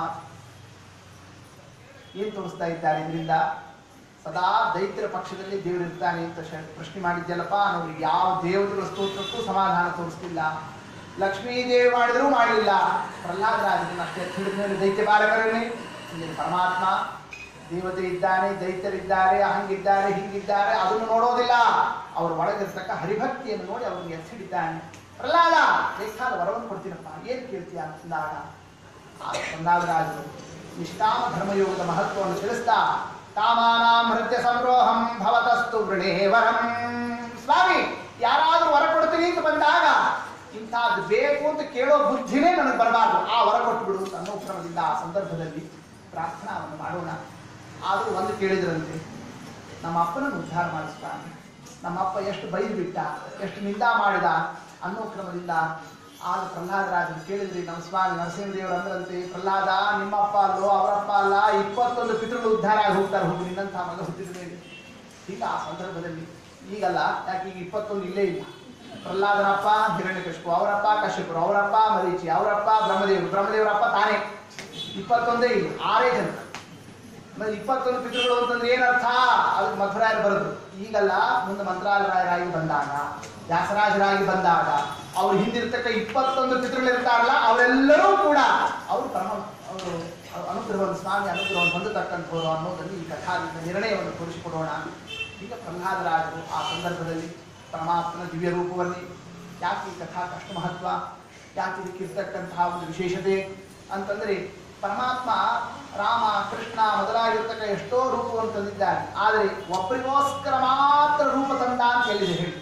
ಏನ್ ತೋರಿಸ್ತಾ ಇದ್ದಾರೆ ಇದರಿಂದ ಸದಾ ದೈತ್ಯರ ಪಕ್ಷದಲ್ಲಿ ದೇವರು ಇರ್ತಾನೆ ಅಂತ ಶ- ಪ್ರಶ್ನೆ ಮಾಡಿದ್ಯಲ್ಲಪ್ಪ ನಾವು ಯಾವ ದೇವತೆಗಳ ಸ್ತೋತ್ರಕ್ಕೂ ಸಮಾಧಾನ ತೋರಿಸ್ತಿಲ್ಲ ಲಕ್ಷ್ಮೀ ದೇವಿ ಮಾಡಿದರೂ ಮಾಡಲಿಲ್ಲ ಪ್ರಹ್ಲಾದರಾಜರನ್ನ ಅಷ್ಟೇ ಹಿಡಿದ ಮೇಲೆ ದೈತ್ಯ ಬಾಲಕರನ್ನೇ ಇಲ್ಲಿ ಪರಮಾತ್ಮ ದೇವತೆ ಇದ್ದಾನೆ ದೈತ್ಯರಿದ್ದಾರೆ ಹಂಗಿದ್ದಾರೆ ಹಿಂಗಿದ್ದಾರೆ ಅದನ್ನು ನೋಡೋದಿಲ್ಲ ಅವರ ಒಳಗಿರ್ತಕ್ಕ ಹರಿಭಕ್ತಿಯನ್ನು ನೋಡಿ ಅವರಿಗೆ ಎತ್ತಿಡಿದ್ದಾನೆ ಪ್ರಹ್ಲಾದ ಬೇಕಾದ ವರವನ್ನು ಕೊಡ್ತೀನಪ್ಪ ಏನು ಕೇಳ್ತೀಯ ಅಂದಾಗ ಆ ಪ್ರಹ್ಲಾದರಾಜರು ನಿಷ್ಕಾಮ ಧರ್ಮಯೋಗದ ಮಹತ್ವವನ್ನು ತಿಳಿಸ್ತಾ ಕಾಮಾನಾಂ ಹೃದಯ ಸಂರೋಹಂ ಭವತಸ್ತು ವೃಣೇವರಂ ಸ್ವಾಮಿ ಯಾರಾದ್ರೂ ವರ ಕೊಡ್ತೀನಿ ಅಂತ ಬಂದಾಗ ಇಂಥದ್ದು ಬೇಕು ಅಂತ ಕೇಳೋ ಬುದ್ಧಿನೇ ನನಗೆ ಬರಬಾರ್ದು ಆ ವರ ಕೊಟ್ಟು ಬಿಡು ಅಂತ ಅನ್ನೋ ಕ್ರಮದಿಂದ ಆ ಸಂದರ್ಭದಲ್ಲಿ ಪ್ರಾರ್ಥನಾವನ್ನು ಮಾಡೋಣ ಆದರೂ ಒಂದು ಕೇಳಿದ್ರಂತೆ ನಮ್ಮ ಅಪ್ಪನನ್ನು ಉದ್ಧಾರ ಮಾಡಿಸ್ತಾನೆ ನಮ್ಮ ಅಪ್ಪ ಎಷ್ಟು ಬೈದು ಬಿಟ್ಟ ಎಷ್ಟು ನಿಂದ ಮಾಡಿದ ಅನ್ನೋ ಕ್ರಮದಿಂದ ಆಗ ಪ್ರಹ್ಲಾದರಾಜರು ಕೇಳಿದ್ರಿ ನಮ್ಮ ಸ್ವಾಮಿ ನರಸಿಂಹದೇವರು ಅಂದ್ರಂತೆ ಪ್ರಹ್ಲಾದ ನಿಮ್ಮಪ್ಪ ಅಲ್ಲೋ ಅವರಪ್ಪ ಅಲ್ಲ ಇಪ್ಪತ್ತೊಂದು ಪಿತೃಗಳು ಉದ್ಧಾರ ಆಗಿ ಹೋಗ್ತಾರೆ ಹೋಗಿ ನಿನ್ನಂಥ ಮಗ ಹುಟ್ಟಿದ ಮೇಲೆ ಈಗ ಆ ಸಂದರ್ಭದಲ್ಲಿ ಈಗಲ್ಲ ಯಾಕೆ ಈಗ ಇಪ್ಪತ್ತೊಂದು ಇಲ್ಲೇ ಇಲ್ಲ ಪ್ರಹ್ಲಾದನಪ್ಪ ಹಿರಣ್ಯಕಶಿಪು ಅವರಪ್ಪ ಕಶ್ಯಪರು ಅವರಪ್ಪ ಮರೀಚಿ ಅವರಪ್ಪ ಬ್ರಹ್ಮದೇವರು ಬ್ರಹ್ಮದೇವರಪ್ಪ ತಾನೇ ಇಪ್ಪತ್ತೊಂದೇ ಇಲ್ಲ ಆರೇ ಜನ ಮತ್ತೆ ಇಪ್ಪತ್ತೊಂದು ಪಿತೃಗಳು ಅಂತಂದ್ರೆ ಏನರ್ಥ ಅದಕ್ಕೆ ಮಧ್ವರಾಯರು ಬರೆದ್ರು ಈಗಲ್ಲ ಮುಂದೆ ಮಂತ್ರಾಲರಾಯರಾಗಿ ಬಂದಾಗ ವ್ಯಾಸರಾಜರಾಗಿ ಬಂದಾಗ ಅವ್ರು ಹಿಂದಿರ್ತಕ್ಕ ಇಪ್ಪತ್ತೊಂದು ಪಿತೃಗಳು ಇರ್ತಾರಲ್ಲ ಅವರೆಲ್ಲರೂ ಕೂಡ ಅವರು ಪರಮ ಅವರು ಅನುಗ್ರಹವನ್ನು ಸ್ವಾಮಿ ಅನುಗ್ರಹವನ್ನು ಹೊಂದತಕ್ಕಂಥವ್ರು ಅನ್ನೋದನ್ನು ಈ ಕಥಾದಿಂದ ನಿರ್ಣಯವನ್ನು ತೋರಿಸಿಕೊಡೋಣ ಈಗ ಪ್ರಹ್ಲಾದರಾಜರು ಆ ಸಂದರ್ಭದಲ್ಲಿ ಪರಮಾತ್ಮನ ದಿವ್ಯ ರೂಪವನ್ನೇ ಯಾಕೆ ಈ ಕಥಾ ಕಷ್ಟ ಮಹತ್ವ ಯಾಕೆ ಇದಕ್ಕಿರ್ತಕ್ಕಂತಹ ಒಂದು ವಿಶೇಷತೆ ಅಂತಂದ್ರೆ ಪರಮಾತ್ಮ ರಾಮ ಕೃಷ್ಣ ಮೊದಲಾಗಿರ್ತಕ್ಕ ಎಷ್ಟೋ ರೂಪವನ್ನು ತಂದಿದ್ದಾನೆ ಆದರೆ ಒಬ್ಬರಿಗೋಸ್ಕರ ಮಾತ್ರ ರೂಪ ತಂದ ಅಂತ ಹೇಳಿದೆ ಹೇಳಿ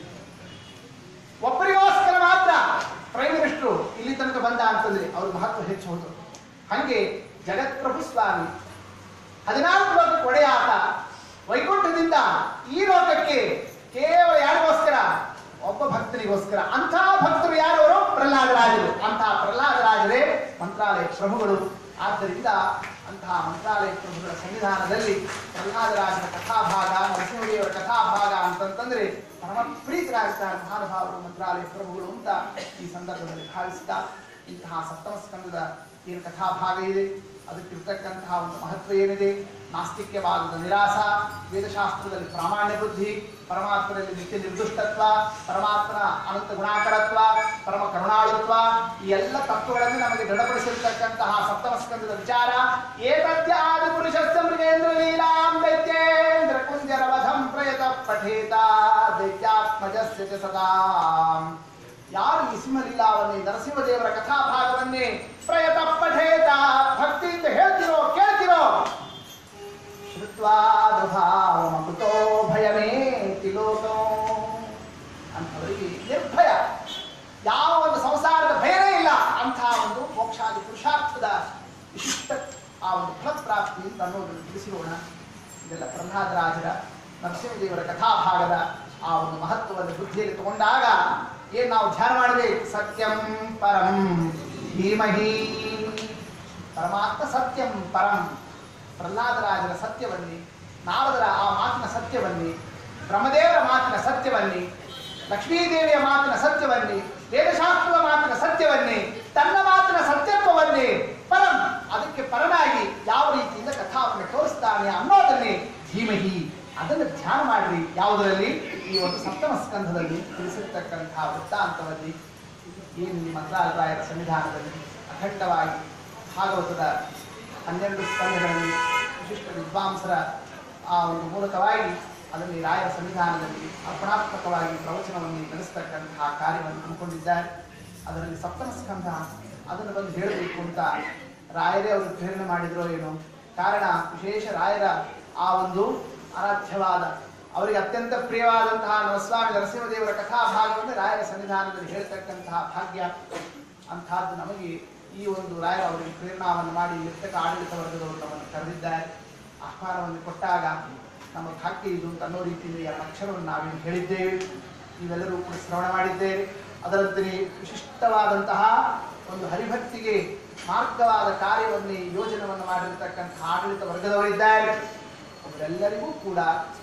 ಒಬ್ಬರಿಗೋಸ್ಕರ ಮಾತ್ರ ಪ್ರೈಮ್ ಮಿನಿಸ್ಟ್ರು ಇಲ್ಲಿ ತನಕ ಬಂದ ಅಂತಂದ್ರೆ ಅವ್ರ ಮಹತ್ವ ಹೆಚ್ಚು ಹೋದು ಹಂಗೆ ಜಗತ್ಪ್ರಭು ಸ್ವಾಮಿ ಹದಿನಾಲ್ಕು ಲೋಕಕ್ಕೆ ಒಡೆಯಾತ ವೈಕುಂಠದಿಂದ ಈ ಲೋಕಕ್ಕೆ ಕೇವಲ ಯಾರಿಗೋಸ್ಕರ ಒಬ್ಬ ಭಕ್ತನಿಗೋಸ್ಕರ ಅಂಥ ಭಕ್ತರು ಯಾರು ಅವರು ಪ್ರಹ್ಲಾದರಾಜರು ಅಂತಹ ಪ್ರಹ್ಲಾದರಾಜರೇ ಮಂತ್ರಾಲಯ ಪ್ರಭುಗಳು ಆದ್ದರಿಂದ ಅಂತಹ ಮಂತ್ರಾಲಯ ಪ್ರಭುಗಳ ಸನ್ನಿಧಾನದಲ್ಲಿ ಪ್ರಹ್ಲಾದರಾಜನ ಕಥಾಭಾಗ ನರಸಿಂಹದೇವರ ಕಥಾಭಾಗ ಅಂತಂತಂದ್ರೆ ಪರಮ ಪ್ರೀತರಾಗ್ತಾರೆ ಮಹಾನುಭಾವರು ಮಂತ್ರಾಲಯ ಪ್ರಭುಗಳು ಅಂತ ಈ ಸಂದರ್ಭದಲ್ಲಿ ಭಾವಿಸ್ತಾ ಇಂತಹ ಸಪ್ತಮ ಸ್ಕಂದದ ಏನು ಕಥಾಭಾಗ ಇದೆ ಅದಕ್ಕಿರ್ತಕ್ಕಂತಹ ಒಂದು ಮಹತ್ವ ಏನಿದೆ ನಾಸ್ತಿಕ್ಯವಾದದ ನಿರಾಸ ವೇದಶಾಸ್ತ್ರದಲ್ಲಿ ಪ್ರಾಮಾಣ್ಯ ಬುದ್ಧಿ ಪರಮಾತ್ಮನಲ್ಲಿ ನಿತ್ಯ ನಿರ್ದುಷ್ಟತ್ವ ಪರಮಾತ್ಮನ ಅನಂತ ಗುಣಾಕರತ್ವ ಪರಮ ಕರುಣಾಳುತ್ವ ಈ ಎಲ್ಲ ತತ್ವಗಳನ್ನು ನಮಗೆ ದೃಢಪಡಿಸಿರ್ತಕ್ಕಂತಹ ಸಪ್ತಮ ಸ್ಕಂದದ ವಿಚಾರ ಏತದ್ಯ ಆದಿ ಪುರುಷಸ್ಯ ಮೃಗೇಂದ್ರ ಲೀಲಾಂ ದೈತ್ಯೇಂದ್ರ ಕುಂಜರ ವಧಂ ಪ್ರಯತ ಪಠೇತ ದೈತ್ಯಾತ್ಮಜಸ್ಯ ಚ ಸದಾಂ ಯಾರು ಈ ಸಿಂಹಲೀಲಾವನ್ನೇ ನರಸಿಂಹದೇವರ ಕಥಾಭಾಗವನ್ನೇ ಪ್ರಯತ ಪಠೇತ ಭಕ್ತಿಯಿಂದ ಹೇಳ್ತಿರೋ ಕೇಳ್ತಿರೋ ಶ್ರುತ್ವಾನುಭಾವಮಕುತೋ ಭಯಮೇ ತಿಲೋಕೋ ಅಂಥವರಿಗೆ ನಿರ್ಭಯ ಯಾವ ಒಂದು ಸಂಸಾರದ ಭಯವೇ ಇಲ್ಲ ಅಂಥ ಒಂದು ಮೋಕ್ಷಾದಿ ಪುರುಷಾರ್ಥದ ವಿಶಿಷ್ಟ ಆ ಒಂದು ಫಲಪ್ರಾಪ್ತಿ ಅಂತ ಅನ್ನೋದನ್ನು ತಿಳಿಸಿರೋಣ ಇದೆಲ್ಲ ಪ್ರಹ್ಲಾದರಾಜರ ನರಸಿಂಹದೇವರ ಕಥಾಭಾಗದ ಆ ಒಂದು ಮಹತ್ವವನ್ನು ಬುದ್ಧಿಯಲ್ಲಿ ತಗೊಂಡಾಗ ಏನ್ ನಾವು ಧ್ಯಾನ ಮಾಡಬೇಕು ಸತ್ಯಂ ಪರಂ ಧೀಮಹಿ ಪರಮಾತ್ಮ ಸತ್ಯಂ ಪರಂ ಪ್ರಹ್ಲಾದರಾಜರ ಸತ್ಯವನ್ನಿ ನಾರದರ ಆ ಮಾತಿನ ಸತ್ಯವನ್ನಿ ಬ್ರಹ್ಮದೇವರ ಮಾತಿನ ಸತ್ಯವನ್ನಿ ಲಕ್ಷ್ಮೀದೇವಿಯ ಮಾತಿನ ಸತ್ಯವನ್ನಿ ವೇದಶಾಸ್ತ್ರದ ಮಾತಿನ ಸತ್ಯವನ್ನಿ ತನ್ನ ಮಾತಿನ ಸತ್ಯತ್ವವನ್ನೇ ಪರಂ ಅದಕ್ಕೆ ಪರನಾಗಿ ಯಾವ ರೀತಿಯಿಂದ ಕಥಾವನ್ನು ತೋರಿಸ್ತಾನೆ ಅನ್ನೋದನ್ನೇ ಧೀಮಹಿ ಅದನ್ನು ಧ್ಯಾನ ಮಾಡ್ರಿ ಯಾವುದರಲ್ಲಿ ಈ ಒಂದು ಸಪ್ತಮ ಸ್ಕಂಧದಲ್ಲಿ ತಿಳಿಸಿರ್ತಕ್ಕಂತಹ ವೃತ್ತಾಂತದಲ್ಲಿ ಏನು ಈ ಮಂತ್ರಾಲರಾಯರ ಸನ್ನಿಧಾನದಲ್ಲಿ ಅಖಂಡವಾಗಿ ಭಾಗವತದ ಹನ್ನೆರಡು ಸ್ಕಂಧಗಳಲ್ಲಿ ವಿಶಿಷ್ಟ ವಿದ್ವಾಂಸರ ಆ ಒಂದು ಮೂಲಕವಾಗಿ ಅದನ್ನು ಈ ರಾಯರ ಸನ್ನಿಧಾನದಲ್ಲಿ ಅರ್ಪಣಾತ್ಮಕವಾಗಿ ಪ್ರವಚನವನ್ನು ನಡೆಸ್ತಕ್ಕಂತಹ ಕಾರ್ಯವನ್ನು ಹಮ್ಮಿಕೊಂಡಿದ್ದಾರೆ ಅದರಲ್ಲಿ ಸಪ್ತಮ ಸ್ಕಂಧ ಅದನ್ನು ಬಂದು ಹೇಳಬೇಕು ಅಂತ ರಾಯರೇ ಅವರು ಪ್ರೇರಣೆ ಮಾಡಿದ್ರೋ ಏನೋ ಕಾರಣ ವಿಶೇಷ ರಾಯರ ಆ ಒಂದು ಆರಾಧ್ಯವಾದ ಅವರಿಗೆ ಅತ್ಯಂತ ಪ್ರಿಯವಾದಂತಹ ನರಸ್ವಾಮಿ ನರಸಿಂಹದೇವರ ಕಥಾಭಾಗವನ್ನು ರಾಯರ ಸನ್ನಿಧಾನದಲ್ಲಿ ಹೇಳ್ತಕ್ಕಂತಹ ಭಾಗ್ಯ ಅಂತಹದ್ದು ನಮಗೆ ಈ ಒಂದು ರಾಯರ ಅವರಿಗೆ ಪ್ರೇರಣಾವನ್ನು ಮಾಡಿ ಇರ್ತಕ್ಕ ಆಡಳಿತ ವರ್ಗದವರು ನಮ್ಮನ್ನು ಕರೆದಿದ್ದಾರೆ ಆಹ್ವಾನವನ್ನು ಕೊಟ್ಟಾಗ ನಮ್ಮ ಭಾಗ್ಯ ಇದು ಅಂತ ಅನ್ನೋ ರೀತಿಯಲ್ಲಿ ಎರಡು ಅಕ್ಷರವನ್ನು ನಾವೇನು ಹೇಳಿದ್ದೇವೆ ನೀವೆಲ್ಲರೂ ಕೂಡ ಶ್ರವಣ ಮಾಡಿದ್ದೇವೆ ಅದರಂತೆಯೇ ವಿಶಿಷ್ಟವಾದಂತಹ ಒಂದು ಹರಿಭಕ್ತಿಗೆ ಮಾರ್ಗವಾದ ಕಾರ್ಯವನ್ನೇ ಯೋಜನೆಯನ್ನು ಮಾಡಿರ್ತಕ್ಕಂತಹ ಆಡಳಿತ ವರ್ಗದವರಿದ್ದಾರೆ ಅವರೆಲ್ಲರಿಗೂ ಕೂಡ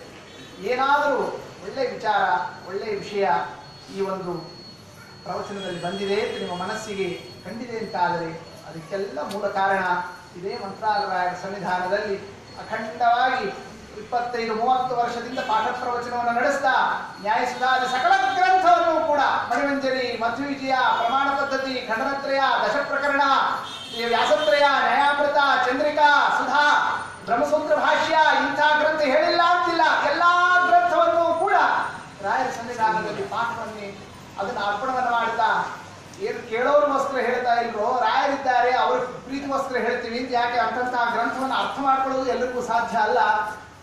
ಏನಾದರೂ ಒಳ್ಳೆಯ ವಿಚಾರ ಒಳ್ಳೆಯ ವಿಷಯ ಈ ಒಂದು ಪ್ರವಚನದಲ್ಲಿ ಬಂದಿದೆ ಅಂತ ನಿಮ್ಮ ಮನಸ್ಸಿಗೆ ಕಂಡಿದೆ ಅಂತಾದರೆ ಅದಕ್ಕೆಲ್ಲ ಮೂಲ ಕಾರಣ ಇದೇ ಮಂತ್ರಾಲಯರ ಸನ್ನಿಧಾನದಲ್ಲಿ ಅಖಂಡವಾಗಿ ಇಪ್ಪತ್ತೈದು ಮೂವತ್ತು ವರ್ಷದಿಂದ ಪಾಠ ಪ್ರವಚನವನ್ನು ನಡೆಸ್ತಾ ನ್ಯಾಯಸುಧಾದ ಸಕಲ ಗ್ರಂಥವನ್ನು ಕೂಡ ಮಣಿಮಂಜರಿ ಮಧ್ವಿಜಯ ಪ್ರಮಾಣ ಪದ್ಧತಿ ಖಂಡನತ್ರಯ ದಶ ಪ್ರಕರಣ ಈ ವ್ಯಾಸತ್ರಯ ನ್ಯಾಯಾಮೃತ ಚಂದ್ರಿಕಾ ಸುಧಾ ಬ್ರಹ್ಮಸೂತ್ರ ಭಾಷ್ಯ ಇಂಥ ಗ್ರಂಥ ಹೇಳಿಲ್ಲ ಅಂತಿಲ್ಲ ಎಲ್ಲಾ ಗ್ರಂಥವನ್ನು ಕೂಡ ರಾಯರ ಸನ್ನಿಧಾನದಲ್ಲಿ ಪಾಠವನ್ನೇ ಅದನ್ನು ಅರ್ಪಣವನ್ನು ಮಾಡ್ತಾ ಏನು ಕೇಳೋರಿಗೋಸ್ಕರ ಹೇಳ್ತಾ ಇಲ್ರೋ ರಾಯರಿದ್ದಾರೆ ಅವ್ರ ಪ್ರೀತಿಗೋಸ್ಕರ ಹೇಳ್ತೀವಿ ಅಂತ ಯಾಕೆ ಅಂತಂತಹ ಗ್ರಂಥವನ್ನು ಅರ್ಥ ಮಾಡ್ಕೊಳ್ಳೋದು ಎಲ್ಲರಿಗೂ ಸಾಧ್ಯ ಅಲ್ಲ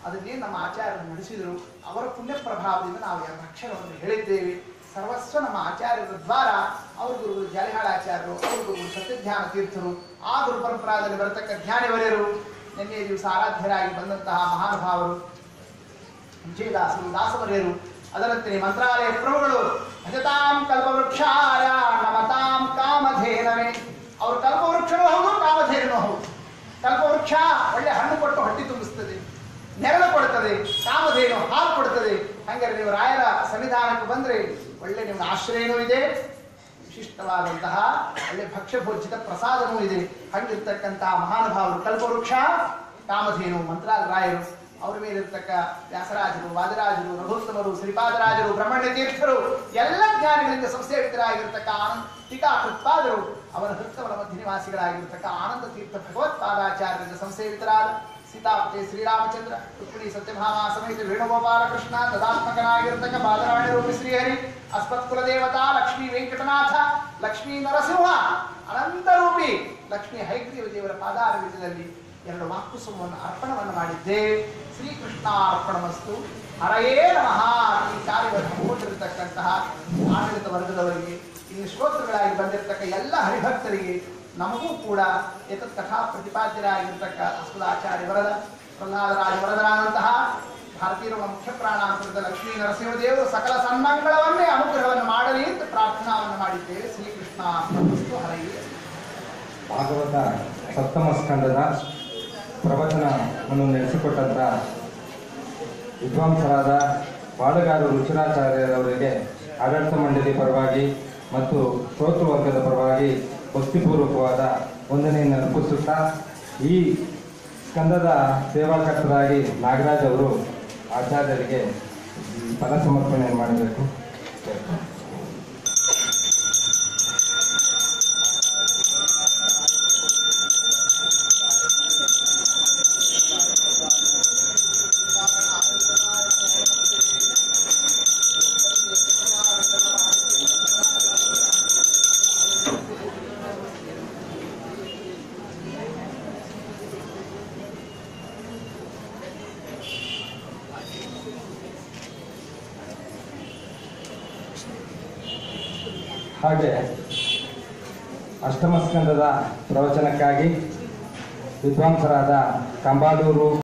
ಅದನ್ನೇ ನಮ್ಮ ಆಚಾರ್ಯರು ನಡೆಸಿದರು ಅವರ ಪುಣ್ಯ ಪ್ರಭಾವದಿಂದ ನಾವು ಎರಡು ಅಕ್ಷರವನ್ನು ಹೇಳಿದ್ದೇವೆ ಸರ್ವಸ್ವ ನಮ್ಮ ಆಚಾರ್ಯರ ದ್ವಾರ ಅವ್ರ ಗುರುಗಳು ಜಾಲಿಹಾಳ ಆಚಾರ್ಯರು ಅವ್ರ ಗುರುಗಳು ಸತ್ಯಧ್ಯಾನ ತೀರ್ಥರು ಆ ಗುರು ಪರಂಪರಾದಲ್ಲಿ ಬರತಕ್ಕ ಧ್ಯಾನವರ್ಯರು ನಿನ್ನೆ ದಿವಸ ಆರಾಧ್ಯರಾಗಿ ಬಂದಂತಹ ಮಹಾನುಭಾವರು ವಿಜಯದಾಸರು ದಾಸವರ್ಯರು ಅದರಂತೆ ಮಂತ್ರಾಲಯ ಪ್ರಭುಗಳು ಭಜತಾಂ ಕಲ್ಪವೃಕ್ಷಾಯ ನಮತಾಂ ಕಾಮಧೇನವೇ ಅವರು ಕಲ್ಪವೃಕ್ಷನೂ ಹೌದು ಕಾಮಧೇನೂ ಹೌದು ಕಲ್ಪವೃಕ್ಷ ಒಳ್ಳೆ ಹಣ್ಣು ಕೊಟ್ಟು ಹೊಟ್ಟಿ ತುಂಬಿಸ್ತದೆ ನೆರಳು ಕೊಡ್ತದೆ ಕಾಮಧೇನು ಹಾಲು ಕೊಡ್ತದೆ ಹಂಗಾರೆ ನೀವು ರಾಯರ ಸನ್ನಿಧಾನಕ್ಕೆ ಬಂದ್ರೆ ಒಳ್ಳೆ ನಿಮ್ಗೆ ಆಶ್ರಯನೂ ಇದೆ ವಿಶಿಷ್ಟವಾದಂತಹ ಒಳ್ಳೆ ಭಕ್ಷ್ಯಭೋಜಿತ ಪ್ರಸಾದನೂ ಇದೆ ಹಂಗಿರ್ತಕ್ಕಂತಹ ಮಹಾನುಭಾವರು ಕಲ್ಪವೃಕ್ಷ ಕಾಮಧೇನು ಮಂತ್ರಾಲ ರಾಯರು ಅವರ ಮೇಲಿರ್ತಕ್ಕ ವ್ಯಾಸರಾಜರು ವಾದರಾಜರು ರಘುತ್ತಮರು ಶ್ರೀಪಾದರಾಜರು ಬ್ರಹ್ಮಣ್ಯ ತೀರ್ಥರು ಎಲ್ಲ ಜ್ಞಾನಿಗಳಿಂದ ಸಂಸೇವಿತರಾಗಿರ್ತಕ್ಕ ಆನಂದ ಟೀಕಾ ಕೃತ್ಪಾದರು ಅವರ ಹೃತ್ತವರ ಮಧ್ಯ ನಿವಾಸಿಗಳಾಗಿರ್ತಕ್ಕ ಆನಂದ ತೀರ್ಥ ಭಗವತ್ಪಾದಾಚಾರ್ಯರಿಂದ ಸಂಸೇವಿತರಾದ ಸೀತಾಪತಿ ಶ್ರೀರಾಮಚಂದ್ರ ರುಕ್ಮಿಣಿ ಸತ್ಯಭಾಮ ಸಮೇತ ವೇಣುಗೋಪಾಲ ಕೃಷ್ಣ ತದಾತ್ಮಕನಾಗಿರ್ತಕ್ಕ ಬಾದರಾಯಣ ರೂಪಿ ಶ್ರೀಹರಿ ಅಸ್ಮತ್ ಕುಲದೇವತಾ ಲಕ್ಷ್ಮೀ ವೆಂಕಟನಾಥ ಲಕ್ಷ್ಮೀ ನರಸಿಂಹ ಅನಂತ ರೂಪಿ ಲಕ್ಷ್ಮೀ ಹೈಗ್ರೀವ ದೇವರ ಪಾದಾರವಿಂದದಲ್ಲಿ ಎರಡು ವಾಕುಸುಮವನ್ನು ಅರ್ಪಣವನ್ನು ಮಾಡಿದ್ದೇವೆ ಶ್ರೀಕೃಷ್ಣ ಅರ್ಪಣಮಸ್ತು ಹರಯೇ ನಮಃ ಈ ಕಾರ್ಯವನ್ನು ಹಮ್ಮಿಕೊಂಡಿರತಕ್ಕಂತಹ ಆಡಳಿತ ವರ್ಗದವರಿಗೆ ಇಲ್ಲಿ ಶ್ರೋತೃಗಳಾಗಿ ಬಂದಿರತಕ್ಕ ಎಲ್ಲ ಹರಿಭಕ್ತರಿಗೆ ನಮಗೂ ಕೂಡ ಏತತ್ ಕಥಾ ಪ್ರತಿಪಾದ್ಯರಾಗಿರ್ತಕ್ಕ ಅಸ್ಮದಾಚಾರ್ಯ ವರದ ಪ್ರಹ್ಲಾದರಾಜ ವರದರಾದಂತಹ ಭಾರತೀಯ ಮುಖ್ಯ ಪ್ರಾಣಾಂತರದ ಲಕ್ಷ್ಮೀ ನರಸಿಂಹದೇವರು ಸಕಲ ಸನ್ಮಂಗಳವನ್ನೇ ಅನುಗ್ರಹವನ್ನು ಮಾಡಲಿ ಅಂತ ಪ್ರಾರ್ಥನಾವನ್ನು ಮಾಡಿದ್ದೇವೆ ಶ್ರೀಕೃಷ್ಣ ಅರ್ಪಣಮಸ್ತು ಹರಯೇ ಭಾಗವತ ಸಪ್ತಮ ಸ್ಕಂದದ ಪ್ರವಚನವನ್ನು ನಡೆಸಿಕೊಟ್ಟಂತ ವಿದ್ವಾಂಸರಾದ ಬಾಳಗಾರು ರುಚಿರಾಚಾರ್ಯರವರಿಗೆ ಆಡಳಿತ ಮಂಡಳಿ ಪರವಾಗಿ ಮತ್ತು ಶ್ರೋತೃವರ್ಗದ ಪರವಾಗಿ ಭಕ್ತಿಪೂರ್ವಕವಾದ ವಂದನೆಯನ್ನು ಅರ್ಪಿಸುತ್ತಾ ಈ ಸ್ಕಂದದ ಸೇವಾಕರ್ತರಾಗಿ ನಾಗರಾಜ್ ಅವರು ಆಚಾರ್ಯರಿಗೆ ಪದ ಸಮರ್ಪಣೆಯನ್ನು ಮಾಡಬೇಕು ಹಾಗೆ ಅಷ್ಟಮ ಸ್ಕಂದದ ಪ್ರವಚನಕ್ಕಾಗಿ ವಿದ್ವಾಂಸರಾದ ಕಂಬಾಲೂರು